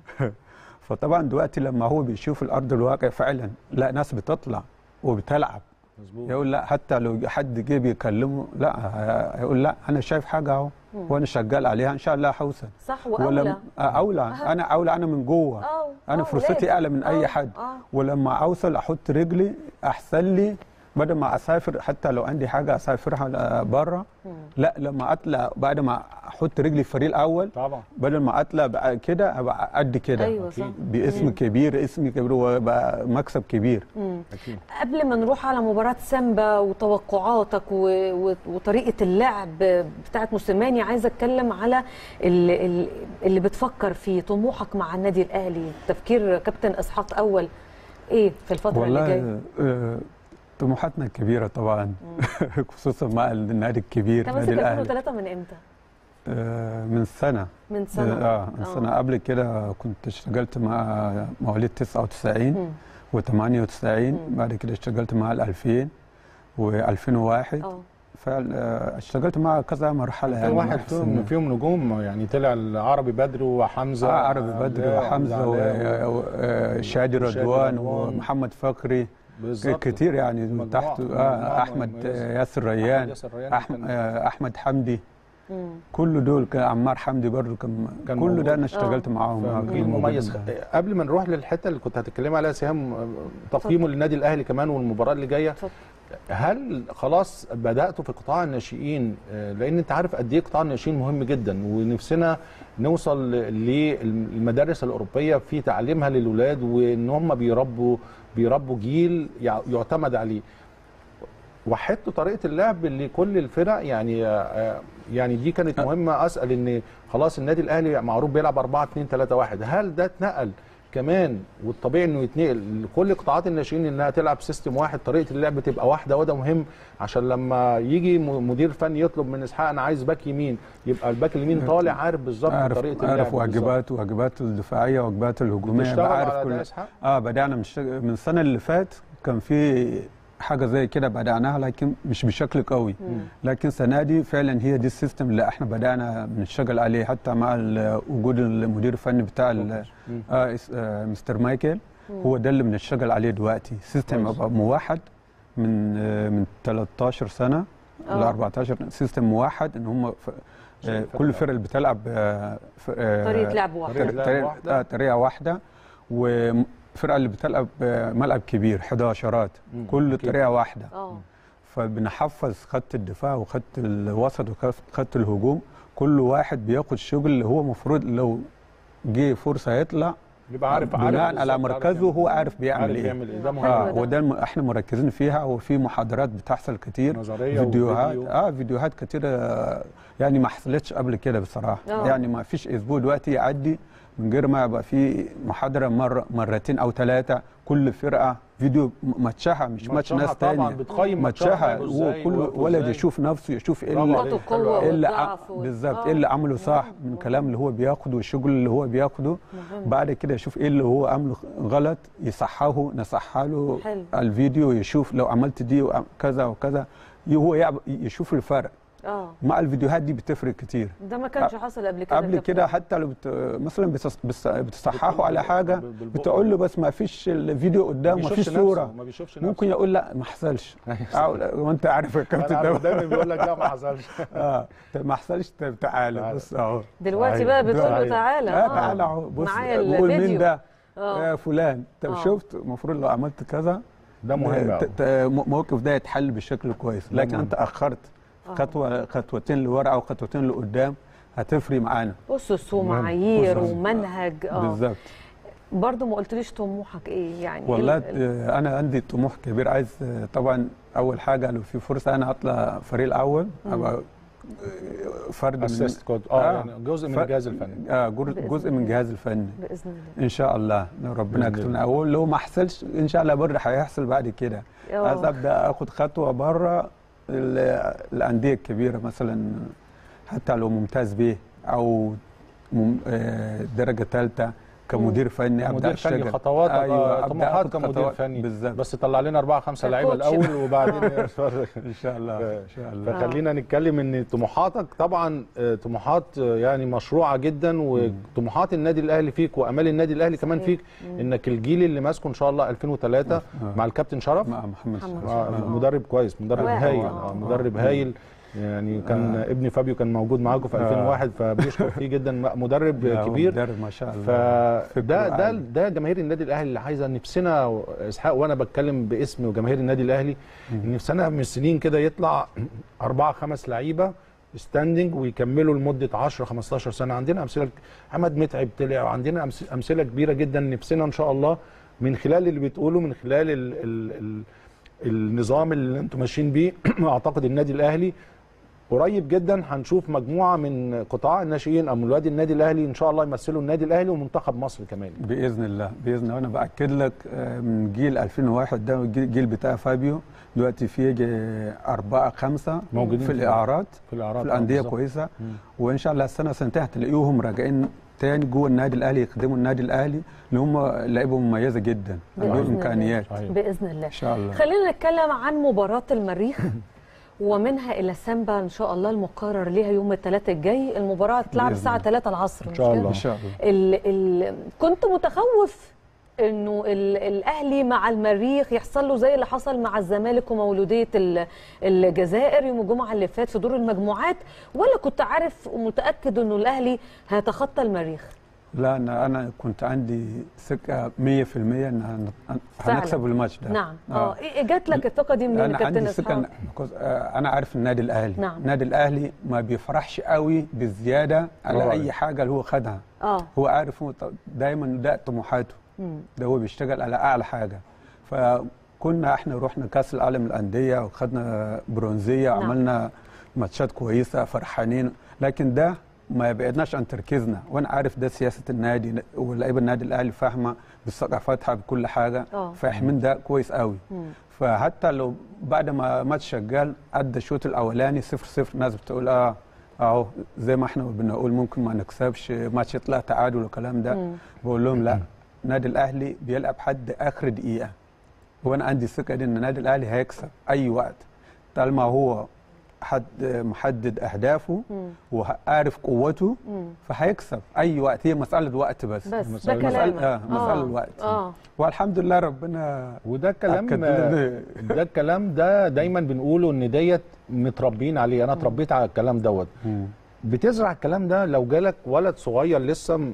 فطبعا دلوقتي لما هو بيشوف الارض الواقع فعلا لا ناس بتطلع وبتلعب
مظبوط
يقول لا حتى لو حد جه بيكلمه لا هيقول لا انا شايف حاجه اهو وانا شغال عليها ان شاء الله هوصل
صح واولى
آه، اولى انا اولى انا من جوه
آه،
انا
آه،
فرصتي
لازم.
اعلى من اي
آه،
حد
آه.
ولما اوصل احط رجلي احسن لي بدل ما اسافر حتى لو عندي حاجه اسافرها بره لا لما اطلع بعد ما احط رجلي في الفريق الاول
طبعا
بدل ما اطلع بقى كده ابقى قد كده
أيوة صح.
باسم كبير اسم كبير وبقى مكسب كبير
اكيد
قبل ما نروح على مباراة سامبا وتوقعاتك و... و... وطريقة اللعب بتاعت موسيماني عايزة اتكلم على اللي, اللي- اللي بتفكر فيه طموحك مع النادي الاهلي تفكير كابتن اسحاق اول ايه في الفترة اللي جاية
والله آه، طموحاتنا كبيره طبعا خصوصا مع النادي الكبير
انت
النادي
ماسك
الاهلي
2003 من امتى؟
آه، من سنه
من سنة
اه من
آه.
سنه قبل كده كنت اشتغلت مع مواليد 99
مم.
و98 بعد كده اشتغلت مع ال 2000 و2001
اه
فاشتغلت مع كذا مرحله
في
يعني
واحد
مع
فيهم
حسين.
فيهم نجوم يعني طلع العربي بدر وحمزه
آه عربي بدر
علاء،
وحمزه
علاء
وشادي
وشادي
رضوان
رضوان.
ومحمد فخري
بالظبط
كتير يعني من
مجموعة-
تحت
مجموعة
آه احمد
مميزة.
ياسر
أحمد
ريان
ياسر ريان
أحمد,
كان-
آه احمد حمدي
مم.
كل دول كان عمار حمدي برضه كان,
كان
كل
موجود.
ده انا اشتغلت معاهم آه،
جيل
كانوا
مميز
موجودين.
قبل ما نروح للحته اللي كنت هتتكلمي عليها سهام آه، تقييمه للنادي الاهلي كمان والمباراه اللي جايه
اتفضل.
هل خلاص بداتوا في قطاع الناشئين آه، لان انت عارف قد ايه قطاع الناشئين مهم جدا ونفسنا نوصل للمدارس الاوروبيه في تعليمها للولاد وان هم بيربوا بيربوا جيل يع- يعتمد عليه وحدتوا طريقه اللعب لكل الفرق يعني آه، يعني دي كانت مهمه اسال ان خلاص النادي الاهلي معروف بيلعب 4 2 3 1 هل ده اتنقل كمان والطبيعي انه يتنقل لكل قطاعات الناشئين انها تلعب سيستم واحد طريقه اللعب تبقى واحده وده مهم عشان لما يجي م- مدير فني يطلب من اسحاق انا عايز باك يمين يبقى الباك اليمين طالع عارف بالظبط
عارف
طريقه اللعب
عارف
بالظبط.
واجباته واجباته الدفاعيه واجباته الهجوميه
بتشتغلوا
بقى عارف
على ده يا
كل
إسحاق؟
اه بدانا من, الشغ... من السنه اللي فات كان في حاجه زي كده بداناها لكن مش بشكل قوي لكن السنه دي فعلا هي دي السيستم اللي احنا بدانا بنشتغل عليه حتى مع ال- وجود المدير الفني بتاع ال- آه اس- آه مستر مايكل هو ده اللي بنشتغل عليه دلوقتي سيستم
كويس.
يبقى موحد من آه من 13 سنه ل
آه.
14 سيستم موحد ان هم ف... آه كل الفرق اللي بتلعب آه ف- آه
طريقة لعب واحدة
طريقة لعب
طريقة
واحدة.
آه، طريقه واحده والفرقه اللي بتلعب آه، ملعب كبير 11
مم،
كل
أكيد.
طريقه واحده
اه
فبنحفظ خط الدفاع وخط الوسط وخط الهجوم كل واحد بياخد شغل اللي هو المفروض لو جه فرصه يطلع
بيبقى عارف عارف
بناء على
بالظبط، عارف
مركزه
يعمل-
هو عارف بيعمل
عارف
ايه
بيعمل ايه ده مهم
حلو
اه
ده.
وده الم... احنا مركزين فيها وفي محاضرات بتحصل كتير
نظريه
فيديوهات
وفيديو.
اه فيديوهات كتير آه، يعني ما حصلتش قبل كده بصراحه
آه.
يعني ما فيش اسبوع دلوقتي يعدي من غير ما يبقى في محاضره مره مرتين او ثلاثه كل فرقه فيديو م- ماتشها مش ماتش
ماتشها
ناس
طبعا
تانية
بتقيم ماتشها
ماتشها
لعبوا
هو
إزاي،
كل
وقفوا
ولد
إزاي.
يشوف نفسه يشوف ايه
برافو
اللي
عليك.
نقاط
حلو
القوه
أوي.
ايه اللي
والضعف
ع-
وال-
بالظبط
آه.
ايه اللي عمله صح من الكلام اللي هو بياخده والشغل اللي هو بياخده
مهم.
بعد كده يشوف ايه اللي هو عمله غلط يصححه نصحح له
حلو.
الفيديو يشوف لو عملت دي وكذا وكذا هو يعب- يشوف الفرق
اه
مع الفيديوهات دي بتفرق كتير
ده ما كانش حصل قبل كده
قبل
كابتن.
كده حتى لو بت... مثلا بتص... بتص... بتصححه على حاجه
بال- بالبق.
بتقول له بس ما فيش الفيديو قدام ما
بيشوفش
فيش
نفسه،
صوره
ما بيشوفش
ممكن
نفسه.
يقول لا ما حصلش أو- وانت عارف يا
انا
كابتن
عارف
ده
دايما بيقول لك لا ما حصلش
اه طب ما حصلش طب تعالى
تعالى.
بص اهو
دلوقتي
أيوة.
بقى بتقول له
أيوة.
تعالى
اه تعالى اهو بص
معايا
قول مين
الفيديو
ده
اه
يا فلان طب
آه.
شفت المفروض لو عملت كذا
ده مهم
ت-
قوي
ت- الموقف ده يتحل بشكل كويس
ده
لكن
مهم.
انت اخرت
آه.
خطوه خطوتين لورا او خطوتين لقدام هتفرق معانا
اسس
مهم.
ومعايير
أسس.
ومنهج اه
بالظبط
برضه ما قلتليش طموحك ايه يعني إيه
والله
ال- ال-
آه، انا عندي طموح كبير عايز آه، طبعا اول حاجه لو في فرصه انا اطلع فريق الاول ابقى آه، فرد من
اسيست كود اه
آه.
يعني جزء من
ف-
الجهاز الفني
اه جر-
بإذن
جزء من
الله.
الجهاز الفني
باذن الله
ان شاء الله لو ربنا
بإذن
يكتبنا اول لو ما حصلش ان شاء الله بره هيحصل بعد كده
آه.
عايز ابدا اخد خطوه بره ال- الانديه الكبيره مثلا حتى لو ممتاز به او مم- آه، درجه ثالثه كمدير فني ابدا
مدير فني
اشتغل
خطوات
أيوة،
أيوة
أبدأ
طموحات
آخد
كمدير
خطوات.
فني
بالظبط.
بس طلع لنا اربعه خمسه لعيبه
ككوتش.
الاول وبعدين
ان شاء الله ان شاء الله
فخلينا نتكلم ان طموحاتك طبعا آه، طموحات آه، يعني مشروعه جدا وطموحات النادي الاهلي فيك وامال النادي الاهلي كمان
صحيح.
فيك انك الجيل اللي ماسكه ان شاء الله 2003
آه.
مع الكابتن شرف
مع محمد
محمد
صلاح.
مع
آه.
مدرب كويس مدرب
واعد.
هايل
آه.
آه، مدرب هايل يعني كان
آه.
ابن فابيو كان موجود معاكم في
آه.
2001 فبيشكر فيه جدا مدرب
لا، هو
كبير
مدرب ما شاء الله
فده
فكره
ده
عالي.
ده جماهير النادي الاهلي اللي عايزه نفسنا اسحاق وانا بتكلم باسم جماهير النادي الاهلي نفسنا من سنين كده يطلع اربعه خمس لعيبه ستاندنج ويكملوا لمده 10 15 سنه عندنا امثله احمد متعب طلع وعندنا أمس- امثله كبيره جدا نفسنا ان شاء الله من خلال اللي بتقوله من خلال ال ال ال النظام اللي انتم ماشيين بيه اعتقد النادي الاهلي قريب جدا هنشوف مجموعه من قطاع الناشئين او من ولاد النادي الاهلي ان شاء الله يمثلوا النادي الاهلي ومنتخب مصر كمان
باذن الله باذن الله انا باكد لك آه، من جيل 2001 ده الجيل الجيل بتاع فابيو دلوقتي في يجي اربعه خمسه
موجودين
في
في
الاعارات
في الاعراض
في الانديه كويسه وان شاء الله السنه سنتين هتلاقيهم راجعين تاني جوه النادي الاهلي يخدموا النادي الاهلي اللي هم لعيبه مميزه جدا
بإذن
عندهم
الله.
امكانيات
باذن الله
ان شاء الله
خلينا نتكلم عن مباراة المريخ ومنها إلى سامبا إن شاء الله المقرر ليها يوم الثلاثاء الجاي المباراة هتلعب
بإذن
الساعة
الله.
3 العصر
إن
مش
شاء
كده؟
الله.
ان شاء الله
ال ال كنت متخوف انه ال الاهلي مع المريخ يحصل له زي اللي حصل مع الزمالك ومولوديه ال- الجزائر يوم الجمعه اللي فات في دور المجموعات ولا كنت عارف ومتاكد انه الاهلي هيتخطى المريخ
لا انا انا كنت عندي ثقه 100% ان هن-
فعلاً.
هنكسب الماتش ده
نعم اه إيه جات لك الثقه دي منين
انا
كابتن
عندي ثقه
اسحاق
إن- because، آه، انا عارف النادي الاهلي
نعم.
النادي الاهلي ما بيفرحش قوي بالزياده على
برافو
اي
عليك.
حاجه اللي هو خدها
اه
هو عارف هو ط- دايما ده طموحاته
مم.
ده هو بيشتغل على اعلى حاجه فكنا احنا رحنا كاس العالم للانديه وخدنا برونزيه
نعم.
وعملنا ماتشات كويسه فرحانين لكن ده ما بعدناش عن تركيزنا وانا عارف ده سياسه النادي ولاعيبه النادي الاهلي فاهمه بثقافتها بكل حاجه
آه.
فاهمين ده كويس قوي
مم.
فحتى لو بعد ما ماتش شغال عدى الشوط الاولاني صفر صفر ناس بتقول اه اهو زي ما احنا بنقول ممكن ما نكسبش ماتش يطلع تعادل والكلام ده
مم.
بقول لهم لا النادي الاهلي بيلعب حد اخر دقيقه وانا عندي ثقه دي ان النادي الاهلي هيكسب اي وقت طالما هو حد محدد اهدافه
مم.
وعارف قوته
مم.
فهيكسب اي وقت هي مساله وقت بس
بس ده
مسألة-
كلامك
مسألة- آه، مسألة الوقت.
اه
والحمد لله ربنا
وده الكلام
أكد لنا.
ده الكلام ده دايما بنقوله ان ديت متربيين عليه انا اتربيت على الكلام دوت بتزرع الكلام ده لو جالك ولد صغير لسه م-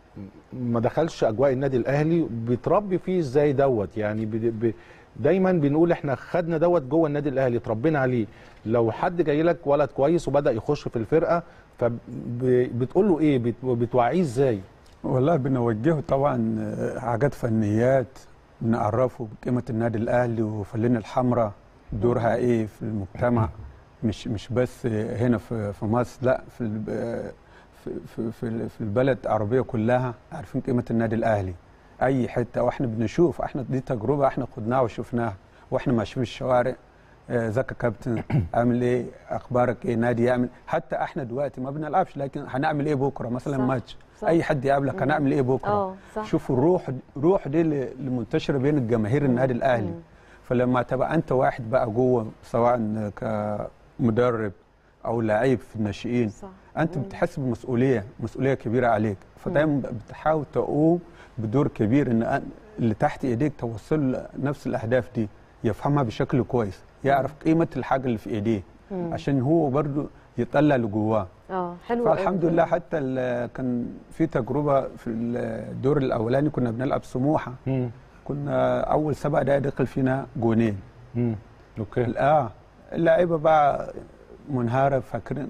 ما دخلش اجواء النادي الاهلي بتربي فيه ازاي دوت يعني ب... ب... دايما بنقول احنا خدنا دوت جوه النادي الاهلي اتربينا عليه لو حد جاي لك ولد كويس وبدا يخش في الفرقه فبتقول له ايه بت... بتوعيه ازاي
والله بنوجهه طبعا آه، حاجات فنيات بنعرفه بقيمة النادي الأهلي وفلين الحمراء دورها إيه في المجتمع مش مش بس هنا في في مصر لا في الب- آه، في في في في البلد العربية كلها عارفين قيمة النادي الأهلي أي حتة وإحنا بنشوف إحنا دي تجربة إحنا خدناها وشفناها وإحنا ماشيين في الشوارع آه، ازيك يا كابتن عامل ايه اخبارك ايه نادي يعمل حتى احنا دلوقتي ما بنلعبش لكن هنعمل ايه بكره مثلا
صح،
ماتش
صح.
اي حد يقابلك هنعمل ايه بكره
اه صح
شوفوا الروح الروح دي اللي اللي منتشره بين الجماهير النادي الاهلي
مم.
فلما تبقى انت واحد بقى جوه سواء كمدرب او لعيب في الناشئين
صح
انت
مم.
بتحس بمسؤوليه مسؤوليه كبيره عليك فدايما بتحاول تقوم بدور كبير ان أن- اللي تحت ايديك توصل له نفس الاهداف دي يفهمها بشكل كويس يعرف قيمه الحاجه اللي في ايديه
مم.
عشان هو برضه يطلع لجواه
اه حلو أوي.
فالحمد لله حتى ال- كان في تجربه في الدور الاولاني كنا بنلعب سموحه
مم.
كنا اول سبع دقائق دخل فينا جونين
مم. اوكي
اه اللعيبه بقى منهاره فاكرين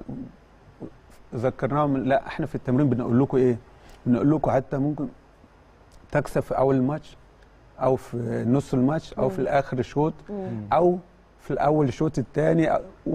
ذكرناهم لا احنا في التمرين بنقول لكم ايه بنقول لكم حتى ممكن تكسب في اول الماتش او في نص الماتش او في الاخر الشوط
مم.
او في الاول الشوط الثاني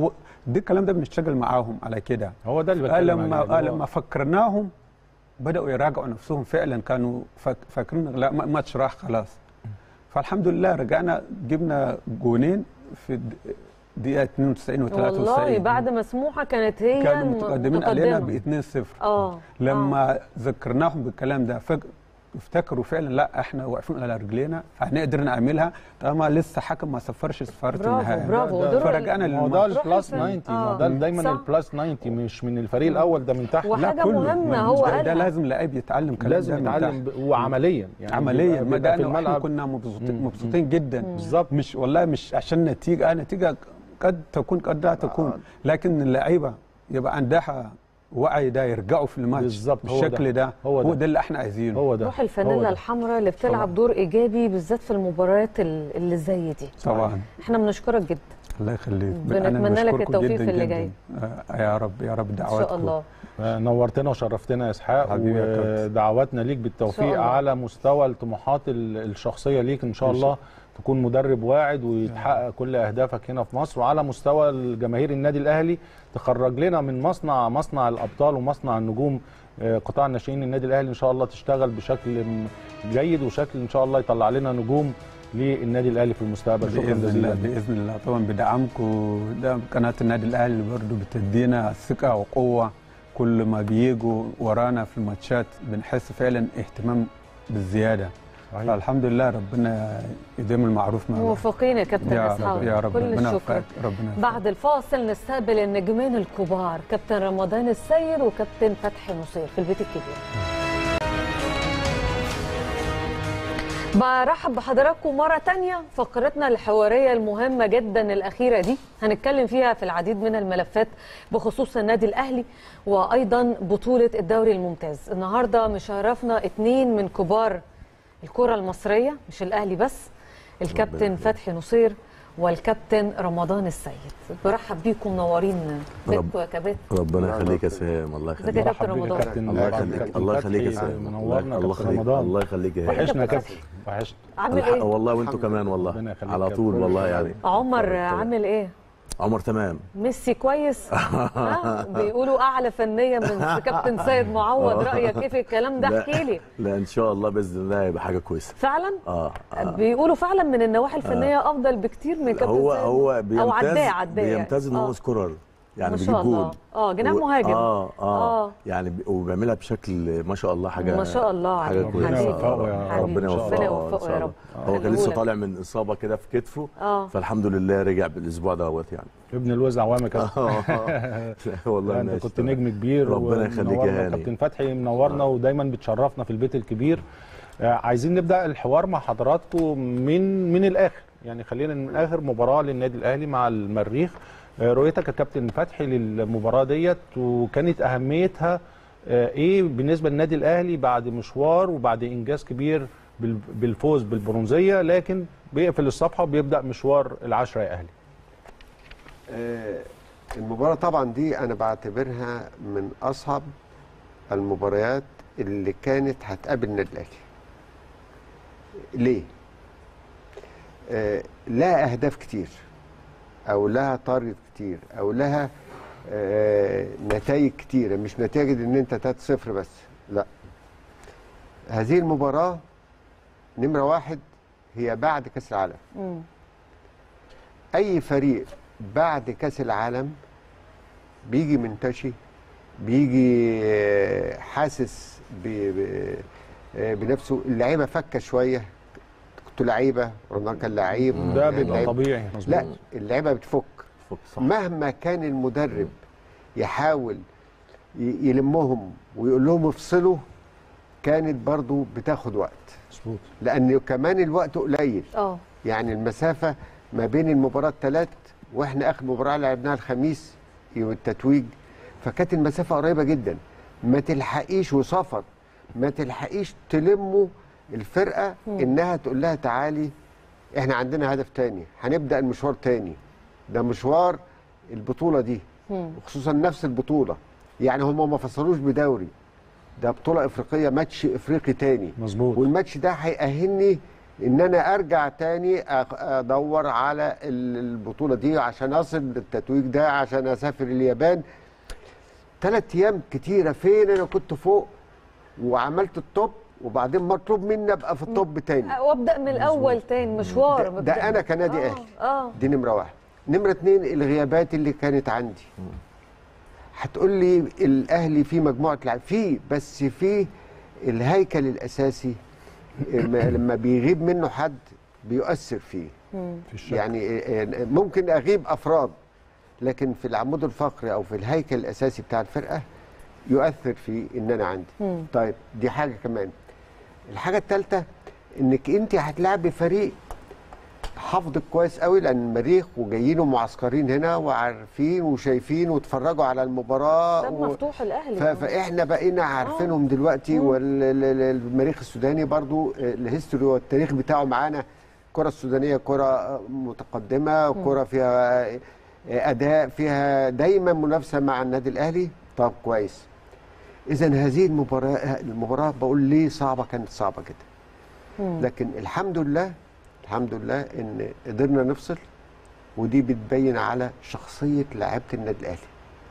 دي الكلام ده بنشتغل معاهم على كده
هو ده اللي
آه
بتكلم
لما
عليه،
آه
اللي هو-
لما فكرناهم بداوا يراجعوا نفسهم فعلا كانوا فاك- فاكرين لا ما- الماتش راح خلاص فالحمد لله رجعنا جبنا جونين في د- دقيقه 92 و 93
والله بعد ما سموحه كانت هي
كانوا
م-
متقدمين علينا ب
متقدمة.
2-0
اه
لما ذكرناهم بالكلام ده فج... افتكروا فعلا لا احنا واقفين على رجلينا هنقدر نعملها طالما لسه حكم ما صفرش صفاره
برافو
النهائي
برافو
ده-
دول
فرجعنا
ما هو ده
للماتش
البلس
روح
90
الفن.
ما
آه.
ده دايما
صح.
البلس 90 مش من الفريق الاول ده من تحت
و- وحاجة
كله.
مهمة
ما-
هو
ده,
قالها.
ده لازم لعيب يتعلم كلام
لازم
ده من
يتعلم
تحت.
ب- وعمليا يعني
عمليا
بيبقى-
ما
بيبقى
ده
في
احنا
الملعب
كنا مبسوطين
مم.
مبسوطين جدا
بالظبط
مش والله مش عشان نتيجه نتيجه قد تكون قد لا تكون لكن اللعيبه يبقى عندها وعي ده يرجعوا في الماتش
بالظبط، هو ده.
بالشكل ده
هو
هو
ده.
ده اللي احنا عايزينه
هو ده
روح
هو
الفانيلا
ده.
الحمراء اللي
طبعاً.
بتلعب دور ايجابي بالذات في المباريات ال- اللي زي دي
طبعا
احنا بنشكرك جدا
الله يخليك
بنتمنى لك
بشكركم
التوفيق
جداً
في اللي
جداً.
جاي.
آه يا رب يا رب
ان
دعواتكم
شاء الله
آه، نورتنا وشرفتنا يا اسحاق
حبيبي يا كابتن.
ودعواتنا ليك
إن
بالتوفيق
شاء الله.
على مستوى الطموحات ال- الشخصيه ليك ان شاء
إن شاء
الله تكون مدرب واعد ويتحقق كل اهدافك هنا في مصر وعلى مستوى الجماهير النادي الاهلي تخرج لنا من مصنع مصنع الابطال ومصنع النجوم آه، قطاع الناشئين النادي الاهلي ان شاء الله تشتغل بشكل م- جيد وشكل ان شاء الله يطلع لنا نجوم للنادي الاهلي في المستقبل شكرا
باذن
جزيلا
الله باذن الله طبعا بدعمكم ده قناه النادي الاهلي برضه بتدينا ثقه وقوه كل ما بيجوا ورانا في الماتشات بنحس فعلا اهتمام بالزياده
صحيح.
فالحمد لله ربنا يديم المعروف مع بعض.
موفقين يا كابتن
يا
اسحاق
رب يا رب
كل
ربنا
الشكر
يوفقك ربنا يوفقك.
بعد الفاصل نستقبل النجمين الكبار كابتن رمضان السيد وكابتن فتحي نصير في البيت الكبير برحب بحضراتكم مرة تانية فقرتنا الحوارية المهمة جدا الأخيرة دي هنتكلم فيها في العديد من الملفات بخصوص النادي الأهلي وأيضا بطولة الدوري الممتاز النهاردة مشرفنا اتنين من كبار الكرة المصرية مش الأهلي بس الكابتن فتحي نصير والكابتن رمضان السيد برحب بيكم منورين بيتكم يا كباتن
ربنا يخليك يا سهام الله
ازيك يا
يخليك
كابتن
مرحبا بيك يا
رمضان
كابتن
الله
مرحبا
يخليك
كابتن
الله يخليك يا
فتحي،
سهام
منورنا
الله
كابتن
يخليك
رمضان
الله يخليك يا هاني.
وحشنا يا
كابتن
كابتن وحشنا
عامل
الحق
ايه؟
والله وانتوا كمان
ربنا
والله
يخليك
على
يا
طول
كابتن.
والله يعني
عمر عامل ايه؟
عمر تمام
ميسي كويس ها بيقولوا اعلى فنيه من كابتن سيد معوض رايك ايه في الكلام ده
لا.
احكي لي
لا ان شاء الله باذن الله هيبقى حاجه كويسه
فعلا
اه, آه.
بيقولوا فعلا من النواحي الفنيه افضل بكتير من كابتن
هو
سيد
هو
او
بيمتاز
عداه عداه يعني.
بيمتاز ان هو
آه.
سكورر يعني
ما
بيجيب
شاء الله
جول
اه جناح
و-
مهاجم
اه اه,
آه.
يعني ب- وبيعملها بشكل ما شاء الله حاجه
ما شاء الله
حاجه
عليك.
كويسه
ربنا
حبيبي.
يوفقه يا
حبيبي.
ربنا
ربنا
يوفقه
يوفقه
إن
يا
شاء
رب.
الله. هو كان لسه
خليهولك.
طالع من اصابه كده في كتفه
اه
فالحمد لله رجع بالاسبوع دوت يعني
ابن الوز عوام يا كابتن
لا، والله
انت
ماشي
كنت
تمام.
نجم كبير
ربنا يخليك يا
ومنورنا.
هاني.
كابتن فتحي منورنا ودايما بتشرفنا في البيت الكبير آه، عايزين نبدا الحوار مع حضراتكم من من الاخر يعني خلينا من الاخر مباراه للنادي الاهلي مع المريخ آه، رؤيتك يا كابتن فتحي للمباراه ديت وكانت اهميتها آه، ايه بالنسبه للنادي الاهلي بعد مشوار وبعد انجاز كبير بال- بالفوز بالبرونزيه لكن بيقفل الصفحه وبيبدا مشوار العشره يا اهلي
آه، المباراة طبعا دي أنا بعتبرها من أصعب المباريات
اللي كانت هتقابل النادي الاهلي ليه آه لها اهداف كتير او لها تارجت كتير او لها آه نتائج كتيره مش نتائج ان انت 3-0 بس لا هذه المباراه نمره واحد هي بعد كاس العالم
مم.
اي فريق بعد كاس العالم بيجي منتشي بيجي آه، حاسس ب- ب- آه، بنفسه اللعيبه فكه شويه كنت لعيبه رونالدو كان لعيب
ده بيبقى
لعيب-
طبيعي مظبوط
لا اللعيبه بتفك
فك صح
مهما كان المدرب يحاول ي- يلمهم ويقول لهم افصلوا كانت برضو بتاخد وقت
مظبوط
لان كمان الوقت قليل
اه
يعني المسافه ما بين المباراه الثلاث واحنا اخر مباراه لعبناها الخميس يوم التتويج فكانت المسافه قريبه جدا ما تلحقيش وسفر ما تلحقيش تلموا الفرقه انها تقول لها تعالي احنا عندنا هدف تاني هنبدا المشوار تاني ده مشوار البطوله دي وخصوصا نفس البطوله يعني هم ما فصلوش بدوري ده بطوله افريقيه ماتش افريقي تاني
مظبوط
والماتش ده هيأهلني ان انا ارجع تاني أخ- ادور على ال- البطوله دي عشان اصل للتتويج ده عشان اسافر اليابان ثلاث ايام كتيره فين انا كنت فوق وعملت التوب وبعدين مطلوب مني ابقى في التوب تاني
وابدا من الاول تاني مشوار
ده,
مبدأ.
ده انا كنادي
آه،
اهلي
اه
دي نمره واحد نمره اتنين الغيابات اللي كانت عندي هتقول لي الاهلي فيه مجموعه لعيبه فيه بس فيه الهيكل الاساسي لما لما بيغيب منه حد بيؤثر فيه
في الشك.
يعني ممكن اغيب افراد لكن في العمود الفقري او في الهيكل الاساسي بتاع الفرقه يؤثر في ان انا عندي طيب دي حاجه كمان الحاجه الثالثه انك انت هتلاعبي فريق حافظك كويس قوي لان المريخ وجايين ومعسكرين هنا وعارفين وشايفين واتفرجوا على المباراه
باب
و...
مفتوح الاهلي
ف- فاحنا بقينا عارفينهم دلوقتي والمريخ السوداني برضو الهيستوري والتاريخ بتاعه معانا الكره السودانيه كره متقدمه كره فيها اداء فيها دايما منافسه مع النادي الاهلي طب كويس اذا هذه المباراه المباراه بقول ليه صعبه كانت صعبه كده لكن الحمد لله الحمد لله ان قدرنا نفصل ودي بتبين على شخصيه لاعيبه النادي الاهلي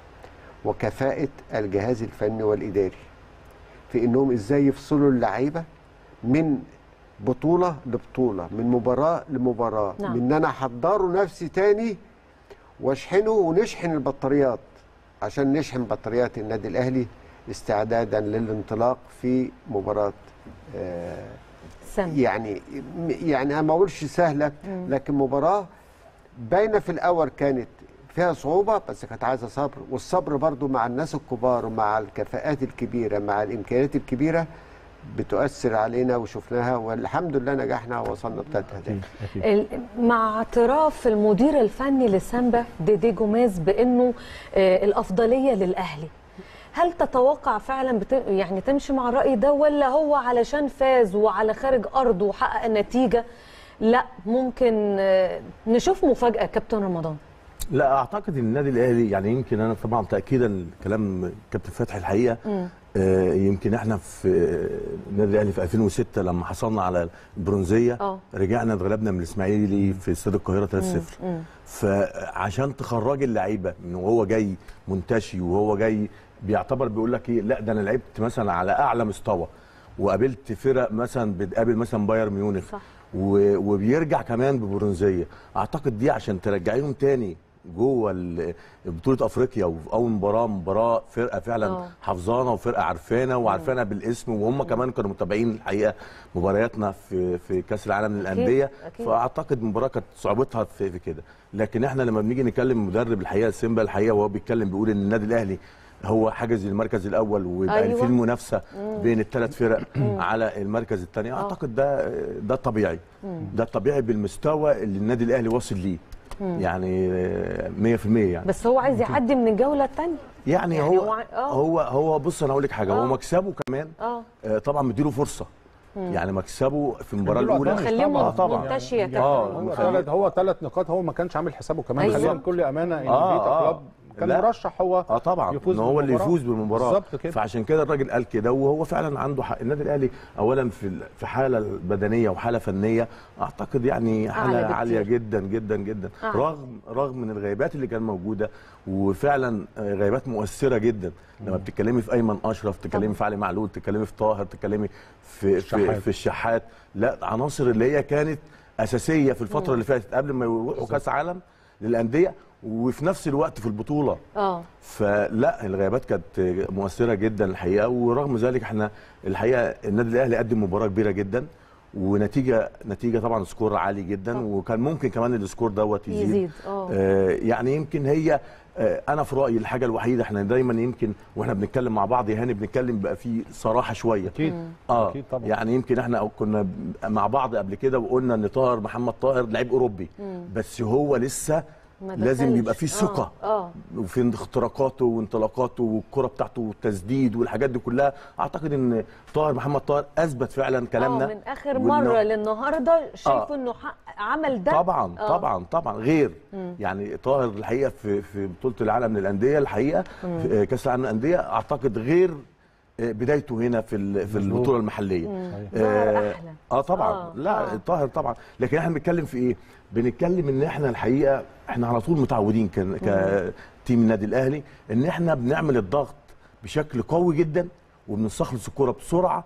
وكفاءة الجهاز الفني والإداري في إنهم إزاي يفصلوا اللعيبة من بطولة لبطولة من مباراة لمباراة
نعم.
من إن أنا أحضروا نفسي تاني واشحنه ونشحن البطاريات عشان نشحن بطاريات النادي الأهلي استعدادا للانطلاق في مباراة آه
سم
يعني يعني انا ما اقولش سهله لكن مباراه باينه في الاول كانت فيها صعوبه بس كانت عايزه صبر والصبر برضو مع الناس الكبار ومع الكفاءات الكبيره مع الامكانيات الكبيره بتؤثر علينا وشفناها والحمد لله نجحنا ووصلنا بثلاث اهداف
اكيد
ال- مع اعتراف المدير الفني لسامبا ديدي جوميز بانه آه، الافضليه للاهلي هل تتوقع فعلا بت... يعني تمشي مع الراي ده ولا هو علشان فاز وعلى خارج ارضه وحقق النتيجه لا ممكن آه، نشوف مفاجاه كابتن رمضان
لا اعتقد ان النادي الاهلي يعني يمكن انا طبعا تاكيدا لكلام كابتن فتحي الحقيقه آه يمكن احنا في آه، النادي الاهلي في 2006 لما حصلنا على البرونزيه
آه.
رجعنا اتغلبنا من الاسماعيلي في استاد القاهره 3-0 فعشان تخرجي اللعيبه من وهو جاي منتشي وهو جاي بيعتبر بيقول لك ايه لا ده انا لعبت مثلا على اعلى مستوى وقابلت فرق مثلا بتقابل مثلا بايرن ميونخ
صح.
و- وبيرجع كمان ببرونزيه اعتقد دي عشان ترجعيهم تاني جوه ال- بطوله افريقيا وفي اول مباراه مباراه فرقه فعلا
آه.
حافظانا وفرقه عارفانا وعارفانا بالاسم وهم كمان كانوا متابعين الحقيقه مبارياتنا في في كاس العالم للانديه
أكيد.
فاعتقد المباراه كانت صعوبتها في, في كده لكن احنا لما بنيجي نكلم مدرب الحقيقه سيمبا الحقيقه وهو بيتكلم بيقول ان النادي الاهلي هو حاجز المركز الاول ويبقى
أيوة.
في المنافسه بين الثلاث فرق على المركز الثاني اعتقد ده ده طبيعي ده طبيعي بالمستوى اللي النادي الاهلي واصل ليه يعني آه، 100% يعني
بس هو عايز يعدي من الجوله الثانيه
يعني,
يعني
هو
هو ع- آه.
هو هو بص انا هقول لك حاجه
آه.
هو مكسبه كمان
اه
آه، طبعا مديله فرصه يعني مكسبه في المباراه
مديله
الاولى
أدوانس
خليه
طبعاً.
طبعاً.
منتشي يا
آه،
كابتن
هو
مخليه-
ثلاث هو ثلاث نقاط هو ما كانش عامل حسابه كمان
أيوة.
خلينا بكل امانه ان
آه،
فيتا
آه.
كلاب كان
لا.
مرشح هو
اه طبعا
يفوز
ان هو اللي
بالمباراة.
يفوز بالمباراه
بالظبط كده.
فعشان كده الراجل قال كده وهو فعلا عنده حق النادي الاهلي اولا في ال- في حاله بدنيه وحاله فنيه اعتقد يعني
أعلى
حاله
بكتير.
عاليه جدا جدا جدا
أعلى.
رغم رغم من الغيبات اللي كان موجوده وفعلا آه، غيبات مؤثره جدا لما بتتكلمي في ايمن اشرف تتكلمي في علي معلول تتكلمي في طاهر تتكلمي في
الشحات.
في, في الشحات لا عناصر اللي هي كانت اساسيه في الفتره اللي فاتت قبل ما يروحوا كاس عالم للانديه وفي نفس الوقت في البطوله
اه
فلا الغيابات كانت مؤثره جدا الحقيقه ورغم ذلك احنا الحقيقه النادي الاهلي قدم مباراه كبيره جدا ونتيجه نتيجه طبعا سكور عالي جدا
طبعا.
وكان ممكن كمان السكور دوت يزيد,
يزيد اه
آه يعني يمكن هي آه انا في رايي الحاجه الوحيده احنا دايما يمكن واحنا بنتكلم مع بعض يا هاني بنتكلم بقى في صراحه شويه
اكيد
اه
أكيد طبعا.
يعني يمكن احنا أو كنا مع بعض قبل كده وقلنا ان طاهر محمد طاهر لعيب اوروبي بس هو لسه
ما
لازم
دخلش.
يبقى فيه ثقه
اه, آه.
وفي اختراقاته وانطلاقاته والكره بتاعته والتسديد والحاجات دي كلها اعتقد ان طاهر محمد طاهر اثبت فعلا كلامنا
آه من اخر
وإنه-
مره للنهارده شايفه
آه.
انه حق- عمل ده
طبعا
آه.
طبعا طبعا غير يعني طاهر الحقيقه في في بطوله العالم للانديه الحقيقه في كاس العالم للانديه اعتقد غير آه، بدايته هنا في ال- في
مظبوط.
البطوله المحليه
ظهر
آه,
أحلى.
اه طبعا
آه،
آه لا
آه.
آه طاهر طبعا لكن احنا بنتكلم في ايه بنتكلم ان احنا الحقيقه احنا على طول متعودين ك- كتيم النادي الاهلي ان احنا بنعمل الضغط بشكل قوي جدا وبنستخلص الكره بسرعه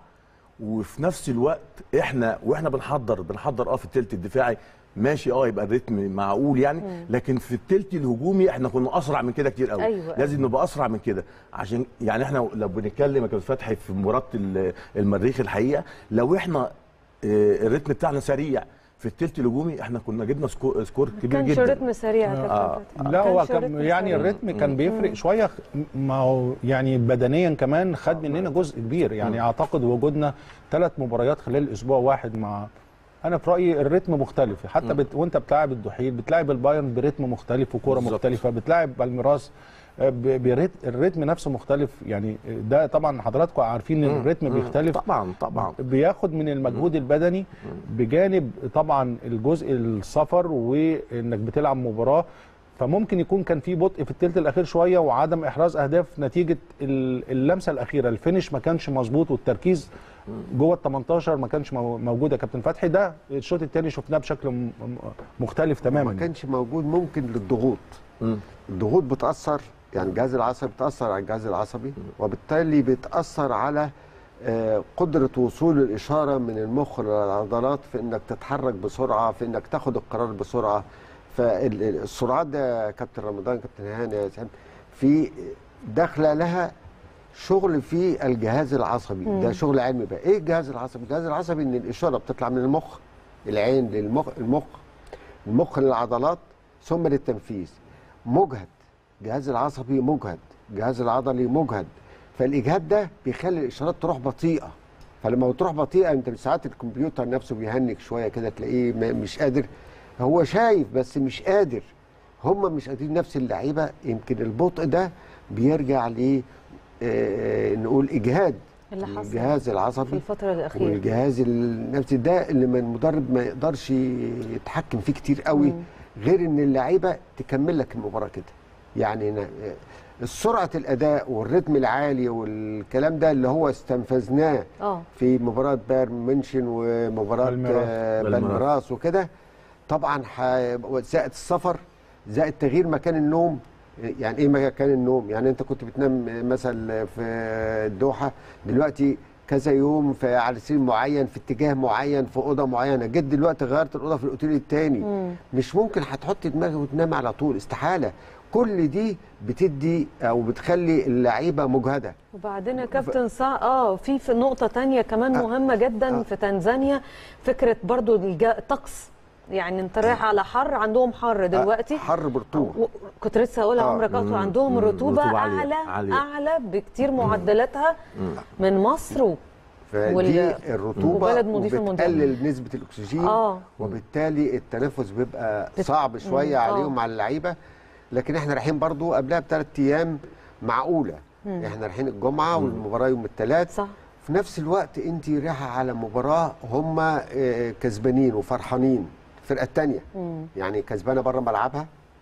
وفي نفس الوقت احنا واحنا بنحضر بنحضر اه في الثلث الدفاعي ماشي اه يبقى الريتم معقول يعني لكن في الثلث الهجومي احنا كنا اسرع من كده كتير قوي
أيوة.
لازم نبقى اسرع من كده عشان يعني احنا لو بنتكلم يا كابتن فتحي في مباراه ال- المريخ الحقيقه لو احنا آه، الريتم بتاعنا سريع في الثلث الهجومي احنا كنا جبنا سكور, سكور
ما
كبير
كانش
جدا
رتم سريع يا كابتن
آه.
فتحي.
لا هو
كانش
كان
رتم
يعني
سريع.
الريتم كان بيفرق شويه ما هو يعني بدنيا كمان خد مننا جزء كبير يعني اعتقد وجودنا ثلاث مباريات خلال اسبوع واحد مع انا في رايي الريتم مختلف حتى بت... وانت بتلاعب الدحيل بتلاعب البايرن بريتم مختلف وكوره
بالظبط.
مختلفه بتلاعب بالميراس آه، ب- بريت... الريتم نفسه مختلف يعني ده طبعا حضراتكم عارفين ان الريتم بيختلف
طبعا طبعا
بياخد من المجهود البدني بجانب طبعا الجزء السفر وانك بتلعب مباراه فممكن يكون كان في بطء في الثلث الاخير شويه وعدم احراز اهداف نتيجه ال- اللمسه الاخيره الفينش ما كانش مظبوط والتركيز جوه ال 18 ما كانش مو- موجود يا كابتن فتحي ده الشوط الثاني شفناه بشكل م- م- مختلف
ما
تماما
كانش موجود ممكن للضغوط
مم.
الضغوط بتاثر يعني الجهاز العصبي بتاثر على الجهاز العصبي وبالتالي بتاثر على آه، قدره وصول الاشاره من المخ للعضلات في انك تتحرك بسرعه في انك تاخد القرار بسرعه فالسرعات ده يا كابتن رمضان كابتن هاني يا سام في داخله لها شغل في الجهاز العصبي ده شغل علمي بقى ايه الجهاز العصبي الجهاز العصبي ان الاشاره بتطلع من المخ العين للمخ المخ المخ للعضلات ثم للتنفيذ مجهد الجهاز العصبي مجهد الجهاز العضلي مجهد فالاجهاد ده بيخلي الاشارات تروح بطيئه فلما بتروح بطيئه انت ساعات الكمبيوتر نفسه بيهنك شويه كده تلاقيه ما- مش قادر هو شايف بس مش قادر هم مش قادرين نفس اللعيبه يمكن البطء ده بيرجع ل آه، نقول اجهاد
اللي حصل
الجهاز
في
العصبي
الفتره الاخيره
والجهاز النفسي ده اللي ما المدرب ما يقدرش يتحكم فيه كتير قوي غير ان اللعيبه تكمل لك المباراه كده يعني نا- سرعه الاداء والريتم العالي والكلام ده اللي هو استنفذناه
اه
في مباراه بايرن ميونشن ومباراه
بالميراس.
آه،
بالميراس.
بالميراس وكده طبعا ح- زائد السفر زائد تغيير مكان النوم يعني ايه مكان النوم يعني انت كنت بتنام مثلا في الدوحه دلوقتي كذا يوم في على سرير معين في اتجاه معين في اوضه معينه جيت دلوقتي غيرت الاوضه في الاوتيل الثاني مش ممكن هتحط دماغك وتنام على طول استحاله كل دي بتدي او بتخلي اللعيبه مجهده
وبعدين يا كابتن صع... اه في في نقطة تانية كمان مهمة جدا
آه.
في تنزانيا فكرة برضو الج- الطقس يعني انت رايح على حر عندهم حر دلوقتي
حر برطوبه
و- كنت لسه هقولها
آه.
عمرك أطول
مم.
عندهم
مم.
الرطوبة
رطوبة عالية.
أعلى
عالية.
أعلى بكتير معدلاتها من مصر و...
فدي
وال-
الرطوبه
وبلد مضيف المنطقة.
وبتقلل نسبه الاكسجين
آه.
وبالتالي التنفس بيبقى
بت-
صعب شويه
مم. آه.
عليهم على اللعيبه لكن احنا رايحين برضو قبلها بثلاث ايام معقوله احنا رايحين الجمعه والمباراه يوم الثلاث
صح
في نفس الوقت انت رايحه على مباراه هم آه، كسبانين وفرحانين الفرقه الثانيه
مم.
يعني كسبانه بره ملعبها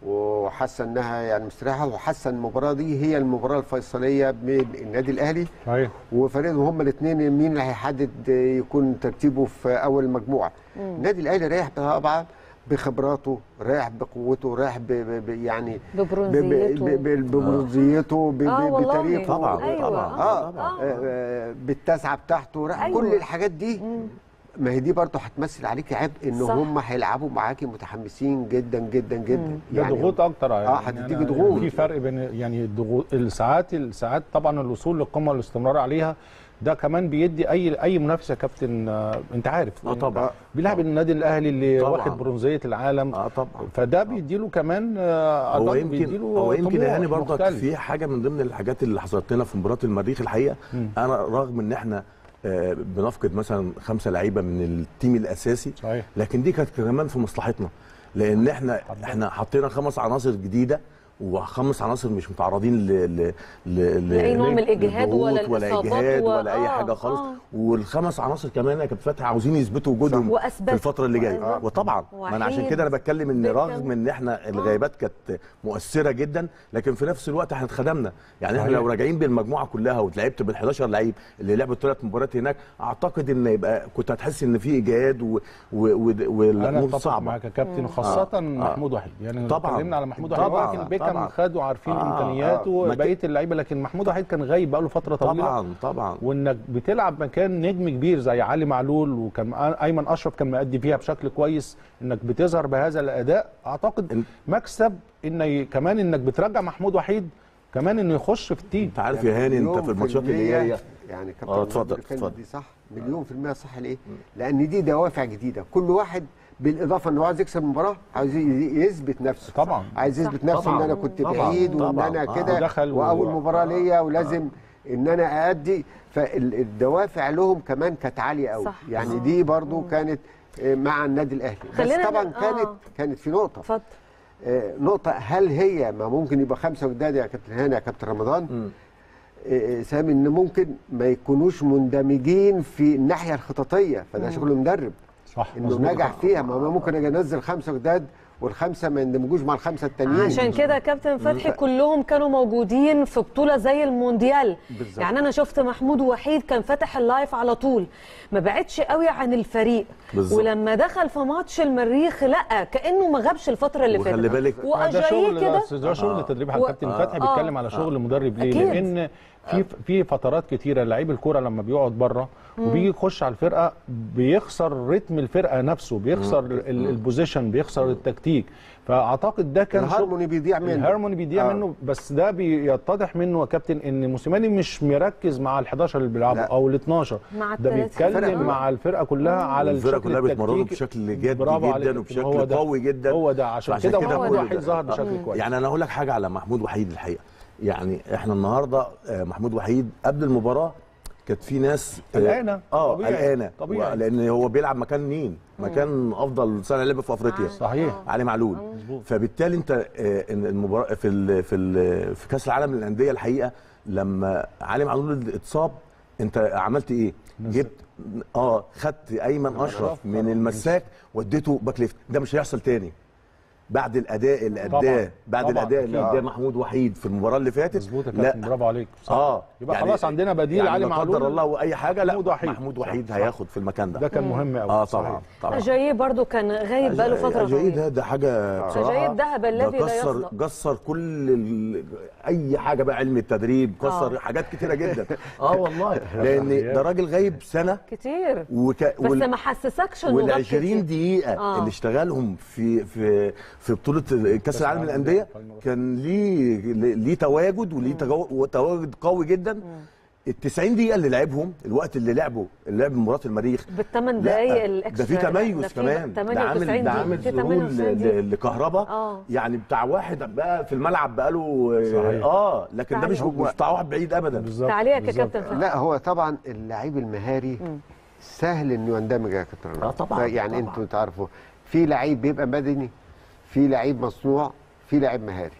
وحاسه انها يعني مستريحه وحاسه ان المباراه دي هي المباراه الفيصليه بين النادي الاهلي
صحيح
وفريقهم هم الاثنين مين اللي هيحدد يكون ترتيبه في اول المجموعه النادي الاهلي رايح طبعا بخبراته رايح بقوته رايح ب ب ب يعني ب- ب-
ببرونزيته.
ب- ب- ببرونزيته ب-
آه
ب-
والله.
بتاريخه
طبعا
أيوة.
طبعا
اه,
طبعا
آه, آه بالتسعه بتاعته راح
أيوة.
كل الحاجات دي ما هي دي برضه هتمثل عليكي عبء ان
صح.
هم هيلعبوا معاكي متحمسين جدا جدا جدا
ده ضغوط اكتر
اه هتديكي
أنا-
ضغوط
في فرق بين يعني الضغوط الساعات الساعات طبعا الوصول للقمه والاستمرار عليها ده كمان بيدي اي اي منافس يا كابتن آه، انت عارف
اه طبعا
بيلعب النادي الاهلي اللي
طبعاً.
واخد برونزيه العالم
اه طبعا
فده بيديله كمان آه،
هو
أعتقد
يمكن
بيديله
هو يمكن
طموح
يعني برضك
مختلف.
في حاجه من ضمن الحاجات اللي حصلت لنا في مباراه المريخ الحقيقه انا رغم ان احنا آه، بنفقد مثلا خمسه لعيبه من التيم الاساسي
صحيح.
لكن دي كانت كمان في مصلحتنا لان احنا احنا حطينا خمس عناصر جديده وخمس عناصر مش متعرضين ل ل ل
لأي نوع من الإجهاد
لضغوط
ولا
ولا
الإصابات
اجهاد
و-
ولا اي
آه،
حاجه خالص
آه.
والخمس عناصر كمان يا كابتن فتحي عاوزين يثبتوا وجودهم في
وأثبتوا.
الفتره اللي جايه
آه.
وطبعا ما انا عشان
وحيد.
كده انا بتكلم ان
بيكم.
رغم ان احنا الغيابات كانت مؤثره جدا لكن في نفس الوقت احنا اتخدمنا يعني احنا
صحيح.
لو راجعين بالمجموعه كلها واتلعبت بال 11 لعيب اللي لعبوا الثلاث مباريات هناك اعتقد ان يبقى كنت هتحس ان في اجهاد و- و- و-
انا
والامور
اتفق
صعبه
معاك يا كابتن وخاصه
آه.
محمود وحيد يعني
طبعاً.
اتكلمنا على محمود وحيد
طبعاً.
لكن بيكم
طبعاً.
خدوا عارفين
آه.
امكانياته
آه. ما
بقيه اللعيبه لكن محمود وحيد كان غايب بقاله فتره طويله
طبعا طبعا
وانك بتلعب مكان نجم كبير زي علي معلول وكان ايمن اشرف كان مأدي فيها بشكل كويس انك بتظهر بهذا الاداء اعتقد
إن-
مكسب ان ي- كمان انك بترجع محمود وحيد كمان انه يخش في التيم
انت عارف يا هاني انت
مليون
في الماتشات اللي
المية
جايه
يعني كابتن
اه، اتفضل،
الكلمة
اتفضل.
دي صح مليون في المية صح ليه؟ لأن دي دوافع جديدة كل واحد بالإضافة إنه عايز يكسب المباراة عايز ي- يثبت نفسه
طبعا
عايز يثبت نفسه
طبعاً.
إن أنا كنت
طبعاً.
بعيد وإن
طبعاً.
أنا
آه.
كده
ودخل و-
وأول مباراة ليا ولازم إن أنا أأدي فالدوافع لهم كمان كانت عالية قوي
صح.
يعني دي برضو كانت آه، مع النادي الأهلي بس
خلينا
طبعا
ن-
كانت
آه.
كانت في نقطة
اتفضل
آه، نقطة هل هي ما ممكن يبقى خمسة جداد يا كابتن هاني يا كابتن رمضان آه، سامي ان ممكن ما يكونوش مندمجين في الناحية الخططية فده شغل مدرب
صح
انه
مظبوط.
نجح فيها ما هو ممكن اجي انزل خمسة جداد والخمسة ما يندمجوش مع الخمسة التانيين
عشان كده كابتن فتحي كلهم كانوا موجودين في بطوله زي المونديال
بالظبط.
يعني انا شفت محمود وحيد كان فاتح اللايف على طول ما بعدش قوي عن الفريق
بالظبط.
ولما دخل في ماتش المريخ لا كانه ما غابش الفتره اللي فاتت
وخلي بالك
ده
واجاييه
شغل
كده
ده, ده شغل تدريب على
و-
الكابتن
آه.
فتحي
آه.
بيتكلم على شغل مدرب ليه؟
أكيد.
لان في في فترات كتيره لعيب الكوره لما بيقعد بره وبيجي يخش على الفرقه بيخسر رتم الفرقه نفسه بيخسر ال- البوزيشن بيخسر التكتيك فاعتقد ده كان شغل-
الهارموني بيضيع منه
الهارموني بيضيع
آه.
منه بس ده بيتضح منه يا كابتن ان موسيماني مش مركز مع ال 11 اللي بيلعبوا
لا.
او ال 12
مع
ده
التلاتة.
بيتكلم
الفرقة.
مع الفرقه كلها على
الفرقه
الشكل
كلها بيتمرنوا
التكتيكي.
بشكل جدي
برافو عليك
جدا
يا كابتن.
وبشكل
هو ده.
قوي جدا
هو ده عشان
فعشان
كده
كده
محمود
كل
وحيد
ده.
ظهر
آه.
بشكل كويس
يعني انا اقول لك حاجه على محمود وحيد الحقيقه يعني احنا النهارده آه، محمود وحيد قبل المباراه كانت في ناس آه،
قلقانة.
اه
طبيعي.
قلقانه
طبيعي.
و- لان هو بيلعب مكان مين مكان افضل سنه لعب في افريقيا
صحيح
علي معلول فبالتالي انت آه، ان المباراه في ال في ال في كاس العالم للانديه الحقيقه لما علي معلول اتصاب انت عملت ايه؟ جبت اه خدت ايمن اشرف من المساك وديته باك ليفت ده مش هيحصل تاني بعد الاداء اللي
طبعاً.
اداه بعد
طبعاً.
الاداء اللي
أكيد.
اداه محمود وحيد في المباراه اللي فاتت
مظبوط يا كابتن برافو عليك صح.
اه
يبقى خلاص عندنا بديل
يعني
علي
لا
معلول
قدر الله واي حاجه لا
محمود وحيد.
محمود
صح،
وحيد
صح.
هياخد في المكان
ده
ده
كان مهم قوي
اه طبعا طبعا
اجاييه برضو كان غايب بقاله فتره
جاي
طويله
ده ده حاجه بصراحه
أجاييه الذهب الذي
ده
لا
كسر
يصدأ.
كسر كل ال... اي حاجه بقى علم التدريب كسر
آه.
حاجات كتيره جدا اه والله لان ده راجل غايب سنه
كتير
وك...
بس ما حسسكش انه
وال
غاب
20
كتير.
دقيقة
آه.
اللي اشتغلهم في في في بطولة كأس العالم للأندية كان ليه ليه تواجد وليه تجو- تواجد قوي جدا ال 90 دقيقة اللي لعبهم الوقت اللي لعبه اللي لعب مباراة المريخ
بالثمان
لا،
دقايق
ده
الاكسترا
في
لا، ده
تميز
في
كمان ده
98
عامل
دقيقة.
ده عامل
في
ظهور
98 دقيقة.
ل- لكهربا
آه.
يعني بتاع واحد بقى في الملعب بقاله
صحيح.
اه لكن ده مش
تعليق.
مش بتاع واحد بعيد ابدا
بالظبط
تعليقك يا
بالظبط.
كابتن فتحي
لا هو طبعا اللعيب المهاري سهل انه يندمج يا كابتن رمضان.
آه طبعاً،
يعني
طبعاً.
انتوا تعرفوا في لعيب بيبقى مدني في لعيب مصنوع في لعيب مهاري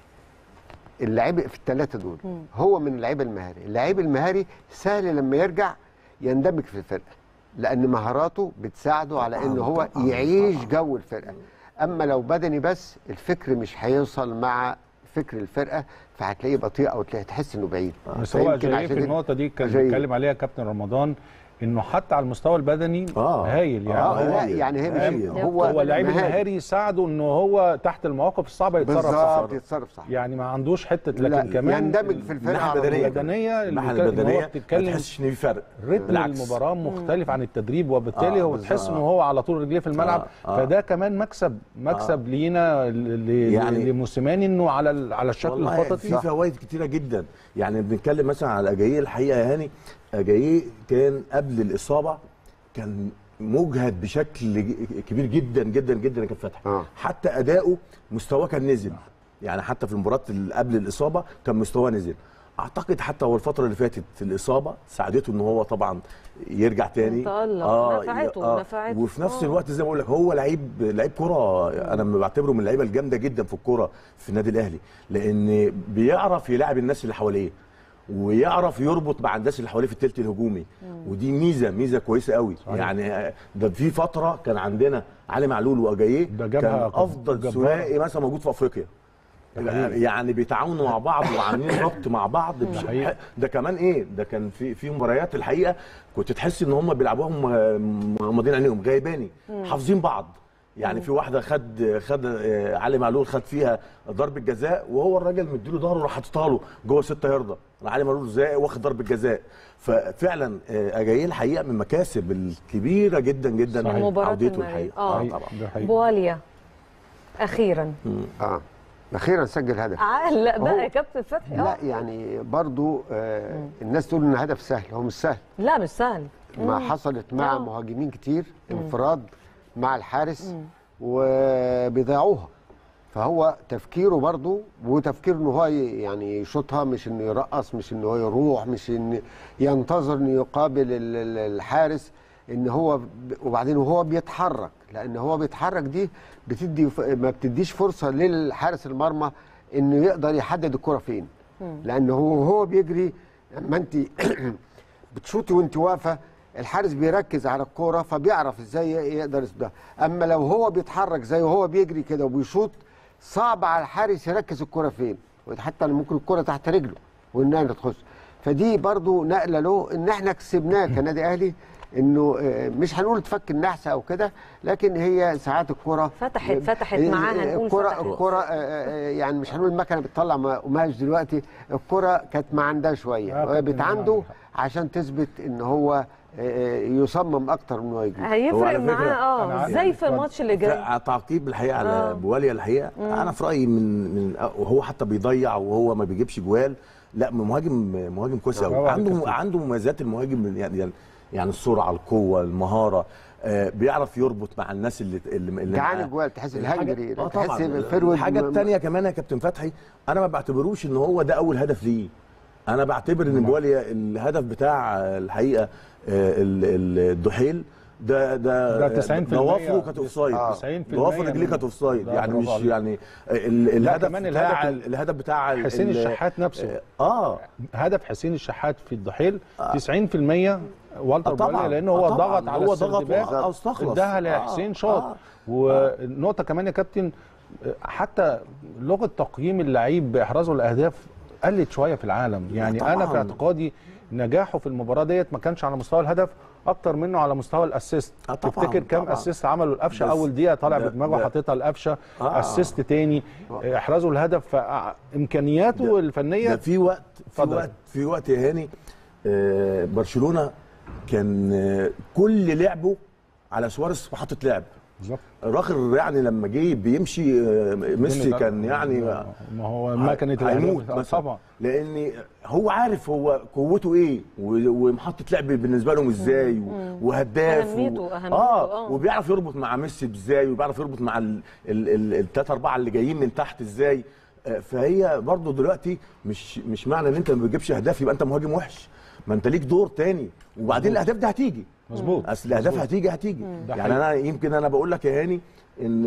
اللعيب في الثلاثه دول هو من اللعيب المهاري اللعيب المهاري سهل لما يرجع يندمج في الفرقه لان مهاراته بتساعده على ان هو
طبعاً،
يعيش جو الفرقه اما لو بدني بس الفكر مش هيوصل مع فكر الفرقه فهتلاقيه بطيء او تلاقيه تحس انه بعيد
بس هو
فيمكن
جاي
عشان
في
كده-
النقطه دي كان
جاي.
بيتكلم عليها كابتن رمضان انه حتى على المستوى البدني
آه.
هايل يعني
اه
هو-
لا يعني هي
هايل.
مش هو
هو اللعيب
مهاري.
المهاري يساعده انه هو تحت المواقف الصعبه يتصرف
بالظبط
صح
يتصرف صح
يعني ما عندوش حته
لا،
لكن كمان
يندمج في الفرقه
الناحيه
على طول.
البدنيه
البدنيه اللي
الناحيه
بيتكلم-
البدنيه
هو
ما
بتتكلم
تحسش ان في فرق
رتم
بالعكس.
المباراه مختلف عن التدريب وبالتالي
آه،
هو
بالظبط.
تحس ان هو على طول رجليه في الملعب
آه، آه.
فده كمان مكسب مكسب لينا ل- ل-
يعني-
لموسيماني انه على ال- على الشكل
والله
الخططي
في فوائد كتيره جدا يعني بنتكلم مثلا على اجاييه الحقيقه يا هاني اجاييه كان قبل الاصابه كان مجهد بشكل ج- كبير جدا جدا جدا يا كابتن فتحي
آه.
حتى اداؤه مستواه كان نزل يعني حتى في المباراه اللي قبل الاصابه كان مستواه نزل اعتقد حتى هو الفتره اللي فاتت الاصابه ساعدته ان هو طبعا يرجع تاني
تألق. نفعته- نفعته.
وفي نفس
آه.
الوقت زي ما بقول لك هو لعيب لعيب كره انا بعتبره من اللعيبه الجامده جدا في الكوره في النادي الاهلي لان بيعرف يلاعب الناس اللي حواليه ويعرف يربط مع الناس اللي حواليه في التلت الهجومي ودي ميزه ميزه كويسه قوي
صحيح.
يعني ده في فتره كان عندنا علي معلول واجاييه
ده جابها
كان افضل
جبارة.
ثنائي مثلا موجود في افريقيا
ده حقيقي.
يعني بيتعاونوا مع بعض وعاملين ربط مع بعض بش-
حقيقي.
ده كمان ايه ده كان في في مباريات الحقيقه كنت تحس ان هم بيلعبوها م- مغمضين عينيهم غايباني حافظين بعض يعني في واحده خد خد آه، علي معلول خد فيها ضربه جزاء وهو الراجل مديله ظهره راح حاططها له جوه 6 يارده علي معلول ازاي واخد ضربه جزاء ففعلا آه، اجاييه الحقيقه من المكاسب الكبيره جدا جدا
صحيح. مباراة
عودته
المريخ.
الحقيقه
آه.
آه طبعا
ده حقيقي.
بواليا اخيرا
اه اخيرا سجل هدف
علق
هو-
بقى يا كابتن فتحي
لا
اه
يعني برضو آه الناس تقول ان هدف سهل هو مش سهل
لا مش سهل
ما حصلت مع
آه.
مهاجمين كتير انفراد مع الحارس وبيضيعوها فهو تفكيره برضو وتفكير ان هو ي- يعني يشوطها مش انه يرقص مش انه هو يروح مش ان ينتظر انه يقابل ال- ال- الحارس ان هو ب- وبعدين وهو بيتحرك لان هو بيتحرك دي بتدي ف- ما بتديش فرصه للحارس المرمى انه يقدر يحدد الكره فين لان هو هو بيجري اما انت بتشوطي وانت واقفه الحارس بيركز على الكوره فبيعرف ازاي يقدر يصدها اما لو هو بيتحرك زي وهو بيجري كده وبيشوط صعب على الحارس يركز الكوره فين حتى ممكن الكوره تحت رجله وانها تخش فدي برضو نقله له ان احنا كسبناه كنادي اهلي انه آه، مش هنقول تفك النحس او كده لكن هي ساعات الكوره
فتحت- فتحت معاها، نقول
الكوره
فتحت.
الكوره آه، آه، يعني مش هنقول المكنه بتطلع م- قماش دلوقتي الكوره كانت معندها
آه،
شويه
كابتن
بتعنده
عندك
عشان تثبت ان هو آه، يصمم اكتر من هو يجري
هو
هيفرق
على فكرة
معاه
أنا
اه
عارف.
ازاي في
اتفضل.
الماتش اللي جاي
ك- تعقيب الحقيقه على
آه.
بواليا الحقيقه انا في رايي من من وهو حتى بيضيع وهو ما بيجيبش جوال لا مهاجم مهاجم كويس
برافو
قوي
عليك
عنده
كابتن.
عنده مميزات المهاجم يعني يعني يعني السرعه القوه المهاره آه بيعرف يربط مع الناس اللي اللي, اللي
جعان
معاه.
الجوال تحس
الحاجة-
الهنجري
اه
تحس
طبعا
الفرود
الحاجه
م-
الثانيه كمان يا كابتن فتحي انا ما بعتبروش ان هو ده اول هدف ليه انا بعتبر ان بواليا الهدف بتاع آه، الحقيقه آه، ال- ال- الدحيل ده ده
ده 90%
ضوافره كانت اوف سايد
آه.
90%
ضوافر رجليه
من-
كانت اوف سايد
لا،
يعني
برافو
مش
عليك.
يعني ال- الهدف
كمان
بتاع
الهدف ال-
الهدف بتاع ال-
حسين
ال-
الشحات نفسه.
اه
هدف حسين الشحات في الضحيل 90% والتر
آه طبعاً.
بواليا لان هو
آه طبعاً.
ضغط على
هو ضغط
السردباك
وأ- واستخلص.
اداها
آه.
لحسين شاط
آه.
ونقطه كمان يا كابتن حتى لغه تقييم اللعيب باحرازه الاهداف قلت شويه في العالم يعني
طبعاً.
انا في اعتقادي نجاحه في المباراه ديت ما كانش على مستوى الهدف اكتر منه على مستوى الاسيست
آه طبعاً،
تفتكر كام
طبعاً.
اسيست عمله القفشه
بس
اول دقيقه طالع
ده-
بدماغه
ده-
حاططها القفشه
آه.
اسيست تاني احرازه الهدف فامكانياته
ده-
الفنيه
ده في وقت في
اتفضل.
وقت في وقت يا هاني آه، برشلونه كان آه، كل لعبه على سواريز وحاطط لعب
بالظبط
راخر يعني لما جه بيمشي آه، ميسي كان يعني
ما هو ما كانت
هيموت
الأهداف-
مثلا
طبعا
لان هو عارف هو قوته ايه و- ومحطه لعب بالنسبه لهم ازاي و- وهداف
أهميته-
و...
أهميته،
اه
آه.
وبيعرف يربط مع ميسي ازاي وبيعرف يربط مع الثلاثه اربعه اللي جايين من تحت ازاي آه، فهي برضو دلوقتي مش مش معنى ان انت ما بتجيبش اهداف يبقى انت مهاجم وحش ما انت ليك دور تاني وبعدين الاهداف دي هتيجي
مظبوط
اصل الاهداف
مظبوط.
هتيجي هتيجي
ده
يعني انا يمكن انا بقول لك يا هاني ان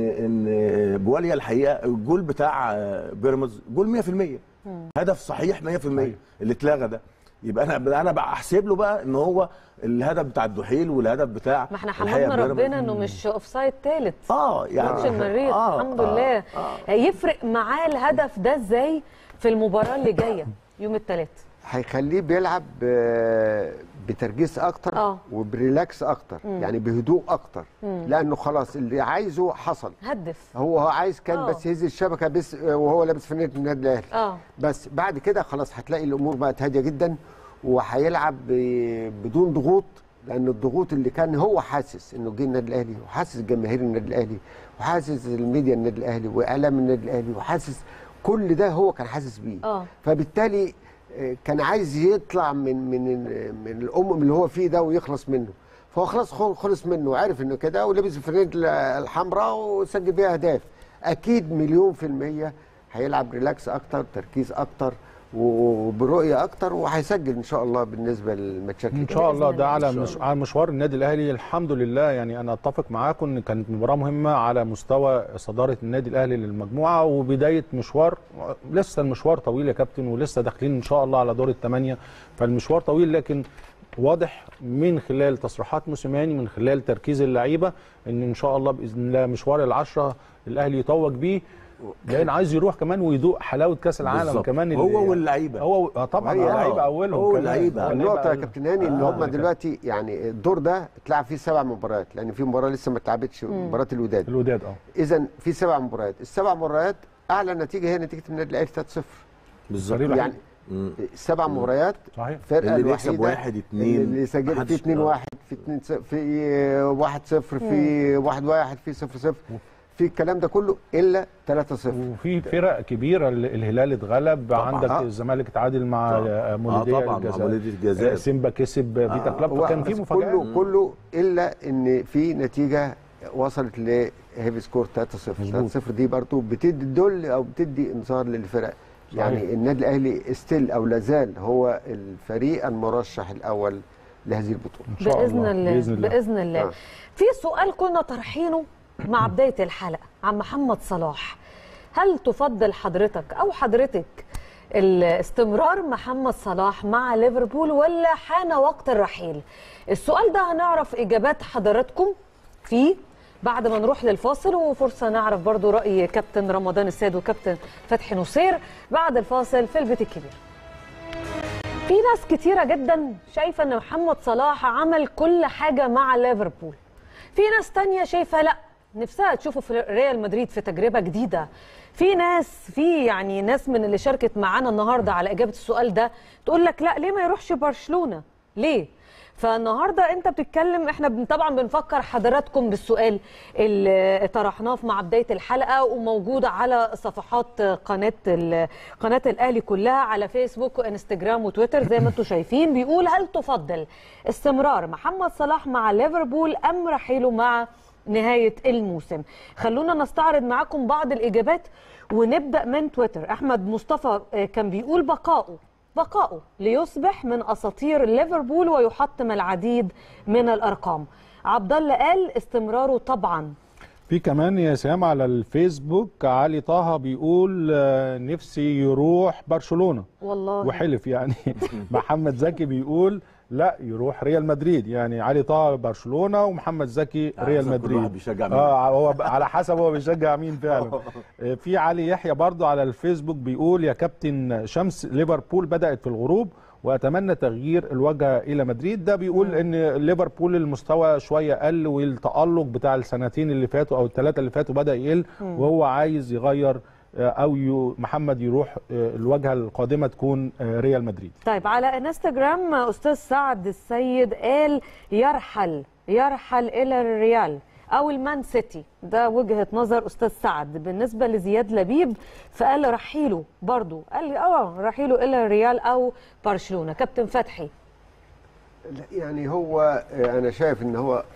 ان بواليا الحقيقه الجول بتاع بيراميدز جول 100% هدف صحيح 100% اللي اتلغى ده يبقى انا انا بقى احسب له بقى ان هو الهدف بتاع الدحيل والهدف بتاع
ما احنا
الحقيقة
حمدنا
بيراميدز.
ربنا انه مش اوف سايد ثالث
اه يعني
ماتش المريخ
آه،
الحمد
آه،
لله
آه.
يفرق معاه الهدف ده ازاي في المباراه اللي جايه يوم الثلاث
هيخليه بيلعب آه، بتركيز اكتر
آه.
وبريلاكس اكتر يعني بهدوء اكتر لانه خلاص اللي عايزه حصل
هدف
هو هو عايز كان
آه.
بس يهز الشبكه بس آه، وهو لابس فنانه النادي الاهلي
اه
بس بعد كده خلاص هتلاقي الامور بقت هاديه جدا وهيلعب ب- بدون ضغوط لان الضغوط اللي كان هو حاسس انه جه النادي الاهلي وحاسس جماهير النادي الاهلي وحاسس الميديا النادي الاهلي واعلام النادي الاهلي وحاسس كل ده هو كان حاسس بيه
آه.
فبالتالي آه، كان عايز يطلع من من من الامم اللي هو فيه ده ويخلص منه فهو خلاص خل- خلص منه وعرف انه كده ولبس الفريق الحمراء وسجل بيها اهداف اكيد مليون في الميه هيلعب ريلاكس اكتر تركيز اكتر وبرؤيه اكتر وهيسجل ان شاء الله بالنسبه للماتشات
ان
اللي
شاء الله
بإذن
ده
الله.
على مش على مشوار النادي الاهلي الحمد لله يعني انا اتفق معاكم ان كانت مباراه مهمه على مستوى صداره النادي الاهلي للمجموعه وبدايه مشوار لسه المشوار طويل يا كابتن ولسه داخلين ان شاء الله على دور الثمانيه فالمشوار طويل لكن واضح من خلال تصريحات موسيماني من خلال تركيز اللعيبه ان ان شاء الله باذن الله مشوار العشره الاهلي يتوج بيه لان عايز يروح كمان ويدوق حلاوه كاس العالم
بالظبط.
كمان اللي-
هو واللعيبه.
هو آه طبعا
وهي-
اللعيبه اولهم
هو
كمان.
اللعيبة.
اللعيبة
النقطة يا
أولهم.
كابتن هاني ان
آه،
هم دلوقتي يعني الدور ده اتلعب فيه سبع مباريات لان في مباراة لسه ما اتلعبتش مباراة الوداد
الوداد اه
اذا في سبع مباريات السبع مباريات اعلى نتيجة هي نتيجة النادي الاهلي 3-0
بالظبط
فريق
يعني
مم.
السبع مباريات
صحيح
الفرقه
اللي بيكسب
الوحيده
واحد، اتنين،
اللي سجلت في
محدش-
2 1 في 2 في 1 0 في 1 1 في 0 0 في الكلام ده كله الا 3 0
وفي فرق كبيره ال- الهلال اتغلب
طبعاً.
عندك
آه.
الزمالك اتعادل مع
طبعاً.
آه،
آه
مولوديه
طبعاً، مع
الجزائر
مولودية الجزائر.
آه، سيمبا كسب فيتا كلاب فكان في مفاجات
كله كله الا ان في نتيجه وصلت لهيفي سكور 3 0 3 0 دي برضو بتدي دل او بتدي انذار للفرق يعني النادي الاهلي ستيل او لازال هو الفريق المرشح الاول لهذه البطوله
ان شاء
باذن
الله
الله
باذن الله
باذن الله
آه.
في سؤال كنا طرحينه مع بدايه الحلقه عن محمد صلاح هل تفضل حضرتك او حضرتك الاستمرار محمد صلاح مع ليفربول ولا حان وقت الرحيل السؤال ده هنعرف اجابات حضراتكم فيه بعد ما نروح للفاصل وفرصه نعرف برضو راي كابتن رمضان السيد وكابتن فتحي نصير بعد الفاصل في البيت الكبير في ناس كتيرة جدا شايفة ان محمد صلاح عمل كل حاجة مع ليفربول في ناس تانية شايفة لا نفسها تشوفه في ريال مدريد في تجربة جديدة في ناس في يعني ناس من اللي شاركت معانا النهاردة على إجابة السؤال ده تقول لك لا ليه ما يروحش برشلونة ليه فالنهارده انت بتتكلم احنا بن- طبعا بنفكر حضراتكم بالسؤال اللي طرحناه مع بدايه الحلقه وموجود على صفحات قناه ال- قناه الاهلي كلها على فيسبوك وانستجرام وتويتر زي ما انتم شايفين بيقول هل تفضل استمرار محمد صلاح مع ليفربول ام رحيله مع نهايه الموسم خلونا نستعرض معاكم بعض الاجابات ونبدا من تويتر احمد مصطفى آه، كان بيقول بقاؤه بقاؤه ليصبح من اساطير ليفربول ويحطم العديد من الارقام عبد الله قال استمراره طبعا
في كمان يا سام على الفيسبوك علي طه بيقول آه، نفسي يروح برشلونه
والله
وحلف يعني محمد زكي بيقول لا يروح ريال مدريد يعني علي طه برشلونه ومحمد زكي
على
ريال
حسب كل
مدريد
واحد بيشجع مين.
اه هو ب- على حسب هو بيشجع مين فعلا آه، في علي يحيى برضو على الفيسبوك بيقول يا كابتن شمس ليفربول بدات في الغروب واتمنى تغيير الوجهه الى مدريد ده بيقول ان ليفربول المستوى شويه قل والتالق بتاع السنتين اللي فاتوا او الثلاثه اللي فاتوا بدا يقل وهو عايز يغير آه، او يو- محمد يروح آه، الواجهه القادمه تكون آه، ريال مدريد
طيب على انستجرام استاذ سعد السيد قال يرحل يرحل الى الريال او المان سيتي ده وجهه نظر استاذ سعد بالنسبه لزياد لبيب فقال رحيله برضو قال لي اه رحيله الى الريال او برشلونه كابتن فتحي
لا، يعني هو آه، انا شايف ان هو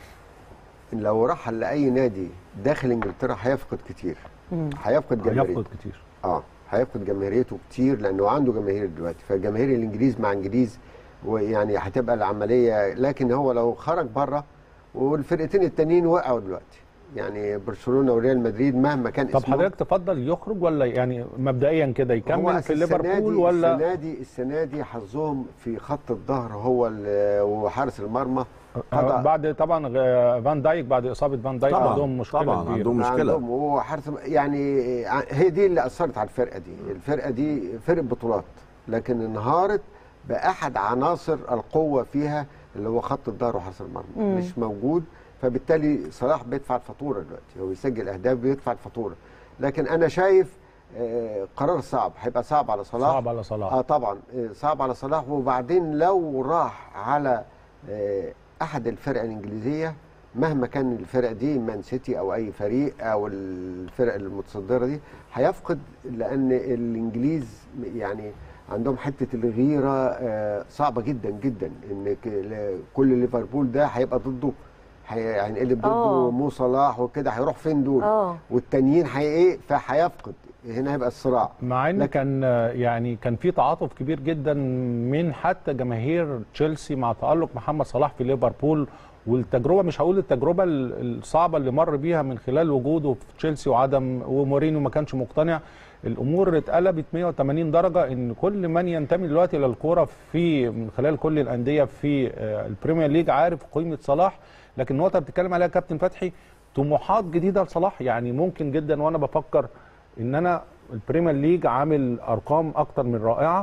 لو رحل لاي نادي داخل انجلترا هيفقد كتير هيفقد جماهيريته
هيفقد كتير
اه هيفقد جماهيريته كتير لانه عنده جماهير دلوقتي فجماهير الانجليز مع انجليز ويعني هتبقى العمليه لكن هو لو خرج بره والفرقتين التانيين وقعوا دلوقتي يعني برشلونه وريال مدريد مهما كان
طب
اسمهم
حضرتك تفضل يخرج ولا يعني مبدئيا كده
هو
يكمل في
السنة
ليفربول
دي
ولا
السنه دي السنه دي حظهم في خط الظهر هو ال- وحارس المرمى قضى-
بعد طبعا غ- فان دايك بعد اصابه فان دايك
طبعاً،
عندهم مشكله
طبعاً،
كبيره
عندهم مشكلة.
عندهم وهو حارس يعني هي دي اللي اثرت على الفرقه دي الفرقه دي فرقه بطولات لكن انهارت باحد عناصر القوه فيها اللي هو خط الظهر وحارس المرمى مش موجود فبالتالي صلاح بيدفع الفاتوره دلوقتي هو يسجل اهداف بيدفع الفاتوره لكن انا شايف آه، قرار صعب هيبقى صعب على صلاح
صعب على صلاح.
اه طبعا آه، صعب على صلاح وبعدين لو راح على آه، احد الفرق الانجليزيه مهما كان الفرق دي مان سيتي او اي فريق او الفرق المتصدره دي هيفقد لان الانجليز يعني عندهم حته الغيره آه، صعبه جدا جدا ان ك- ل- كل ليفربول ده هيبقى ضده هي- هينقلب ضده
آه.
مو صلاح وكده هيروح فين دول
آه.
والتانيين هي ايه فهيفقد هنا هيبقى الصراع
مع ان كان يعني كان في تعاطف كبير جدا من حتى جماهير تشيلسي مع تالق محمد صلاح في ليفربول والتجربه مش هقول التجربه ال- الصعبه اللي مر بيها من خلال وجوده في تشيلسي وعدم ومورينيو ما كانش مقتنع الامور اتقلبت 180 درجه ان كل من ينتمي دلوقتي للكوره في من خلال كل الانديه في آه، البريمير ليج عارف قيمه صلاح لكن النقطه اللي بتتكلم عليها كابتن فتحي طموحات جديده لصلاح يعني ممكن جدا وانا بفكر ان انا البريمير ليج عامل ارقام اكتر من رائعه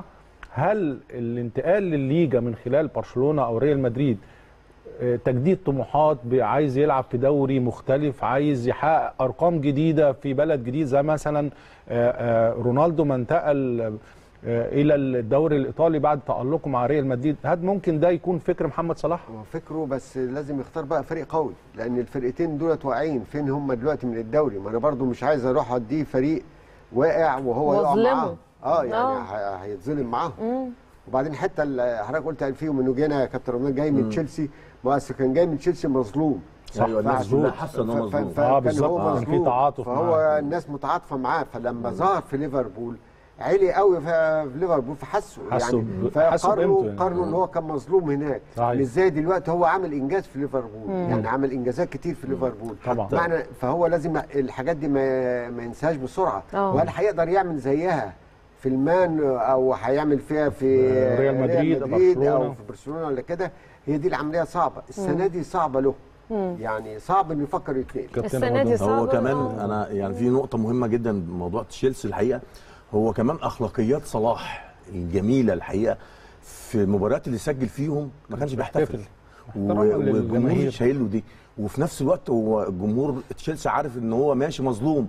هل الانتقال للليجا من خلال برشلونه او ريال مدريد آه، تجديد طموحات ب- عايز يلعب في دوري مختلف عايز يحقق ارقام جديده في بلد جديد زي مثلا آه، آه، رونالدو ما انتقل آه، الى الدوري الايطالي بعد تالقه مع ريال مدريد هل ممكن ده يكون فكر محمد صلاح
هو فكره بس لازم يختار بقى فريق قوي لان الفرقتين دولت واقعين فين هم دلوقتي من الدوري ما انا برضو مش عايز اروح اديه فريق واقع وهو يقع
واظلمه.
معاه اه يعني
آه.
ه- هيتظلم معاهم وبعدين حتى ال- حضرتك قلت فيهم انه جانا يا كابتن رمضان جاي من تشيلسي ما أصل كان جاي من تشيلسي مظلوم
أيوة، الناس
فعشان-
كلها حاسة إن هو
ف- ف-
مظلوم.
فكان
آه، بالظبط.
هو
كان في
مظلوم
تعاطف
فهو
معاه.
الناس متعاطفه معاه فلما ظهر في ليفربول عالي قوي في ليفربول فحسوا
حسوا
يعني
ب- حسوا
فقارنوا
بقيمته يعني.
قارنوا ان هو كان مظلوم هناك
صحيح.
مش زي دلوقتي هو عمل انجاز في ليفربول يعني عمل انجازات كتير في ليفربول
طبعا.
معنى فهو لازم الحاجات دي ما, ما ينساهاش بسرعه
آه.
وهل هيقدر يعمل زيها في المان او هيعمل فيها في
ريال مدريد، برشلونة.
او في برشلونه ولا كده هي دي العمليه صعبه السنه دي صعبه له يعني صعب انه يفكر يتنقل
كابتن
السنة دي
رمضان.
صعبة.
هو كمان
آه.
انا يعني في نقطه مهمه جدا بموضوع تشيلسي الحقيقه هو كمان اخلاقيات صلاح الجميله الحقيقه في المباريات اللي سجل فيهم ما كانش بيحتفل
بيحتفل.
و-
احتراما
والجمهور
للجماهير.
شايل له دي وفي نفس الوقت هو جمهور تشيلسي عارف ان هو ماشي مظلوم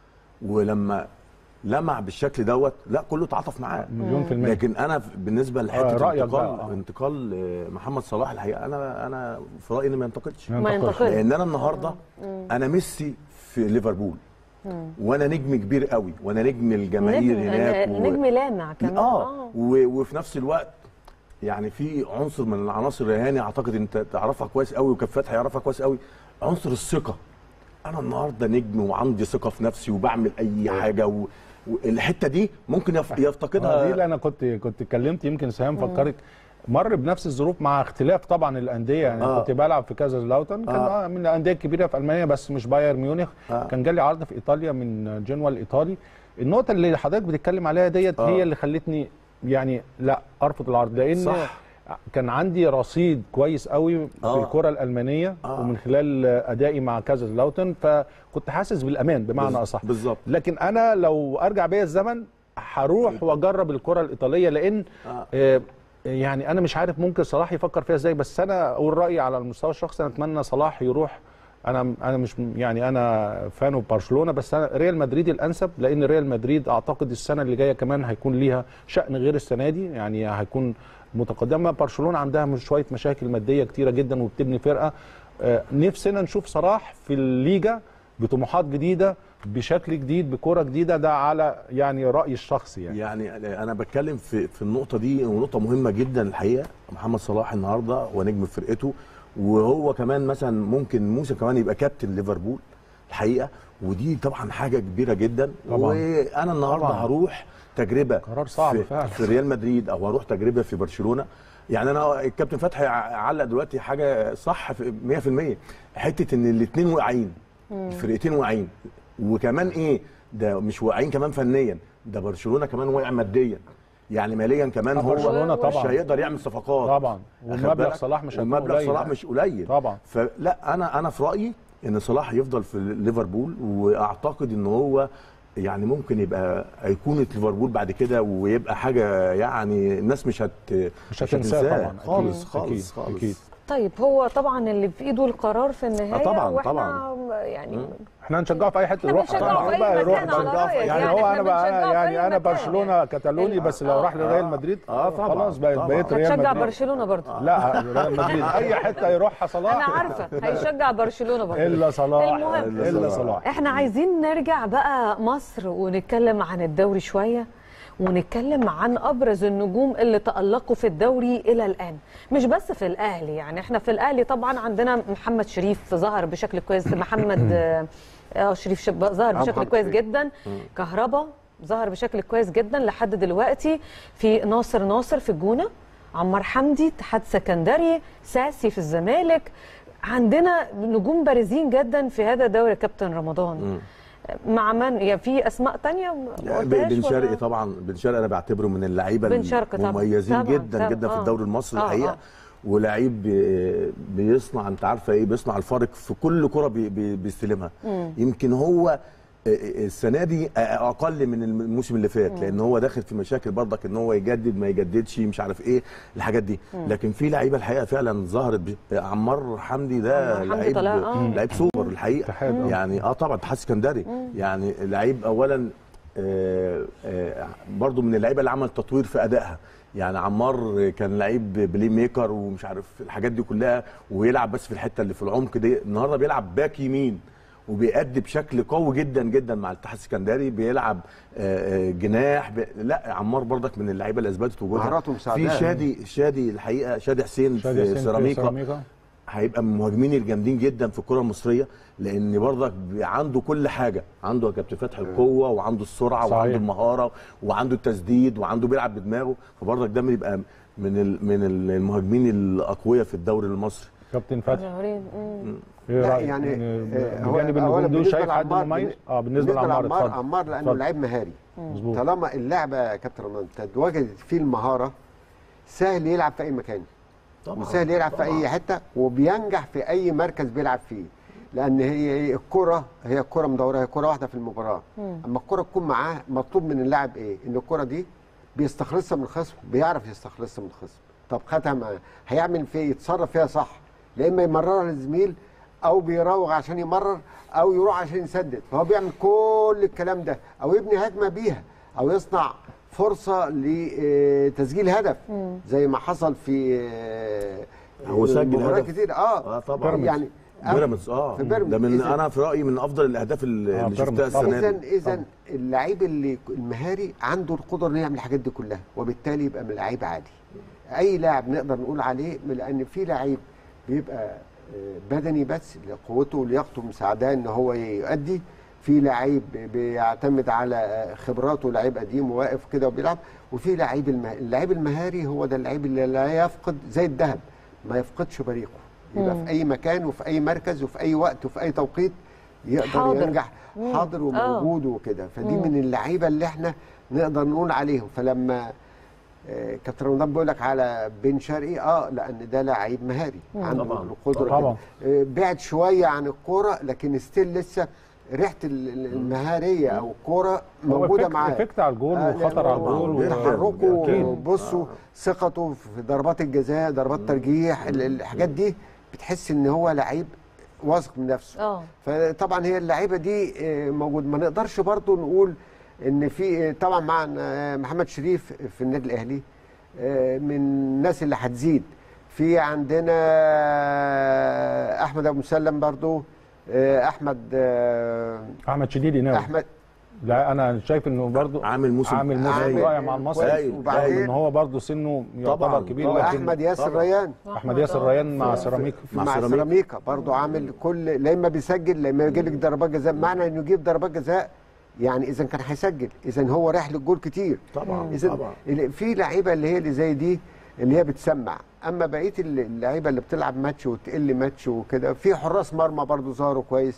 ولما لمع بالشكل دوت لا كله تعاطف معاه
مليون في المية.
لكن انا بالنسبه
آه،
لحته
رأيك
انتقال
بقى، آه.
انتقال آه، محمد صلاح الحقيقه انا انا في رايي انه ما ينتقلش
ما
ينتقلش.
ينتقل
لان انا النهارده انا ميسي في ليفربول وانا نجم كبير قوي وانا نجم الجماهير
نجم
هناك و-
نجم لامع كمان
اه و- وفي نفس الوقت يعني في عنصر من العناصر يا هاني اعتقد انت تعرفها كويس قوي وكان فتحي يعرفها كويس قوي عنصر الثقه انا النهارده نجم وعندي ثقه في نفسي وبعمل اي حاجه و... والحته دي ممكن يف...
آه، دي
يفتقدها
اللي انا كنت كنت اتكلمت يمكن سهام فكرت مر بنفس الظروف مع اختلاف طبعا الانديه يعني
آه.
كنت بلعب في كذا لاوتن كان
آه.
آه. من الانديه الكبيره في المانيا بس مش بايرن ميونخ
آه.
كان جالي عرض في ايطاليا من جنوا الايطالي النقطه اللي حضرتك بتتكلم عليها ديت
آه.
هي اللي خلتني يعني لا ارفض العرض لان
صح.
كان عندي رصيد كويس قوي في
آه.
الكره الالمانيه
آه.
ومن خلال ادائي مع كذا لاوتن فكنت حاسس بالامان بمعنى
بز-
اصح
بالظبط.
لكن انا لو ارجع بيا الزمن هروح واجرب الكره الايطاليه لان
آه.
آه. يعني انا مش عارف ممكن صلاح يفكر فيها ازاي بس انا اقول رايي على المستوى الشخصي انا اتمنى صلاح يروح انا انا مش يعني انا فان برشلونه بس انا ريال مدريد الانسب لان ريال مدريد اعتقد السنه اللي جايه كمان هيكون ليها شان غير السنه دي يعني هيكون متقدمه برشلونه عندها مش شويه مشاكل ماديه كتيره جدا وبتبني فرقه آه، نفسنا نشوف صلاح في الليجا بطموحات جديده بشكل جديد بكره جديده ده على يعني رايي الشخصي يعني
يعني انا بتكلم في في النقطه دي ونقطه مهمه جدا الحقيقه محمد صلاح النهارده ونجم في فرقته وهو كمان مثلا ممكن موسى كمان يبقى كابتن ليفربول الحقيقه ودي طبعا حاجه كبيره جدا
طبعاً.
وانا النهارده
طبعاً.
هروح تجربه
قرار صعب
في,
فعلا.
في ريال مدريد او هروح تجربه في برشلونه يعني انا الكابتن فتحي علق دلوقتي حاجه صح في 100% حته ان الاثنين واقعين الفرقتين واقعين وكمان ايه ده مش واقعين كمان فنيا ده برشلونه كمان واقع ماديا يعني ماليا كمان
آه،
هو
برشلونة
مش
طبعاً.
هيقدر يعمل صفقات
طبعا
أخد
ومبلغ
بالك؟
صلاح مش هيكون
ومبلغ
قليل.
صلاح مش قليل
طبعا
فلا انا انا في رايي ان صلاح يفضل في ليفربول واعتقد ان هو يعني ممكن يبقى ايقونه ليفربول بعد كده ويبقى حاجه يعني الناس مش هت
مش هتنساه طبعا
خالص
أكيد.
خالص
أكيد.
خالص
أكيد.
طيب هو طبعا اللي في ايده القرار في النهايه
آه طبعاً،
واحنا
طبعا.
يعني
احنا هنشجعه في اي حته
إحنا
يروح
بنشجعه
طبعاً.
في أي
بقى يروح
مكان على
بقى.
رأيك.
يعني,
يعني
هو
إحنا
انا بقى
بنشجعه
أنا
في
يعني
أي
انا
مكان.
برشلونه كتالوني بس لو
آه.
راح لريال مدريد
آه طبعاً،
خلاص بقى
طبعاً.
بقيت ريال
هتشجع
مدريد
برشلونه برضه
لا ريال مدريد اي حته يروحها صلاح
انا عارفه هيشجع برشلونه برضه
الا صلاح
المهم.
الا صلاح
احنا عايزين نرجع بقى مصر ونتكلم عن الدوري شويه ونتكلم عن ابرز النجوم اللي تالقوا في الدوري الى الان مش بس في الاهلي يعني احنا في الاهلي طبعا عندنا محمد شريف ظهر بشكل كويس محمد آه، اه شريف شب ظهر
آه،
بشكل
محمد
كويس
شريف.
جدا كهربا ظهر بشكل كويس جدا لحد دلوقتي في ناصر ناصر في الجونه عمار حمدي اتحاد سكندري ساسي في الزمالك عندنا نجوم بارزين جدا في هذا الدوري يا كابتن رمضان مع من يعني في اسماء تانية ما
يعني
قلتهاش
بن شرقي
ولا؟
طبعا بن شرقي انا بعتبره من اللعيبه
بن شرقي طبعاً.
المميزين
طبعاً،
جدا
طبعاً.
جدا في
آه.
الدوري المصري
آه،
الحقيقه
آه.
ولعيب بي- بيصنع انت عارفه ايه بيصنع الفارق في كل كره بي بي بيستلمها يمكن هو السنه دي اقل من الموسم اللي فات لان هو داخل في مشاكل برضك ان هو يجدد ما يجددش مش عارف ايه الحاجات دي لكن في لعيبه الحقيقه فعلا ظهرت ب- عمار حمدي ده
عمار حمدي
لعيب
طلع- آه.
لعيب سوبر الحقيقه
اتحاد، آه.
يعني اه طبعا اتحاد اسكندري يعني لعيب اولا آه، آه، برضو من اللعيبه اللي عمل تطوير في ادائها يعني عمار كان لعيب بلاي ميكر ومش عارف الحاجات دي كلها ويلعب بس في الحته اللي في العمق دي النهارده بيلعب باك يمين وبيأدي بشكل قوي جدا جدا مع الاتحاد السكندري بيلعب آه، آه، جناح ب... لا عمار برضك من اللعيبه اللي اثبتت وجودها
مهاراته مساعداه.
في شادي شادي الحقيقه شادي حسين
شادي حسين
في
في
سيراميكا
سيراميكا
هيبقى من المهاجمين الجامدين جدا في الكره المصريه لان برضك بي- عنده كل حاجه عنده يا كابتن فتحي القوه وعنده السرعه
صحيح.
وعنده المهاره وعنده التسديد وعنده بيلعب بدماغه فبرضك ده بيبقى من ال- من المهاجمين الاقوياء في الدوري المصري
كابتن فتحي
ظاهرين. مم.
ايه
لا،
رايك
يعني آه، هو
بجانب
أولاً
النجوم دول
بالنسبة
شايف حد
لعمار-
مميز اه بالنسبه لعمار
عمار
اتفضل
عمار لانه
اتفضل.
لعيب مهاري
مظبوط
طالما اللعبه يا كابتن رمضان اتوجدت فيه المهاره سهل يلعب في اي مكان وسهل يلعب في اي حته وبينجح في اي مركز بيلعب فيه لان هي هي الكره هي الكره مدوره هي كره واحده في المباراه اما الكره تكون معاه مطلوب من اللاعب ايه ان الكره دي بيستخلصها من الخصم بيعرف يستخلصها من الخصم طب خدها معاه هيعمل فيها يتصرف فيها صح لا اما يمررها للزميل او بيراوغ عشان يمرر او يروح عشان يسدد فهو بيعمل كل الكلام ده او يبني هجمه بيها او يصنع فرصه لتسجيل هدف زي ما حصل في آه،
هو سجل
مباريات
هدف.
كتير اه
اه طبعا
يعني
بيراميدز اه
في بيراميدز.
ده من
إذن-
انا في رايي من افضل الاهداف اللي
آه،
اللي شفتها
بيراميدز طبعاً.
السنه
اذا
دي
اذا اللعيب اللي المهاري عنده القدره انه يعمل الحاجات دي كلها وبالتالي يبقى من لعيب عادي اي لاعب نقدر نقول عليه لان في لعيب بيبقى آه، بدني بس قوته ولياقته مساعداه ان هو يؤدي في لعيب بيعتمد على آه، خبراته لعيب قديم وواقف كده وبيلعب وفي لعيب المه... اللعيب المهاري هو ده اللعيب اللي لا يفقد زي الذهب ما يفقدش بريقه يبقى في اي مكان وفي اي مركز وفي اي وقت وفي اي توقيت يقدر
حاضر.
ينجح حاضر وموجود وكده فدي من اللعيبه اللي احنا نقدر نقول عليهم فلما آه، كابتن رمضان بيقول لك على بن شرقي اه لان ده لعيب مهاري عنده
طبعاً.
القدره
طبعاً.
كده. آه، بعد شويه عن الكوره لكن ستيل لسه ريحه ال- ال- المهاريه او الكوره
هو
موجوده
إفكت-
معاه
إفكت على الجول
آه،
وخطر
لأنه
على الجول و-
تحركه
أكيد.
بصوا ثقته في ضربات الجزاء ضربات ترجيح ال- الحاجات دي بتحس ان هو لعيب واثق من نفسه
اه
فطبعا هي اللعيبه دي آه، موجود ما نقدرش برضو نقول ان في آه، طبعا مع آه، محمد شريف في النادي الاهلي آه، من الناس اللي هتزيد في عندنا آه، احمد ابو مسلم برضو آه، احمد آه،
احمد شديدي ناوي
احمد
لا انا شايف انه برضو
عامل موسم
عامل موسم
عامل
رائع مع المصري
كويس.
وبعدين-
ان هو برضو سنه يعتبر
طبعاً،
كبير
طبعاً.
لكن
واحمد ياسر
طبعاً.
ريان
احمد ياسر ريان مع
في-
سيراميكا
مع, مع
سيراميكا.
سيراميكا برضو عامل كل لا اما بيسجل لا اما يجيب لك ضربات جزاء معنى انه يجيب ضربات جزاء يعني اذا كان هيسجل اذا هو رايح للجول كتير
طبعا
اذا
طبعا
ال- في لعيبه اللي هي اللي زي دي اللي هي بتسمع اما بقيه ال- اللعيبه اللي بتلعب ماتش وتقل ماتش وكده في حراس مرمى برضو ظهروا كويس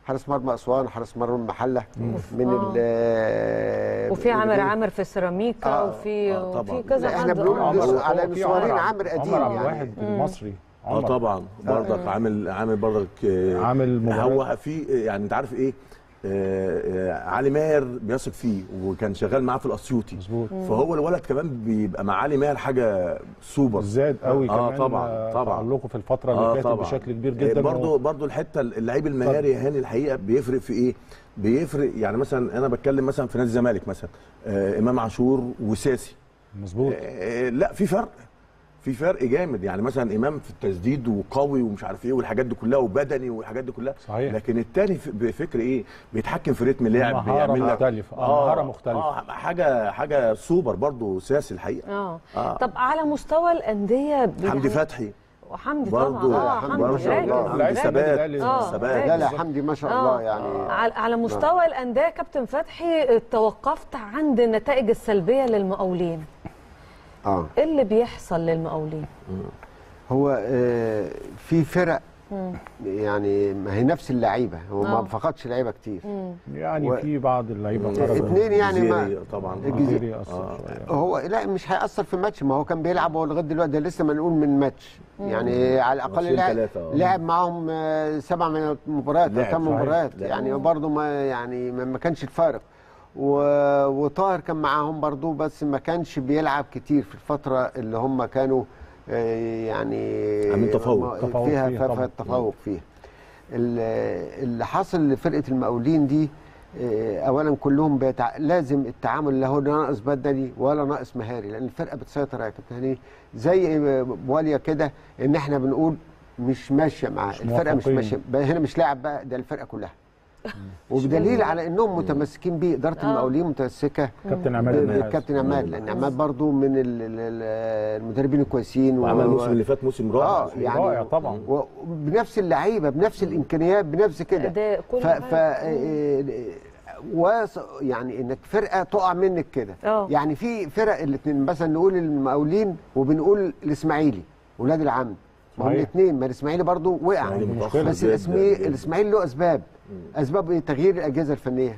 حارس مرمى اسوان حارس مرمى المحله من
آه.
ال
وفي عامر
ال-
عامر في السيراميكا
آه،
وفي
آه، طبعاً.
وفي كذا
لا، إحنا
حد
بنقول
آه.
بس
عمر-
على
هو في
مشوارين
عمر-
عامر قديم
عمر عبد
يعني.
الواحد المصري
اه
عمر.
طبعا برضك عامل عامل برضك آه،
عامل مباراة.
هو في يعني انت عارف ايه آه، آه، علي ماهر بيثق فيه وكان شغال معاه في الاسيوطي
مظبوط.
فهو الولد كمان بيبقى مع علي ماهر حاجه سوبر
زاد قوي
آه،
كمان
طبعاً،
آه،
طبعاً.
تعلقه في الفتره اللي فاتت بشكل كبير جدا
برضه برضه الحته اللعيب المهاري يا هاني الحقيقه بيفرق في ايه؟ بيفرق يعني مثلا انا بتكلم مثلا في نادي الزمالك مثلا آه امام عاشور وساسي
مظبوط
آه لا في فرق في فرق جامد يعني مثلا امام في التسديد وقوي ومش عارف ايه والحاجات دي كلها وبدني والحاجات دي كلها
صحيح.
لكن التاني ف- بفكر ايه بيتحكم في رتم اللعب
مهارة
بيعمل لك-
مختلفة، آه، مهارة مختلفة.
اه حاجه حاجه سوبر برضه ساسي الحقيقه
اه
آه.
طب على مستوى الانديه ب-
حمدي
يعني-
فتحي
وحمدي طبعا
برضه
اه
حمدي
حمدي
ما شاء
راجل،
الله.
حمدي
راجل.
ثبات
آه،
ثبات
لا لا حمدي ما شاء الله يعني
على على مستوى الانديه كابتن فتحي توقفت عند النتائج السلبيه للمقاولين
اه
ايه اللي بيحصل للمقاولين
هو آه، في فرق يعني ما هي نفس اللعيبه هو
آه.
ما فقدش لعيبه كتير
يعني
و-
في بعض اللعيبه خرجوا.
اتنين يعني ما-
الجزيري طبعا
الجزيري.
الجزيري أثر شوية.
هو لا مش هيأثر في ماتش ما هو كان بيلعب هو لغايه دلوقتي ده لسه ما نقول من ماتش يعني على الاقل
ماتشين
لعب
تلاتة، آه.
لعب معاهم آه، سبع من مباريات او
لعب،
ثمان
صحيح.
مباريات
لعب.
يعني برضه ما يعني ما ما كانش الفارق و- وطاهر كان معاهم برضه بس ما كانش بيلعب كتير في الفتره اللي هم كانوا آه، يعني
عاملين تفوق.
ما-
تفوق
فيها
فيها
فيها
طبعاً.
التفوق فيها ال- اللي حصل لفرقه المقاولين دي آه، اولا كلهم بيتع... لازم التعامل لا هو ناقص بدني ولا ناقص مهاري لان الفرقه بتسيطر يا كابتن هاني زي بواليا كده ان احنا بنقول مش ماشيه معاه
مش
الفرقه مش
موفقين.
ماشيه بقى هنا مش لاعب بقى ده الفرقه كلها وبدليل على انهم متمسكين بيه اداره المقاولين متمسكه
كابتن
ب-
عماد النحاس.
بالكابتن عماد لان عماد برضو من ال- ال- ال- المدربين الكويسين
وعمل
و-
الموسم اللي فات موسم رائع
اه يعني
رائع طبعا.
وبنفس اللعيبه بنفس الامكانيات بنفس كده
أداء، كل
ف, ف
حاجة.
وص يعني انك فرقه تقع منك كده
آه.
يعني في فرق الاثنين مثلا نقول المقاولين وبنقول الاسماعيلي ولاد العم ما هم
صحيح.
الاثنين ما الاسماعيلي برضو وقع
الإسماعيلي متأخر
بس
جداً
الاسماعيلي
جداً.
الاسماعيلي له اسباب اسباب إيه؟ تغيير الاجهزه الفنيه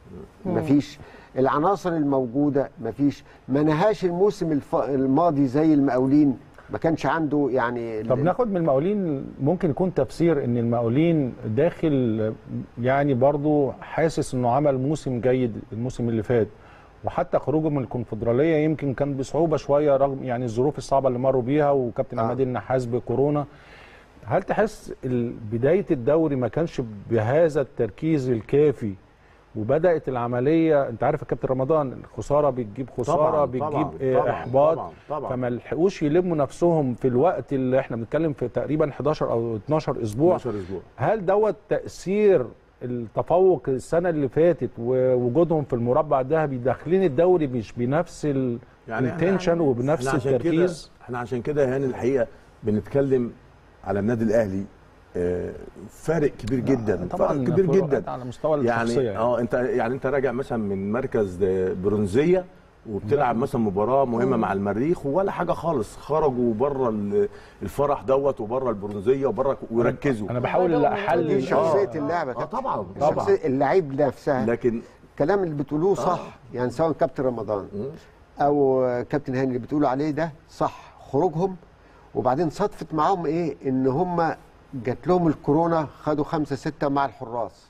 مفيش العناصر الموجوده مفيش ما نهاش الموسم الف... الماضي زي المقاولين ما كانش عنده يعني ال-
طب ناخد من المقاولين ممكن يكون تفسير ان المقاولين داخل يعني برضو حاسس انه عمل موسم جيد الموسم اللي فات وحتى خروجه من الكونفدراليه يمكن كان بصعوبه شويه رغم يعني الظروف الصعبه اللي مروا بيها وكابتن
آه.
عماد النحاس بكورونا هل تحس ال- بدايه الدوري ما كانش بهذا التركيز الكافي وبدات العمليه انت عارف يا كابتن رمضان الخساره بتجيب خساره
طبعاً،
بتجيب
طبعاً،
آه،
طبعاً،
احباط
طبعاً، طبعاً.
فما لحقوش يلموا نفسهم في الوقت اللي احنا بنتكلم في تقريبا 11 او 12 اسبوع
12 اسبوع
هل دوت تاثير التفوق السنه اللي فاتت ووجودهم في المربع الذهبي داخلين الدوري مش بنفس الانتنشن وبنفس
احنا عشان
التركيز
كده احنا عشان كده يا هاني الحقيقه بنتكلم على النادي الاهلي آه، فارق كبير جدا
طبعا
فارق كبير
فروقات
جدا
على مستوى الشخصيه
يعني اه انت يعني انت راجع مثلا من مركز برونزيه وبتلعب مثلا مباراه مهمه مع المريخ ولا حاجه خالص خرجوا بره ال- الفرح دوت وبره البرونزيه وبره وركزوا
انا بحاول
دي
دي
احلل
شخصيه
آه.
اللعبه
آه،
كابتن.
طبعاً،
الشخصية-
طبعاً.
اللعيب نفسها
لكن
الكلام اللي بتقولوه صح يعني سواء كابتن رمضان او كابتن هاني اللي بتقولوا عليه ده صح خروجهم وبعدين صدفت معاهم ايه ان هم جات لهم الكورونا خدوا خمسة ستة مع الحراس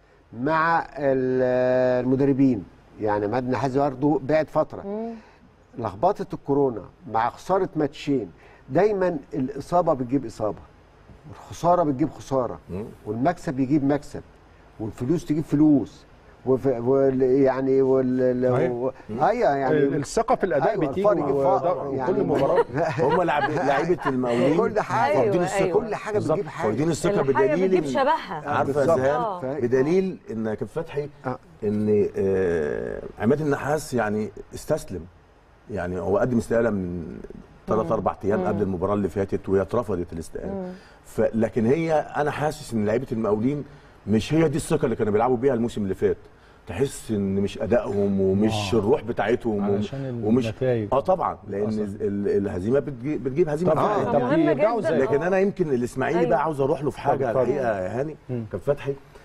مع ال- المدربين يعني مدني حازم برضه بعد فتره لخبطه الكورونا مع خساره ماتشين دايما الاصابه بتجيب اصابه والخساره بتجيب خساره والمكسب يجيب مكسب والفلوس تجيب فلوس وف... وال... يعني وال...
صحيح.
و... ايوه يعني
الثقه في الاداء
أيوة،
بتيجي
الفرق يجيب
وده-
فقر،
وكل
يعني-
مباراه
هم لعب- لعيبه المقاولين
كل حاجه
أيوة،
واخدين الثقه
أيوة.
كل حاجه
بالظبط.
بتجيب حاجه
واخدين الثقه
الحاجه
بدليل
بتجيب
إن-
شبهها
عارفه يا
بالظبط.
زهان
آه.
بدليل ان كابتن فتحي
آه.
ان آه، عماد النحاس يعني استسلم يعني هو قدم استقاله من ثلاث اربع ايام قبل المباراه اللي فاتت وهي اترفضت الاستقاله ف- لكن هي انا حاسس ان لعيبه المقاولين مش هي دي الثقه اللي كانوا بيلعبوا بيها الموسم اللي فات تحس ان مش ادائهم ومش
آه.
الروح بتاعتهم وم-
علشان
ومش
النتائج.
اه طبعا لان
حصل.
ال- الهزيمه بتجيب, بتجيب هزيمه
طب
فعلا.
طب
مهمة
يرجعوا
جداً.
ازاي
لكن انا يمكن الاسماعيلي
أيوة.
بقى عاوز اروح له في حاجه
اتفضل.
الحقيقه يا هاني كان فتحي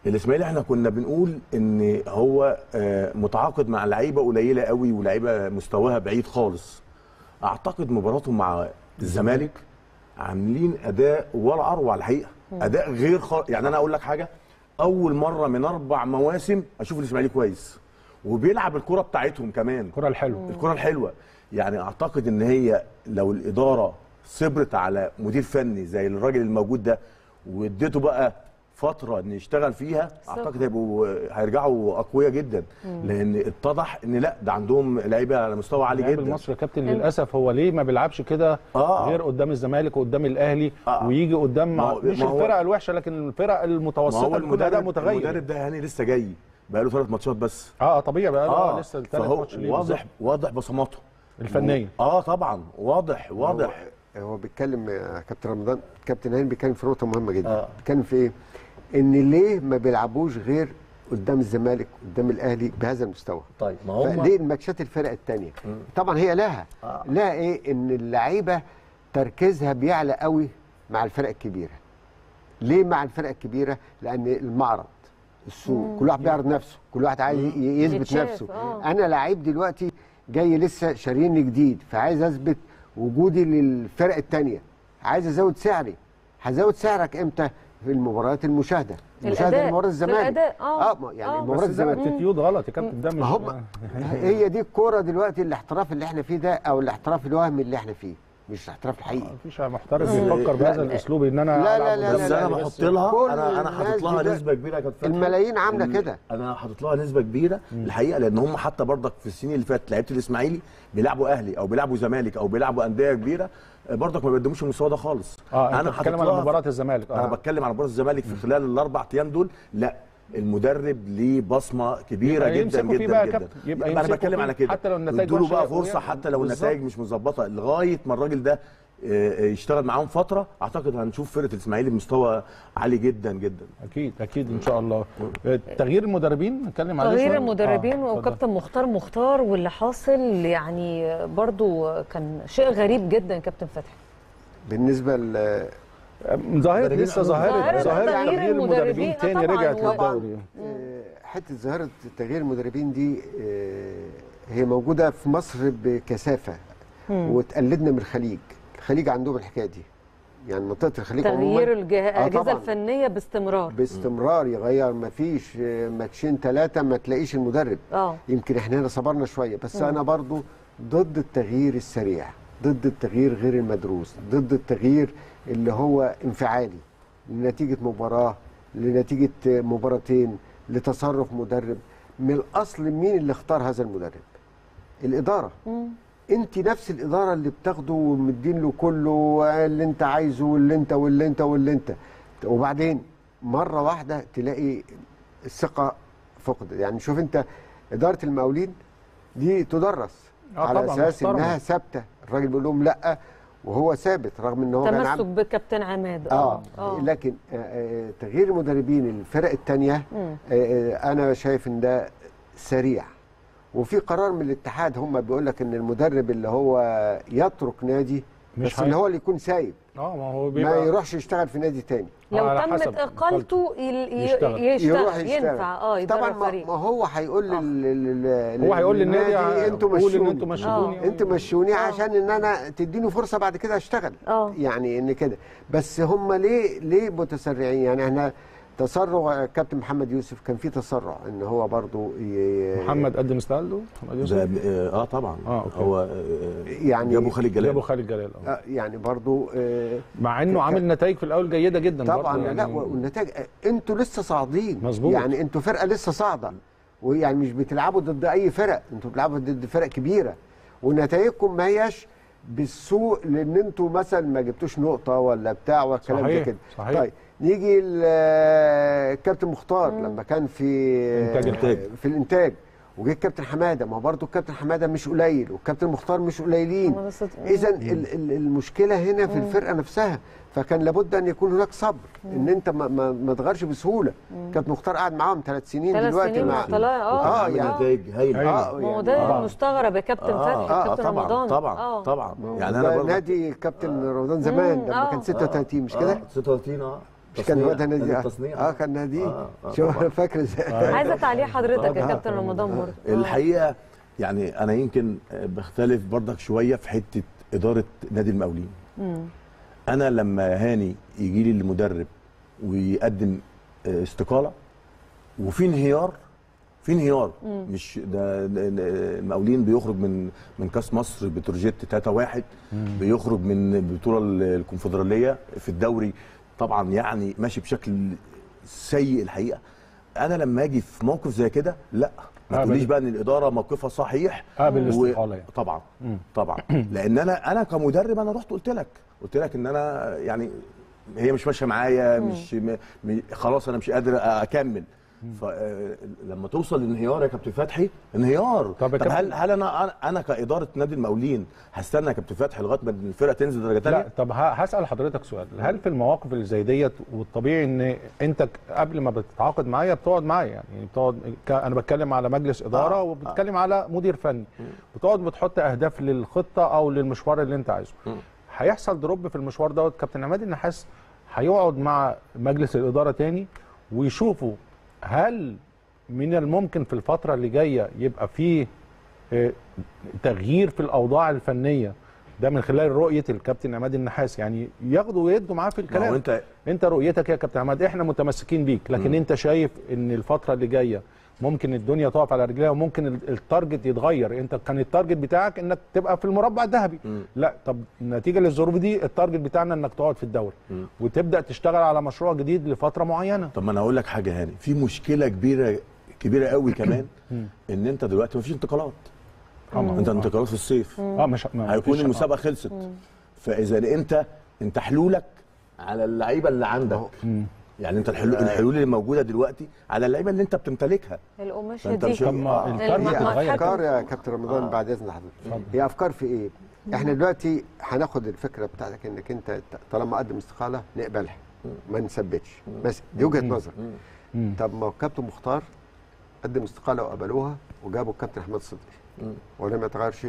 الاسماعيلي احنا كنا بنقول ان هو آه، متعاقد مع لعيبه قليله قوي ولعيبه مستواها بعيد خالص اعتقد مباراتهم مع الزمالك عاملين اداء ولا اروع الحقيقه اداء غير خالص يعني انا اقول لك حاجه اول مره من اربع مواسم اشوف الاسماعيلي كويس وبيلعب الكره بتاعتهم كمان
الكره الحلوه
الكره الحلوه يعني اعتقد ان هي لو الاداره صبرت على مدير فني زي الراجل الموجود ده واديته بقى فتره ان يشتغل فيها اعتقد هيبقوا هيرجعوا اقوياء جدا لان اتضح ان لا ده عندهم لعيبه على مستوى عالي
اللاعب
جدا
المصري يا كابتن للاسف هو ليه ما بيلعبش كده
آه.
غير قدام الزمالك وقدام الاهلي
آه.
ويجي قدام
ما هو-
مش
ما هو-
الفرق الوحشه لكن الفرق
ما
المتوسطه
هو
اللي كل اداء
المدرب
متغير
المدرب ده هاني لسه جاي بقى له ثلاث ماتشات بس
اه طبيعي بقى اه لسه الثالث
فهو
ماتش ليه
واضح
بالظبط.
واضح بصماته
الفنيه
اه طبعا واضح واضح
هو, هو بيتكلم يا كابتن رمضان كابتن هاني بيتكلم في نقطه مهمه جدا
آه.
بيتكلم في ايه ان ليه ما بيلعبوش غير قدام الزمالك قدام الاهلي بهذا المستوى
طيب ما هم
ليه الماتشات الفرق الثانيه طبعا هي لها
آه.
لها ايه ان اللعيبه تركيزها بيعلى قوي مع الفرق الكبيره ليه مع الفرق الكبيره لان المعرض السوق كل واحد بيعرض نفسه كل واحد عايز ي- يثبت
يتشاف،
نفسه
آه.
انا لعيب دلوقتي جاي لسه شاريني جديد فعايز اثبت وجودي للفرق الثانيه عايز ازود سعري هزود سعرك امتى في المباريات المشاهده المشاهده
الأداء،
لمباراه
في
الزمالك
الأداء، آه.
اه ما- يعني
آه.
مباراه
بس ده
الزمالك
اتيتيود غلط يا كابتن ده مش
ما هم هي دي الكوره دلوقتي الاحتراف اللي احنا فيه ده او الاحتراف الوهمي اللي احنا فيه مش الاحتراف الحقيقي
مفيش محترف بيفكر بهذا الاسلوب ان انا
لا،
ألعب
لا،
قدام
بس
لا،
انا
الأهلي
بحط
بس.
لها
كل
انا انا
الناس
حاطط لها
دلوقتي-
نسبه كبيره يا كابتن فتحي.
الملايين عامله
ال-
كده
انا حاطط لها نسبه كبيره الحقيقه لان هم حتى برضك في السنين اللي فاتت لعيبه الاسماعيلي بيلعبوا اهلي او بيلعبوا زمالك او بيلعبوا انديه كبيره برضك ما بيقدموش المستوى ده خالص
اه
انا
انت بتتكلم على
لها-
مباراه الزمالك
انا
اه
بتكلم على مباراه الزمالك في خلال الاربع ايام دول لا المدرب ليه بصمه كبيره
يبقى
جدا
يمسكوا
جدا
فيه بقى يا
جدا
كابتن. يبقى
انا
يمسكوا
بتكلم
فيه
على كده
حتى لو النتائج
ادوا له بقى
وحشة
فرصه
يعني.
حتى لو
بالظبط.
النتائج مش مظبطه لغايه ما الراجل ده آه، آه، يشتغل معاهم فتره اعتقد هنشوف فرقه الاسماعيلي بمستوى عالي جدا جدا
اكيد اكيد ان شاء الله آه، تغيير المدربين نتكلم عليه
تغيير
شوية؟
المدربين
آه، اتفضل.
وكابتن مختار مختار واللي حاصل يعني برضو كان شيء غريب جدا كابتن فتحي
بالنسبه ل
ظاهره
مدربين
لسه
عندهم
ظاهره
ظاهرة
ظاهره
تغيير
تغيير
المدربين،
المدربين
آه
تاني
طبعاً،
رجعت
وطبعاً.
للدوري
آه، حته ظاهره تغيير المدربين دي آه، هي موجوده في مصر بكثافه وتقلدنا من الخليج الخليج عندهم الحكايه دي يعني منطقه الخليج
تغيير
عموما
الجه-
آه
الاجهزه
طبعاً.
الفنيه باستمرار
باستمرار يغير ما فيش آه، ماتشين ثلاثه ما تلاقيش المدرب
اه
يمكن احنا هنا صبرنا شويه بس انا برضو ضد التغيير السريع ضد التغيير غير المدروس ضد التغيير اللي هو انفعالي لنتيجه مباراه لنتيجه مباراتين لتصرف مدرب من الاصل مين اللي اختار هذا المدرب الاداره انت نفس الاداره اللي بتاخده ومدين له كله اللي انت عايزه واللي انت واللي انت واللي انت وبعدين مره واحده تلاقي الثقه فقدت يعني شوف انت اداره المقاولين دي تدرس
آه
على
طبعاً،
اساس
محترمة.
انها ثابته الراجل بيقول لهم لا وهو ثابت رغم ان هو كان
تمسك
عم
بكابتن عماد
اه, لكن آه، آه تغيير المدربين الفرق الثانيه
مم.
انا شايف ان ده سريع وفي قرار من الاتحاد هم بيقول لك ان المدرب اللي هو يترك نادي
مش
بس
هي-
اللي هو اللي يكون سايب
اه ما هو
ما
بيبقى
يروحش يشتغل في نادي تاني
لو
على
تمت
حسب
اقالته يل- ي-
يشتغل.
يشتغل,
يروح يشتغل
ينفع اه
طبعا
يدرب
ما,
فريق
ما هو هيقول لل لل-
هو هيقول للنادي
للنادي انتوا
قول ان
مشوني
انتوا مشوني
انتوا مشوني عشان ان انا تديني فرصه بعد كده اشتغل
اه.
يعني ان كده بس هم ليه ليه متسرعين يعني احنا تسرع كابتن محمد يوسف كان في تسرع ان هو برضو ي-
محمد قدم استقالته محمد
ده
يوسف
اه آه، طبعا
آه، أوكي.
هو آه،
يعني
جابوا خالد جلال
جابوا خالد جلال اه
آه، يعني برضو آه،
مع انه عامل نتائج في الاول جيده جدا
طبعا
برضه
لا والنتائج انتوا لسه صاعدين
مظبوط.
يعني انتوا فرقه لسه صاعده ويعني مش بتلعبوا ضد اي فرق انتوا بتلعبوا ضد فرق كبيره ونتائجكم ما هياش بالسوء لان انتوا مثلا ما جبتوش نقطه ولا بتاع والكلام ده
صحيح،
كده
صحيح.
طيب نيجي ل- الكابتن مختار لما كان في
إنتاج
الإنتاج.
في الانتاج وجه الكابتن حماده ما هو برضه الكابتن حماده مش قليل والكابتن مختار مش قليلين
هما بس-
اذا ال- ال- المشكله هنا في الفرقه نفسها فكان لابد ان يكون هناك صبر ان انت ما, ما, ما تغيرش بسهوله كابتن مختار قعد معاهم ثلاث سنين
ثلاث
دلوقتي
سنين
مع
مع طلائع اه
اه
عامل
يعني
نتائج هايله
أيوة.
اه
ما هو
يعني
ده
آه.
المستغرب يا كابتن فتحي
اه
كابتن
طبعا
رمضان
طبعا
اه
طبعا
يعني
يعني انا برضه
نادي كابتن رمضان زمان
مم،
لما
آه.
كان 36 مش كده؟
آه 36 اه
مش كان
تصنيع.
هو ده نادي
نادي
اه
التصنيع.
اه كان نادي
آه، آه،
شوف
طبعاً.
انا فاكر ازاي
عايزه تعليق حضرتك يا
آه.
كابتن رمضان برضه آه.
الحقيقه يعني انا يمكن بختلف برضك شويه في حته اداره نادي المقاولين انا لما هاني يجي لي المدرب ويقدم آه، استقاله وفي انهيار في انهيار مش ده ده- ده المقاولين بيخرج من من كاس مصر بتروجيت 3 1 بيخرج من البطوله الكونفدراليه في الدوري طبعا يعني ماشي بشكل سيء الحقيقه انا لما اجي في موقف زي كده لا ما
قابل.
تقوليش بقى ان الاداره موقفها صحيح
قابل
و-
الاستقالة يعني.
طبعا طبعا لان انا انا كمدرب انا رحت قلت لك قلت لك ان انا يعني هي مش ماشيه معايا مش م... م... خلاص انا مش قادر اكمل فلما توصل لانهيار يا كابتن فتحي انهيار
طب يا
طب,
كابتن-
هل هل انا أنا- انا كاداره نادي المقاولين هستنى يا كابتن فتحي لغايه ما الفرقه تنزل درجه
لا
ثانيه
طب ه- هسال حضرتك سؤال هل في المواقف اللي زي ديت والطبيعي ان انت ك- قبل ما بتتعاقد معايا بتقعد معايا يعني بتقعد ك- انا بتكلم على مجلس اداره
آه،
وبتكلم على مدير فني بتقعد بتحط اهداف للخطه او للمشوار اللي انت عايزه هيحصل دروب في المشوار دوت كابتن عماد النحاس هيقعد مع مجلس الاداره تاني ويشوفوا هل من الممكن في الفتره اللي جايه يبقى فيه آه، تغيير في الاوضاع الفنيه ده من خلال رؤيه الكابتن عماد النحاس يعني ياخدوا ويدوا معاه في
ما هو
الكلام
انت
انت رؤيتك يا كابتن عماد احنا متمسكين بيك لكن انت شايف ان الفتره اللي جايه ممكن الدنيا تقف على رجليها وممكن ال- التارجت يتغير انت كان التارجت بتاعك انك تبقى في المربع الذهبي لا طب نتيجه للظروف دي التارجت بتاعنا انك تقعد في الدوري وتبدا تشتغل على مشروع جديد لفتره معينه
طب ما انا اقول لك حاجه هاني في مشكله كبيره كبيره قوي كمان ان انت دلوقتي مفيش انتقالات انت انتقالات في الصيف
اه مش ما
هيكون
فيش-
المسابقه خلصت فاذا انت انت حلولك على اللعيبه اللي عندك يعني انت الحلول, الحلول اللي موجوده دلوقتي على اللعيبه اللي انت بتمتلكها
القماشه
فانت
دي
مش
طب ما
الم-
التارجت
ما-
اتغير
حتى-
افكار يا كابتن رمضان بعد اذن حضرتك هي افكار في ايه؟ احنا دلوقتي هناخد الفكره بتاعتك انك انت طالما قدم استقاله نقبلها ما نثبتش بس دي وجهه نظر طب ما هو الكابتن مختار قدم استقاله وقبلوها وجابوا الكابتن احمد صدقي ولم يتغير شيء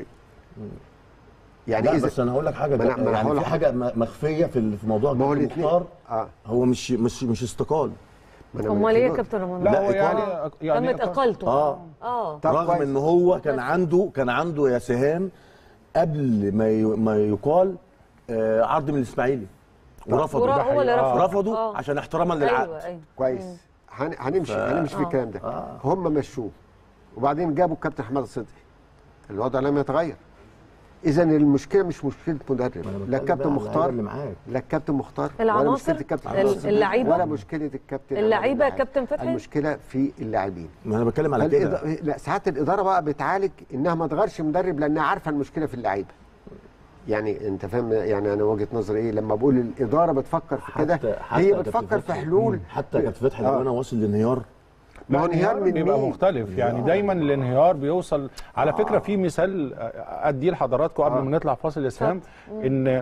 يعني
لا
اذا
بس انا هقول لك حاجه
ما أنا- ما أنا
يعني
هقول
في
لك-
حاجه م- مخفيه في ال- في موضوع
ما هو
كابتن
الاثنين
مختار
اه
هو مش مش مش استقال
ما أنا
امال ايه يا
بقول-
كابتن رمضان
لا
لا،
هو يعني
آه.
يعني
تمت اقالته
اه
اه
طب
رغم
كويس.
ان هو كان
بس-
عنده كان عنده يا سهام قبل ما ي- ما يقال آه، عرض من الاسماعيلي ورفضوا
ورا- هو اللي
آه.
رفض
رفضوا
آه.
عشان احتراما للعقد
ايوه ايوه
كويس هن- هنمشي هنمشي في الكلام ده هم مشوه وبعدين جابوا الكابتن احمد الصدقي الوضع لم يتغير اذا المشكله مش مشكله مدرب لا الكابتن مختار
اللي معاك
لا الكابتن مختار ولا
العناصر؟
مشكله الكابتن
ال-
أحمد الصدقي،
اللعيبة؟
ولا مشكله الكابتن
اللعيبة
عماد
كابتن
النحاس.
فتحي؟
المشكله في اللاعبين
ما انا بتكلم على كده
فالإض- لا ساعات الاداره بقى بتعالج انها ما تغيرش مدرب لانها عارفه المشكله في اللعيبه يعني انت فاهم يعني انا وجهه نظري ايه لما بقول الاداره بتفكر في كده
حتى- حتى
هي
كابتن
بتفكر في
فتحي-
حلول
حتى كابتن فتحي لو
آه.
انا واصل لانهيار
ما هو انهيار من
بيبقى
مين؟
مختلف يعني دايما الانهيار بيوصل على فكره في مثال اديه لحضراتكم قبل ما نطلع فاصل يا اسلام ان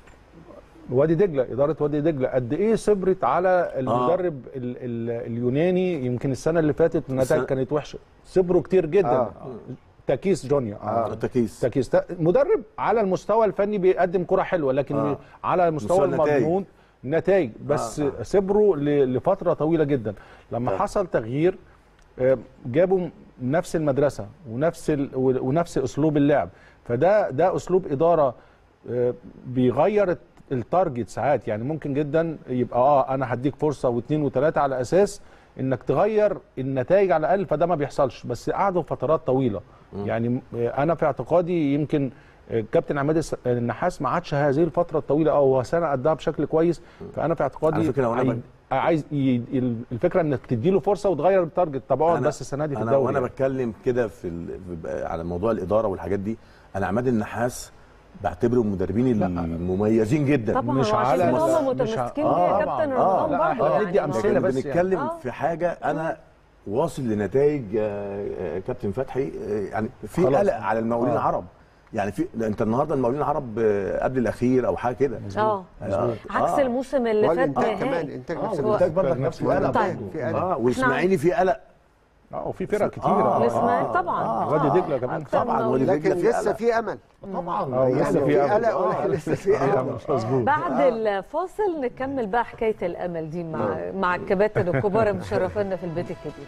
وادي دجله اداره وادي دجله قد ايه صبرت على المدرب ال ال اليوناني يمكن السنه اللي فاتت النتائج
السنة-
كانت وحشه صبروا كتير جدا
آه.
تاكيس جونيور آه.
التكيس
تاكيس تا- مدرب على المستوى الفني بيقدم كره حلوه لكن
آه.
آه. على مستوى
مستوى النتائج.
المضمون نتائج بس آه. آه. صبروا ل- لفتره طويله جدا لما حصل تغيير آه، جابوا نفس المدرسه ونفس ال... و- ونفس اسلوب اللعب فده ده اسلوب اداره آه، بيغير الت- التارجت ساعات يعني ممكن جدا يبقى اه انا هديك فرصه واثنين وثلاثه على اساس انك تغير النتائج على الاقل فده ما بيحصلش بس قعدوا فترات طويله يعني آه، انا في اعتقادي يمكن آه، كابتن عماد الس- النحاس ما عادش هذه الفتره الطويله او هو سنه قدها بشكل كويس فانا في اعتقادي
على فكرة وأنا
عايز-
بك-
عايز ي... ال- الفكره انك تديله فرصه وتغير التارجت طب اقعد
أنا-
بس السنه دي في
انا
الدوري
وانا
يعني.
بتكلم كده في, ال... في على موضوع الاداره والحاجات دي انا عماد النحاس بعتبره من المدربين المميزين جدا
طبعا
مش
مش على
على-
هم
مش
متمسكين
ع-
بيه يا
آه،
كابتن
طبعاً. آه،
رمضان
لا،
برضه
إحنا
يعني
بندي أمثلة
لكن
بس
بنتكلم
يعني.
في حاجه انا واصل لنتائج آه، آه، كابتن فتحي آه، يعني في
خلاص.
قلق على المقاولين
آه.
العرب يعني في ده انت النهارده المقاولين العرب آه، قبل الاخير او حاجه كده
اه
آه.
عكس
آه.
الموسم اللي فات
والانتاج كمان
نهائي
انتاج
اه
نفس
والانتاج
الوقت.
برضك نفس القلق
طيب.
برضه.
في قلق.
اه والاسماعيلي في قلق
اه وفي فرق كتيره
آه،
الاسماعيلي
آه،
طبعا
آه.
وادي دجله كمان
أكتر
طبعاً،
من
وادي
أول.
دجلة
لكن
في
لسه
قلق.
في امل
طبعا
آه،
يعني
لسه في
في
أمل.
قلق
آه.
لسه في امل
مش مظبوط
بعد الفاصل نكمل بقى حكايه الامل دي مع مع الكباتن الكبار المشرفينا في البيت الكبير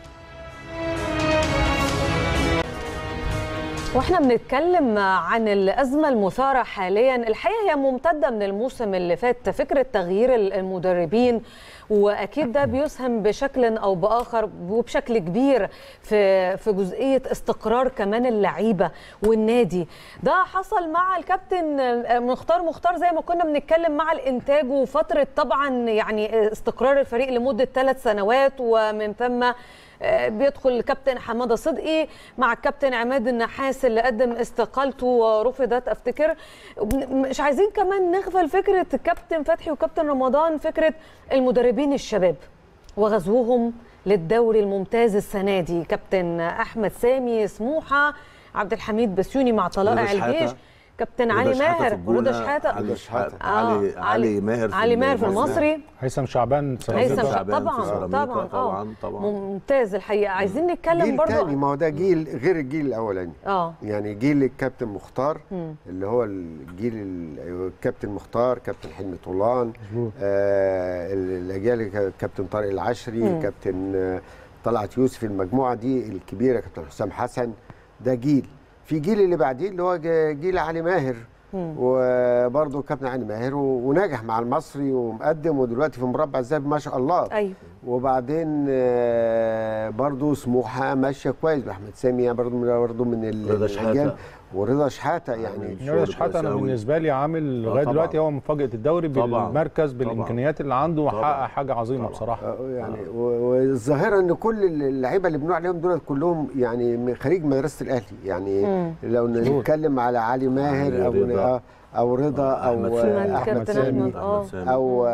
واحنا بنتكلم عن الازمه المثاره حاليا الحقيقه هي ممتده من الموسم اللي فات فكره تغيير المدربين واكيد ده بيسهم بشكل او باخر وبشكل كبير في في جزئيه استقرار كمان اللعيبه والنادي ده حصل مع الكابتن مختار مختار زي ما كنا بنتكلم مع الانتاج وفتره طبعا يعني استقرار الفريق لمده ثلاث سنوات ومن ثم بيدخل الكابتن حماده صدقي مع الكابتن عماد النحاس اللي قدم استقالته ورفضت افتكر مش عايزين كمان نغفل فكره الكابتن فتحي وكابتن رمضان فكره المدربين الشباب وغزوهم للدوري الممتاز السنه دي كابتن احمد سامي سموحه عبد الحميد بسيوني مع طلائع
رضا شحاتة.
الجيش كابتن
رضا
علي
شحاتة في
ماهر
الجونة،
ورضا شحاته
علي شحاتة
آه،
علي علي ماهر في
علي ماهر في
المصري.
المصري
هيثم شعبان
هيثم
هيثم
شعبان
شعبان
في
طبعا
سيراميكا،
طبعا
طبعاً،
اه
طبعاً.
ممتاز الحقيقه عايزين نتكلم
جيل
برضو
تاني ما هو ده جيل غير الجيل الاولاني
اه
يعني جيل الكابتن مختار اللي هو الجيل ال- الكابتن مختار كابتن حلمي طولان آه الاجيال ك- كابتن طارق العشري كابتن آه، طلعت يوسف المجموعه دي الكبيره كابتن حسام حسن ده جيل في جيل اللي بعديه اللي هو ج- جيل علي ماهر وبرضه كابتن علي ماهر و- ونجح مع المصري ومقدم ودلوقتي في مربع الذهبي ما شاء الله
ايوه
وبعدين آه، برضو سموحه ماشيه كويس باحمد سامي برضو من برضو من ال-
رضا شحاتة.
الأجيال. ورضا شحاته يعني
شغل
رضا شحاته انا
كويس أوي.
بالنسبه لي عامل
آه،
لغايه
طبعاً.
دلوقتي هو مفاجاه الدوري
طبعاً.
بالمركز
طبعاً.
بالامكانيات اللي عنده
طبعاً.
وحقق حاجه عظيمه
طبعاً.
بصراحه
آه، يعني و- والظاهره ان كل اللعيبه اللي بنقول عليهم دول كلهم يعني من خريج مدرسه الاهلي يعني لو نتكلم على علي ماهر
علي
او
رضا.
آه، او رضا
أحمد
او
سامي.
آه، احمد
كابتن
سامي
أحمد. آه.
أحمد سامي.
او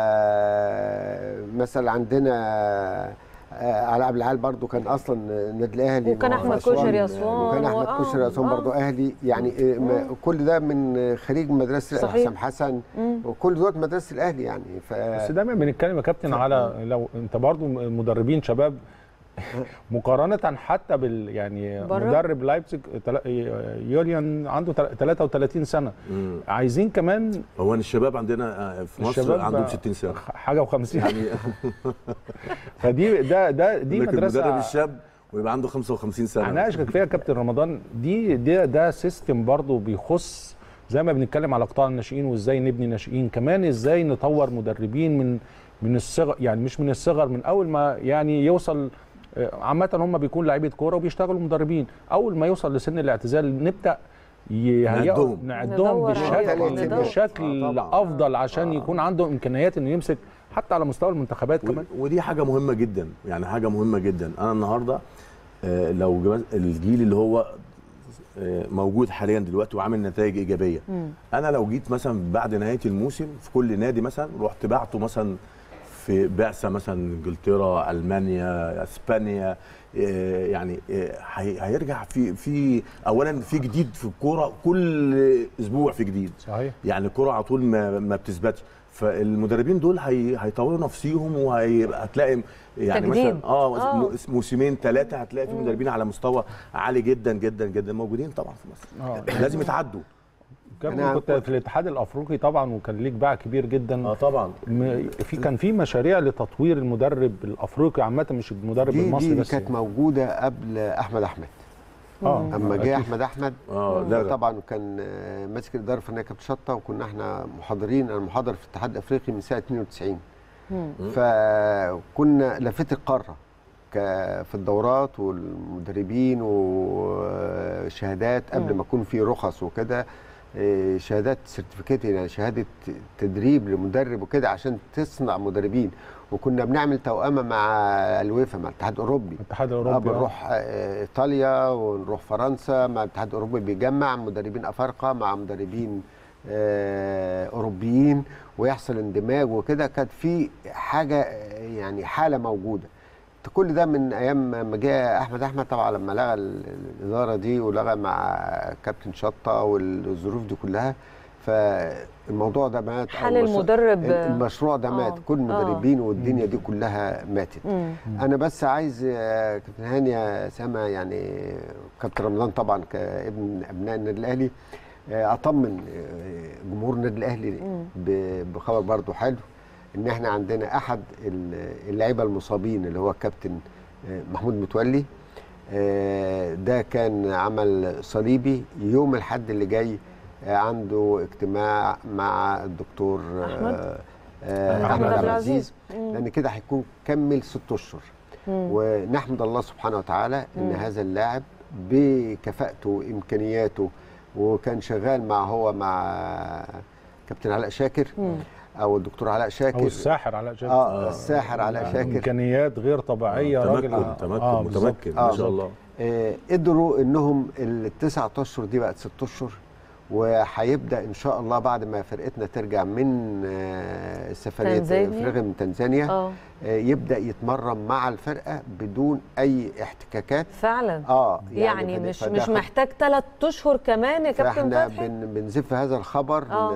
آه، مثلا عندنا آه، على عبد العال برضو كان اصلا النادي الاهلي
وكان
ما هو
أحمد
في أسوان.
كشري أسوان
وكان احمد
و-
كشري
آه،
اسوان
آه.
برضو اهلي يعني آه، ما- كل ده من خريج مدرسه
صحيح.
حسام حسن وكل دول مدرسه الاهلي يعني ف
بس دايما بنتكلم يا كابتن على لو انت برضو مدربين شباب مقارنة حتى بال يعني
بره؟
مدرب لايبزيج تلا- يوليان عنده تل- 33 سنة
مم.
عايزين كمان
هو إن الشباب عندنا آه، في مصر
الشباب
عندهم 60 سنه
حاجة و50
يعني
فدي ده ده دي
لكن المدرب
مدرسة
الشاب ويبقى عنده 55 سنه
انا اشكك فيها كابتن رمضان دي ده ده سيستم برضو بيخص زي ما بنتكلم على قطاع الناشئين وازاي نبني ناشئين كمان ازاي نطور مدربين من من الصغر يعني مش من الصغر من اول ما يعني يوصل آه، عامة هم بيكون لعيبة كورة وبيشتغلوا مدربين أول ما يوصل لسن الاعتزال نبدأ يهيئوا
نعدهم.
نعدهم
ندور
بشكل
عليهم.
بشكل
آه، طبعاً.
أفضل عشان يكون عنده إمكانيات إنه يمسك حتى على مستوى المنتخبات كمان
و- ودي حاجه مهمه جدا يعني حاجه مهمه جدا انا النهارده آه، لو جماز- الجيل اللي هو آه، موجود حاليا دلوقتي وعامل نتائج ايجابيه انا لو جيت مثلا بعد نهايه الموسم في كل نادي مثلا رحت بعته مثلا في بعثه مثلا انجلترا المانيا اسبانيا آه، يعني آه، هي- هيرجع في في اولا في جديد في الكوره كل اسبوع في جديد
صحيح
يعني الكرة على طول ما, ما بتثبتش فالمدربين دول هي هيطوروا نفسيهم وهتلاقي يعني
تجديد.
مثلا اه,
آه.
مو- موسمين ثلاثه هتلاقي في مدربين على مستوى عالي جدا جدا جدا موجودين طبعا في مصر
آه.
لازم يتعدوا
كابتن
أنا-
كنت في الاتحاد الافريقي طبعا وكان ليك باع كبير جدا
اه طبعا
م- في كان في مشاريع لتطوير المدرب الافريقي عامه مش المدرب
دي
المصري
دي
بس
كانت موجوده قبل احمد احمد
اه
اما
أكيد.
جه احمد احمد
اه
ده
لا
طبعا كان آه، ماسك الاداره الفنيه كابتن شطه وكنا احنا محاضرين انا محاضر في الاتحاد الافريقي من سنه 92 فكنا لفيت القاره ك- في الدورات والمدربين وشهادات قبل ما يكون في رخص وكده إيه، شهادات سيرتيفيكيت يعني شهاده تدريب لمدرب وكده عشان تصنع مدربين وكنا بنعمل توأمه مع الويفا مع الاتحاد الاوروبي
الاتحاد
آه
الاوروبي آه.
بنروح آه، ايطاليا ونروح فرنسا مع الاتحاد الاوروبي بيجمع مدربين افارقه مع مدربين آه، اوروبيين ويحصل اندماج وكده كانت في حاجه آه، يعني حاله موجوده كل ده من ايام ما جه احمد احمد طبعا لما لغى ال- الاداره دي ولغى مع كابتن شطه والظروف دي كلها فالموضوع ده مات أو
حال
مش-
المدرب
المشروع ده مات
آه.
كل المدربين والدنيا دي كلها ماتت
مم.
انا بس عايز آه، كابتن هاني يا سما يعني كابتن رمضان طبعا كابن ابناء النادي الاهلي آه، اطمن آه، جمهور النادي الاهلي ب- بخبر برضو حلو ان احنا عندنا احد ال- اللعيبه المصابين اللي هو الكابتن آه، محمود متولي آه، ده كان عمل صليبي يوم الحد اللي جاي آه، عنده اجتماع مع الدكتور آه،
أحمد؟
آه،
أحمد
احمد
عبد
عبد
العزيز.
العزيز لان كده هيكون كمل ست اشهر ونحمد الله سبحانه وتعالى ان هذا اللاعب بكفاءته وامكانياته وكان شغال مع هو مع كابتن علاء شاكر او الدكتور علاء شاكر
او الساحر علاء شاكر
اه الساحر علاء شاكر
امكانيات غير طبيعيه راجل
تمكن تمكن
آه، بالظبط.
متمكن
آه.
ما شاء الله
آه، قدروا انهم التسعة اشهر دي بقت ست اشهر وهيبدا ان شاء الله بعد ما فرقتنا ترجع من آه، السفريه
تنزانيا؟
افريقيا من تنزانيا
اه
آه، يبدا يتمرن مع الفرقه بدون اي احتكاكات
فعلا
اه
يعني,
فد-
مش
فده
مش
خط-
محتاج ثلاث اشهر كمان يا كابتن
فاحنا
فتحي
بن بنزف هذا الخبر
آه.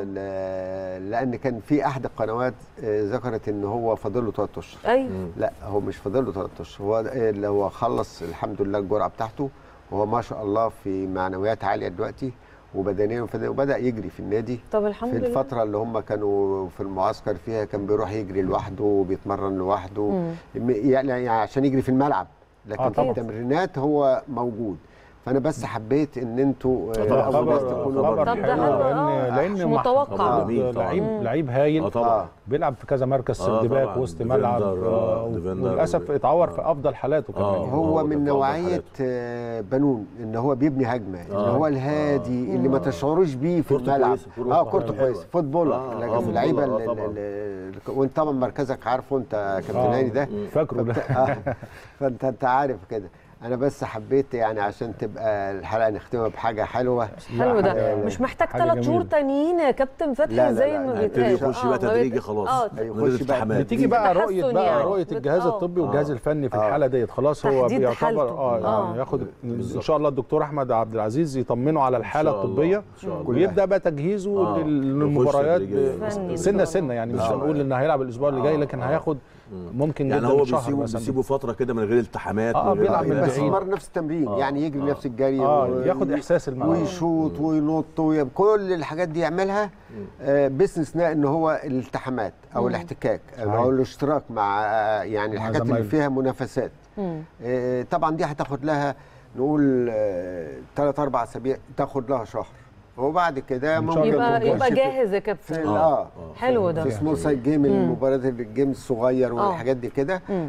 ل- لان كان في احد القنوات آه، ذكرت ان هو فاضل له ثلاث اشهر
ايوه
لا هو مش فاضل له ثلاث اشهر هو اللي هو خلص الحمد لله الجرعه بتاعته وهو ما شاء الله في معنويات عاليه دلوقتي وبدنيا وفنيا وبدا يجري في النادي
طب الحمد
في
لله
الفترة اللي هم كانوا في المعسكر فيها كان بيروح يجري لوحده وبيتمرن لوحده م- يعني يعني عشان يجري في الملعب لكن
آه
في
طبعاً.
التمرينات هو موجود فانا بس حبيت ان انتوا آه،
طبعاً.
اول ناس
خبر-
تكونوا
خبر
طب ده
حلو
حلو،
لان
آه،
لان
مش
محمود
متوقع.
جميل طبعاً.
لعيب لعيب هايل
اه طبعا
بيلعب في كذا مركز
آه
سردباك
طبعاً.
وسط
ديفندر،
ملعب
آه،
آه،
ديفندر.
وللاسف اتعور في افضل حالاته كمان
آه.
يعني.
هو
هو
من
كان
نوعيه
حالاته.
آه، بنون ان هو بيبني هجمه ان
آه.
هو الهادي اللي ما تشعروش بيه في
كورته
الملعب
كويسة، كورته
اه كورته
حلوة.
كويس فوتبولر
آه،
لكن
آه،
في اللعيبه
فوتبولر،
ال-
آه،
ال-
طبعاً.
ال- وانت طبعا مركزك عارفه انت يا كابتن
آه.
هاني ده
فاكره ده
آه، فانت انت عارف كده انا بس حبيت يعني عشان تبقى الحلقه نختمها بحاجه حلوه
حلو ده
حاجة-
مش محتاج
حاجة
ثلاث شهور
جميلة.
تانيين يا كابتن
لا،
فتحي
لا،
زي
لا،
ما
لا،
بيتقال
يبتدي يخش
آه،
بقى
ما
تدريجي
بيت-
خلاص
اه
يخش
نزلت
بقى
التحامات.
بتيجي بقى
تحسن
رؤيه بقى
يعني.
رؤيه الجهاز
آه.
الطبي والجهاز الفني في الحاله ديت خلاص هو
تحديد
بيعتبر
حالته.
اه
آه.
يعني ياخد ان شاء الله الدكتور احمد عبد العزيز يطمنه على الحاله
شاء الله،
الطبيه
إن شاء الله.
ويبدا بقى تجهيزه
آه.
لل-
يخش
للمباريات
تدريجياً.
ب-
فني إن
سنه
شاء
سنه
الله.
يعني مش
آه.
هنقول ان هيلعب الاسبوع اللي جاي
آه.
لكن
آه.
هياخد ممكن
يعني
جدا
هو
شهر
بيسيبه
مثلا
بيسيبه فتره كده من غير التحامات
آه،
من غير
بيلعب من
أي-
بس
بعيد.
يمر نفس التمرين
آه.
يعني يجري
آه.
نفس الجري
اه
و-
ياخد احساس الملعب
ويشوط وينط وي- كل الحاجات دي يعملها آه، باستثناء ان هو الالتحامات او الاحتكاك او الاشتراك مع آه، يعني
مع
الحاجات اللي
زمايله.
فيها منافسات
مم.
آه، طبعا دي هتاخد لها نقول ثلاث اربع اسابيع تاخد لها شهر وبعد كده
إن شاء
ممكن
الله
يبقى
يكون
يبقى
في-
جاهز يا
في
كابتن
ال- اه
حلو ده
في سمول سايد جيم المباريات الجيم الصغير والحاجات دي كده
مم.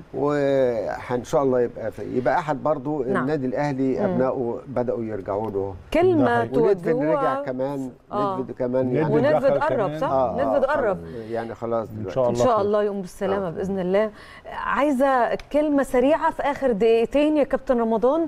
وان شاء الله يبقى في يبقى احد برضو
نعم.
النادي الاهلي ابنائه بداوا يرجعوا له
كلمه
ونيدفيد رجع
توجهوها
كمان
آه.
نيدفيد كمان
نيدفيد
يعني
ونيدفيد
دخل
قرب
كمان.
صح؟
آه،
نيدفيد
آه،
قرب
يعني خلاص
ان
دلوقتي
شاء
ان
الله
شاء
خير.
الله يقوم بالسلامه باذن الله عايزه كلمه سريعه في اخر دقيقتين يا كابتن رمضان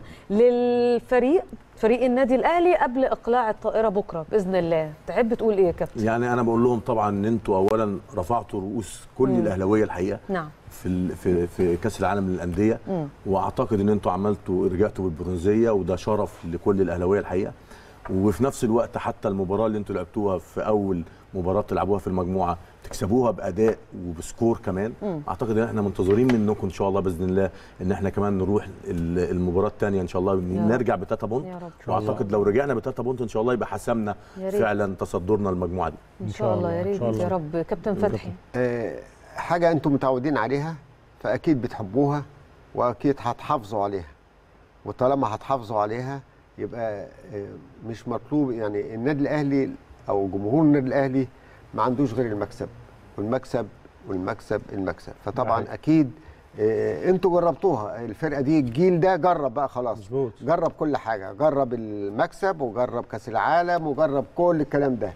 للفريق فريق النادي الاهلي قبل اقلاع الطائره بكره باذن الله تحب تقول ايه يا كابتن
يعني انا بقول لهم طبعا ان انتوا اولا رفعتوا رؤوس كل الاهلاويه الحقيقه
نعم
في ال- في في كاس العالم للانديه واعتقد ان انتوا عملتوا رجعتوا بالبرونزيه وده شرف لكل الاهلاويه الحقيقه وفي نفس الوقت حتى المباراه اللي انتوا لعبتوها في اول مباراه تلعبوها في المجموعه تكسبوها باداء وبسكور كمان اعتقد ان احنا منتظرين منكم ان شاء الله باذن الله ان احنا كمان نروح ال- المباراه الثانيه ان شاء الله
رب.
نرجع بتاتا بونت
يا رب.
واعتقد لو رجعنا بتاتا بونت ان شاء الله يبقى حسمنا
يا ريت.
فعلا تصدرنا المجموعه دي
ان شاء الله يا
إن
ريت
شاء الله.
يا رب كابتن فتحي
آه، حاجه انتم متعودين عليها فاكيد بتحبوها واكيد هتحافظوا عليها وطالما هتحافظوا عليها يبقى آه، مش مطلوب يعني النادي الاهلي او جمهور النادي الاهلي ما عندوش غير المكسب والمكسب والمكسب المكسب فطبعا
نعم.
اكيد آه، انتوا جربتوها الفرقه دي الجيل ده جرب بقى خلاص
مظبوط.
جرب كل حاجه جرب المكسب وجرب كاس العالم وجرب كل الكلام ده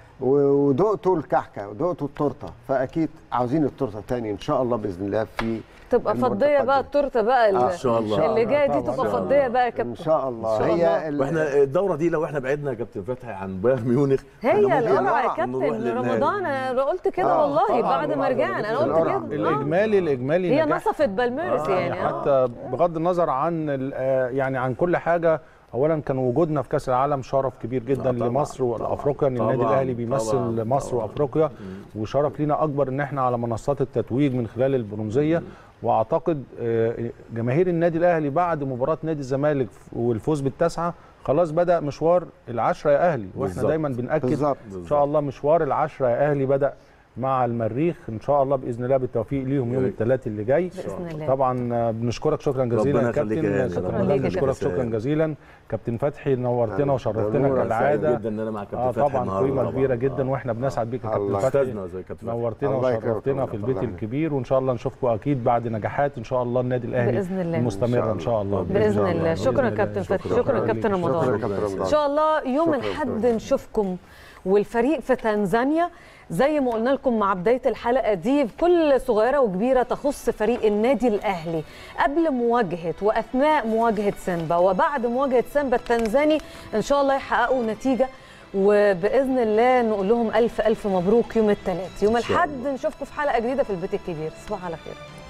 و- ودقتوا الكحكه ودقتوا التورته فاكيد عاوزين التورته تاني ان شاء الله باذن الله في
تبقى
المرة
فضيه بقى
القادمة.
التورته بقى اللي,
إن شاء الله.
اللي جايه دي
طبعاً.
تبقى
إن شاء
فضيه بقى يا كابتن
ان شاء الله
إن شاء
هي
الله.
ال-
واحنا الدوره دي لو احنا بعدنا يا كابتن فتحي عن بايرن ميونخ
هي
إحنا ممكن
القرعه يا
نروح
كابتن
للنهائي.
رمضان انا قلت كده
آه،
والله
طبعاً،
بعد ما
طبعاً.
رجعنا انا قلت
القرعة.
كده آه.
الاجمالي الاجمالي
هي
نجاح
نصفت بالميرس
يعني
يعني آه.
حتى بغض النظر عن ال- آه، يعني عن كل حاجه اولا كان وجودنا في كاس العالم شرف كبير جدا
آه طبعاً،
لمصر وافريقيا ان
طبعاً،
النادي الاهلي بيمثل
طبعاً،
مصر
طبعاً.
وافريقيا وشرف لينا اكبر ان احنا على منصات التتويج من خلال البرونزيه واعتقد آه، جماهير النادي الاهلي بعد مباراه نادي الزمالك والفوز بالتاسعه خلاص بدا مشوار العشره يا اهلي واحنا
بالظبط.
دايما بناكد
بالظبط
ان شاء الله مشوار العشره يا اهلي بدا مع المريخ ان شاء الله باذن الله بالتوفيق ليهم يوم
يا
الثلاث اللي جاي
باذن الله
طبعا آه، بنشكرك شكرا جزيلا
ربنا
يا
يخليك
كابتن
يا هاني،
كابتن
ربنا
مهند
يخليك يا
بنشكرك
كابتن.
شكرا جزيلا كابتن فتحي نورتنا وشرفتنا
نورك.
كالعاده
سعيد جدا ان انا مع كابتن
اه
فتحي
طبعا
النهاردة
قيمه
طبعاً.
كبيره
آه.
جدا واحنا بنسعد بيك يا كابتن
الله
فتحي
استاذنا زي كابتن فتحي
نورتنا
الله يكرمك
وشرفتنا
يا
في
رب.
البيت
الله
الكبير وان شاء الله نشوفكم اكيد بعد نجاحات ان شاء الله النادي الاهلي
بإذن الله.
المستمره ان شاء الله
باذن الله شكرا
بإذن الله.
كابتن فتحي
شكراً
شكرا
ليك.
كابتن
شكرا
رمضان
كابتن رمضان
ان شاء الله يوم
شكراً.
الاحد نشوفكم والفريق في تنزانيا زي ما قلنا لكم مع بدايه الحلقه دي بكل صغيره وكبيره تخص فريق النادي الاهلي قبل مواجهه واثناء مواجهه سيمبا وبعد مواجهه سيمبا التنزاني ان شاء الله يحققوا نتيجه وباذن الله نقول لهم الف الف مبروك يوم الثلاث يوم
إن شاء
الاحد نشوفكم في حلقه جديده في البيت الكبير تصبحوا على خير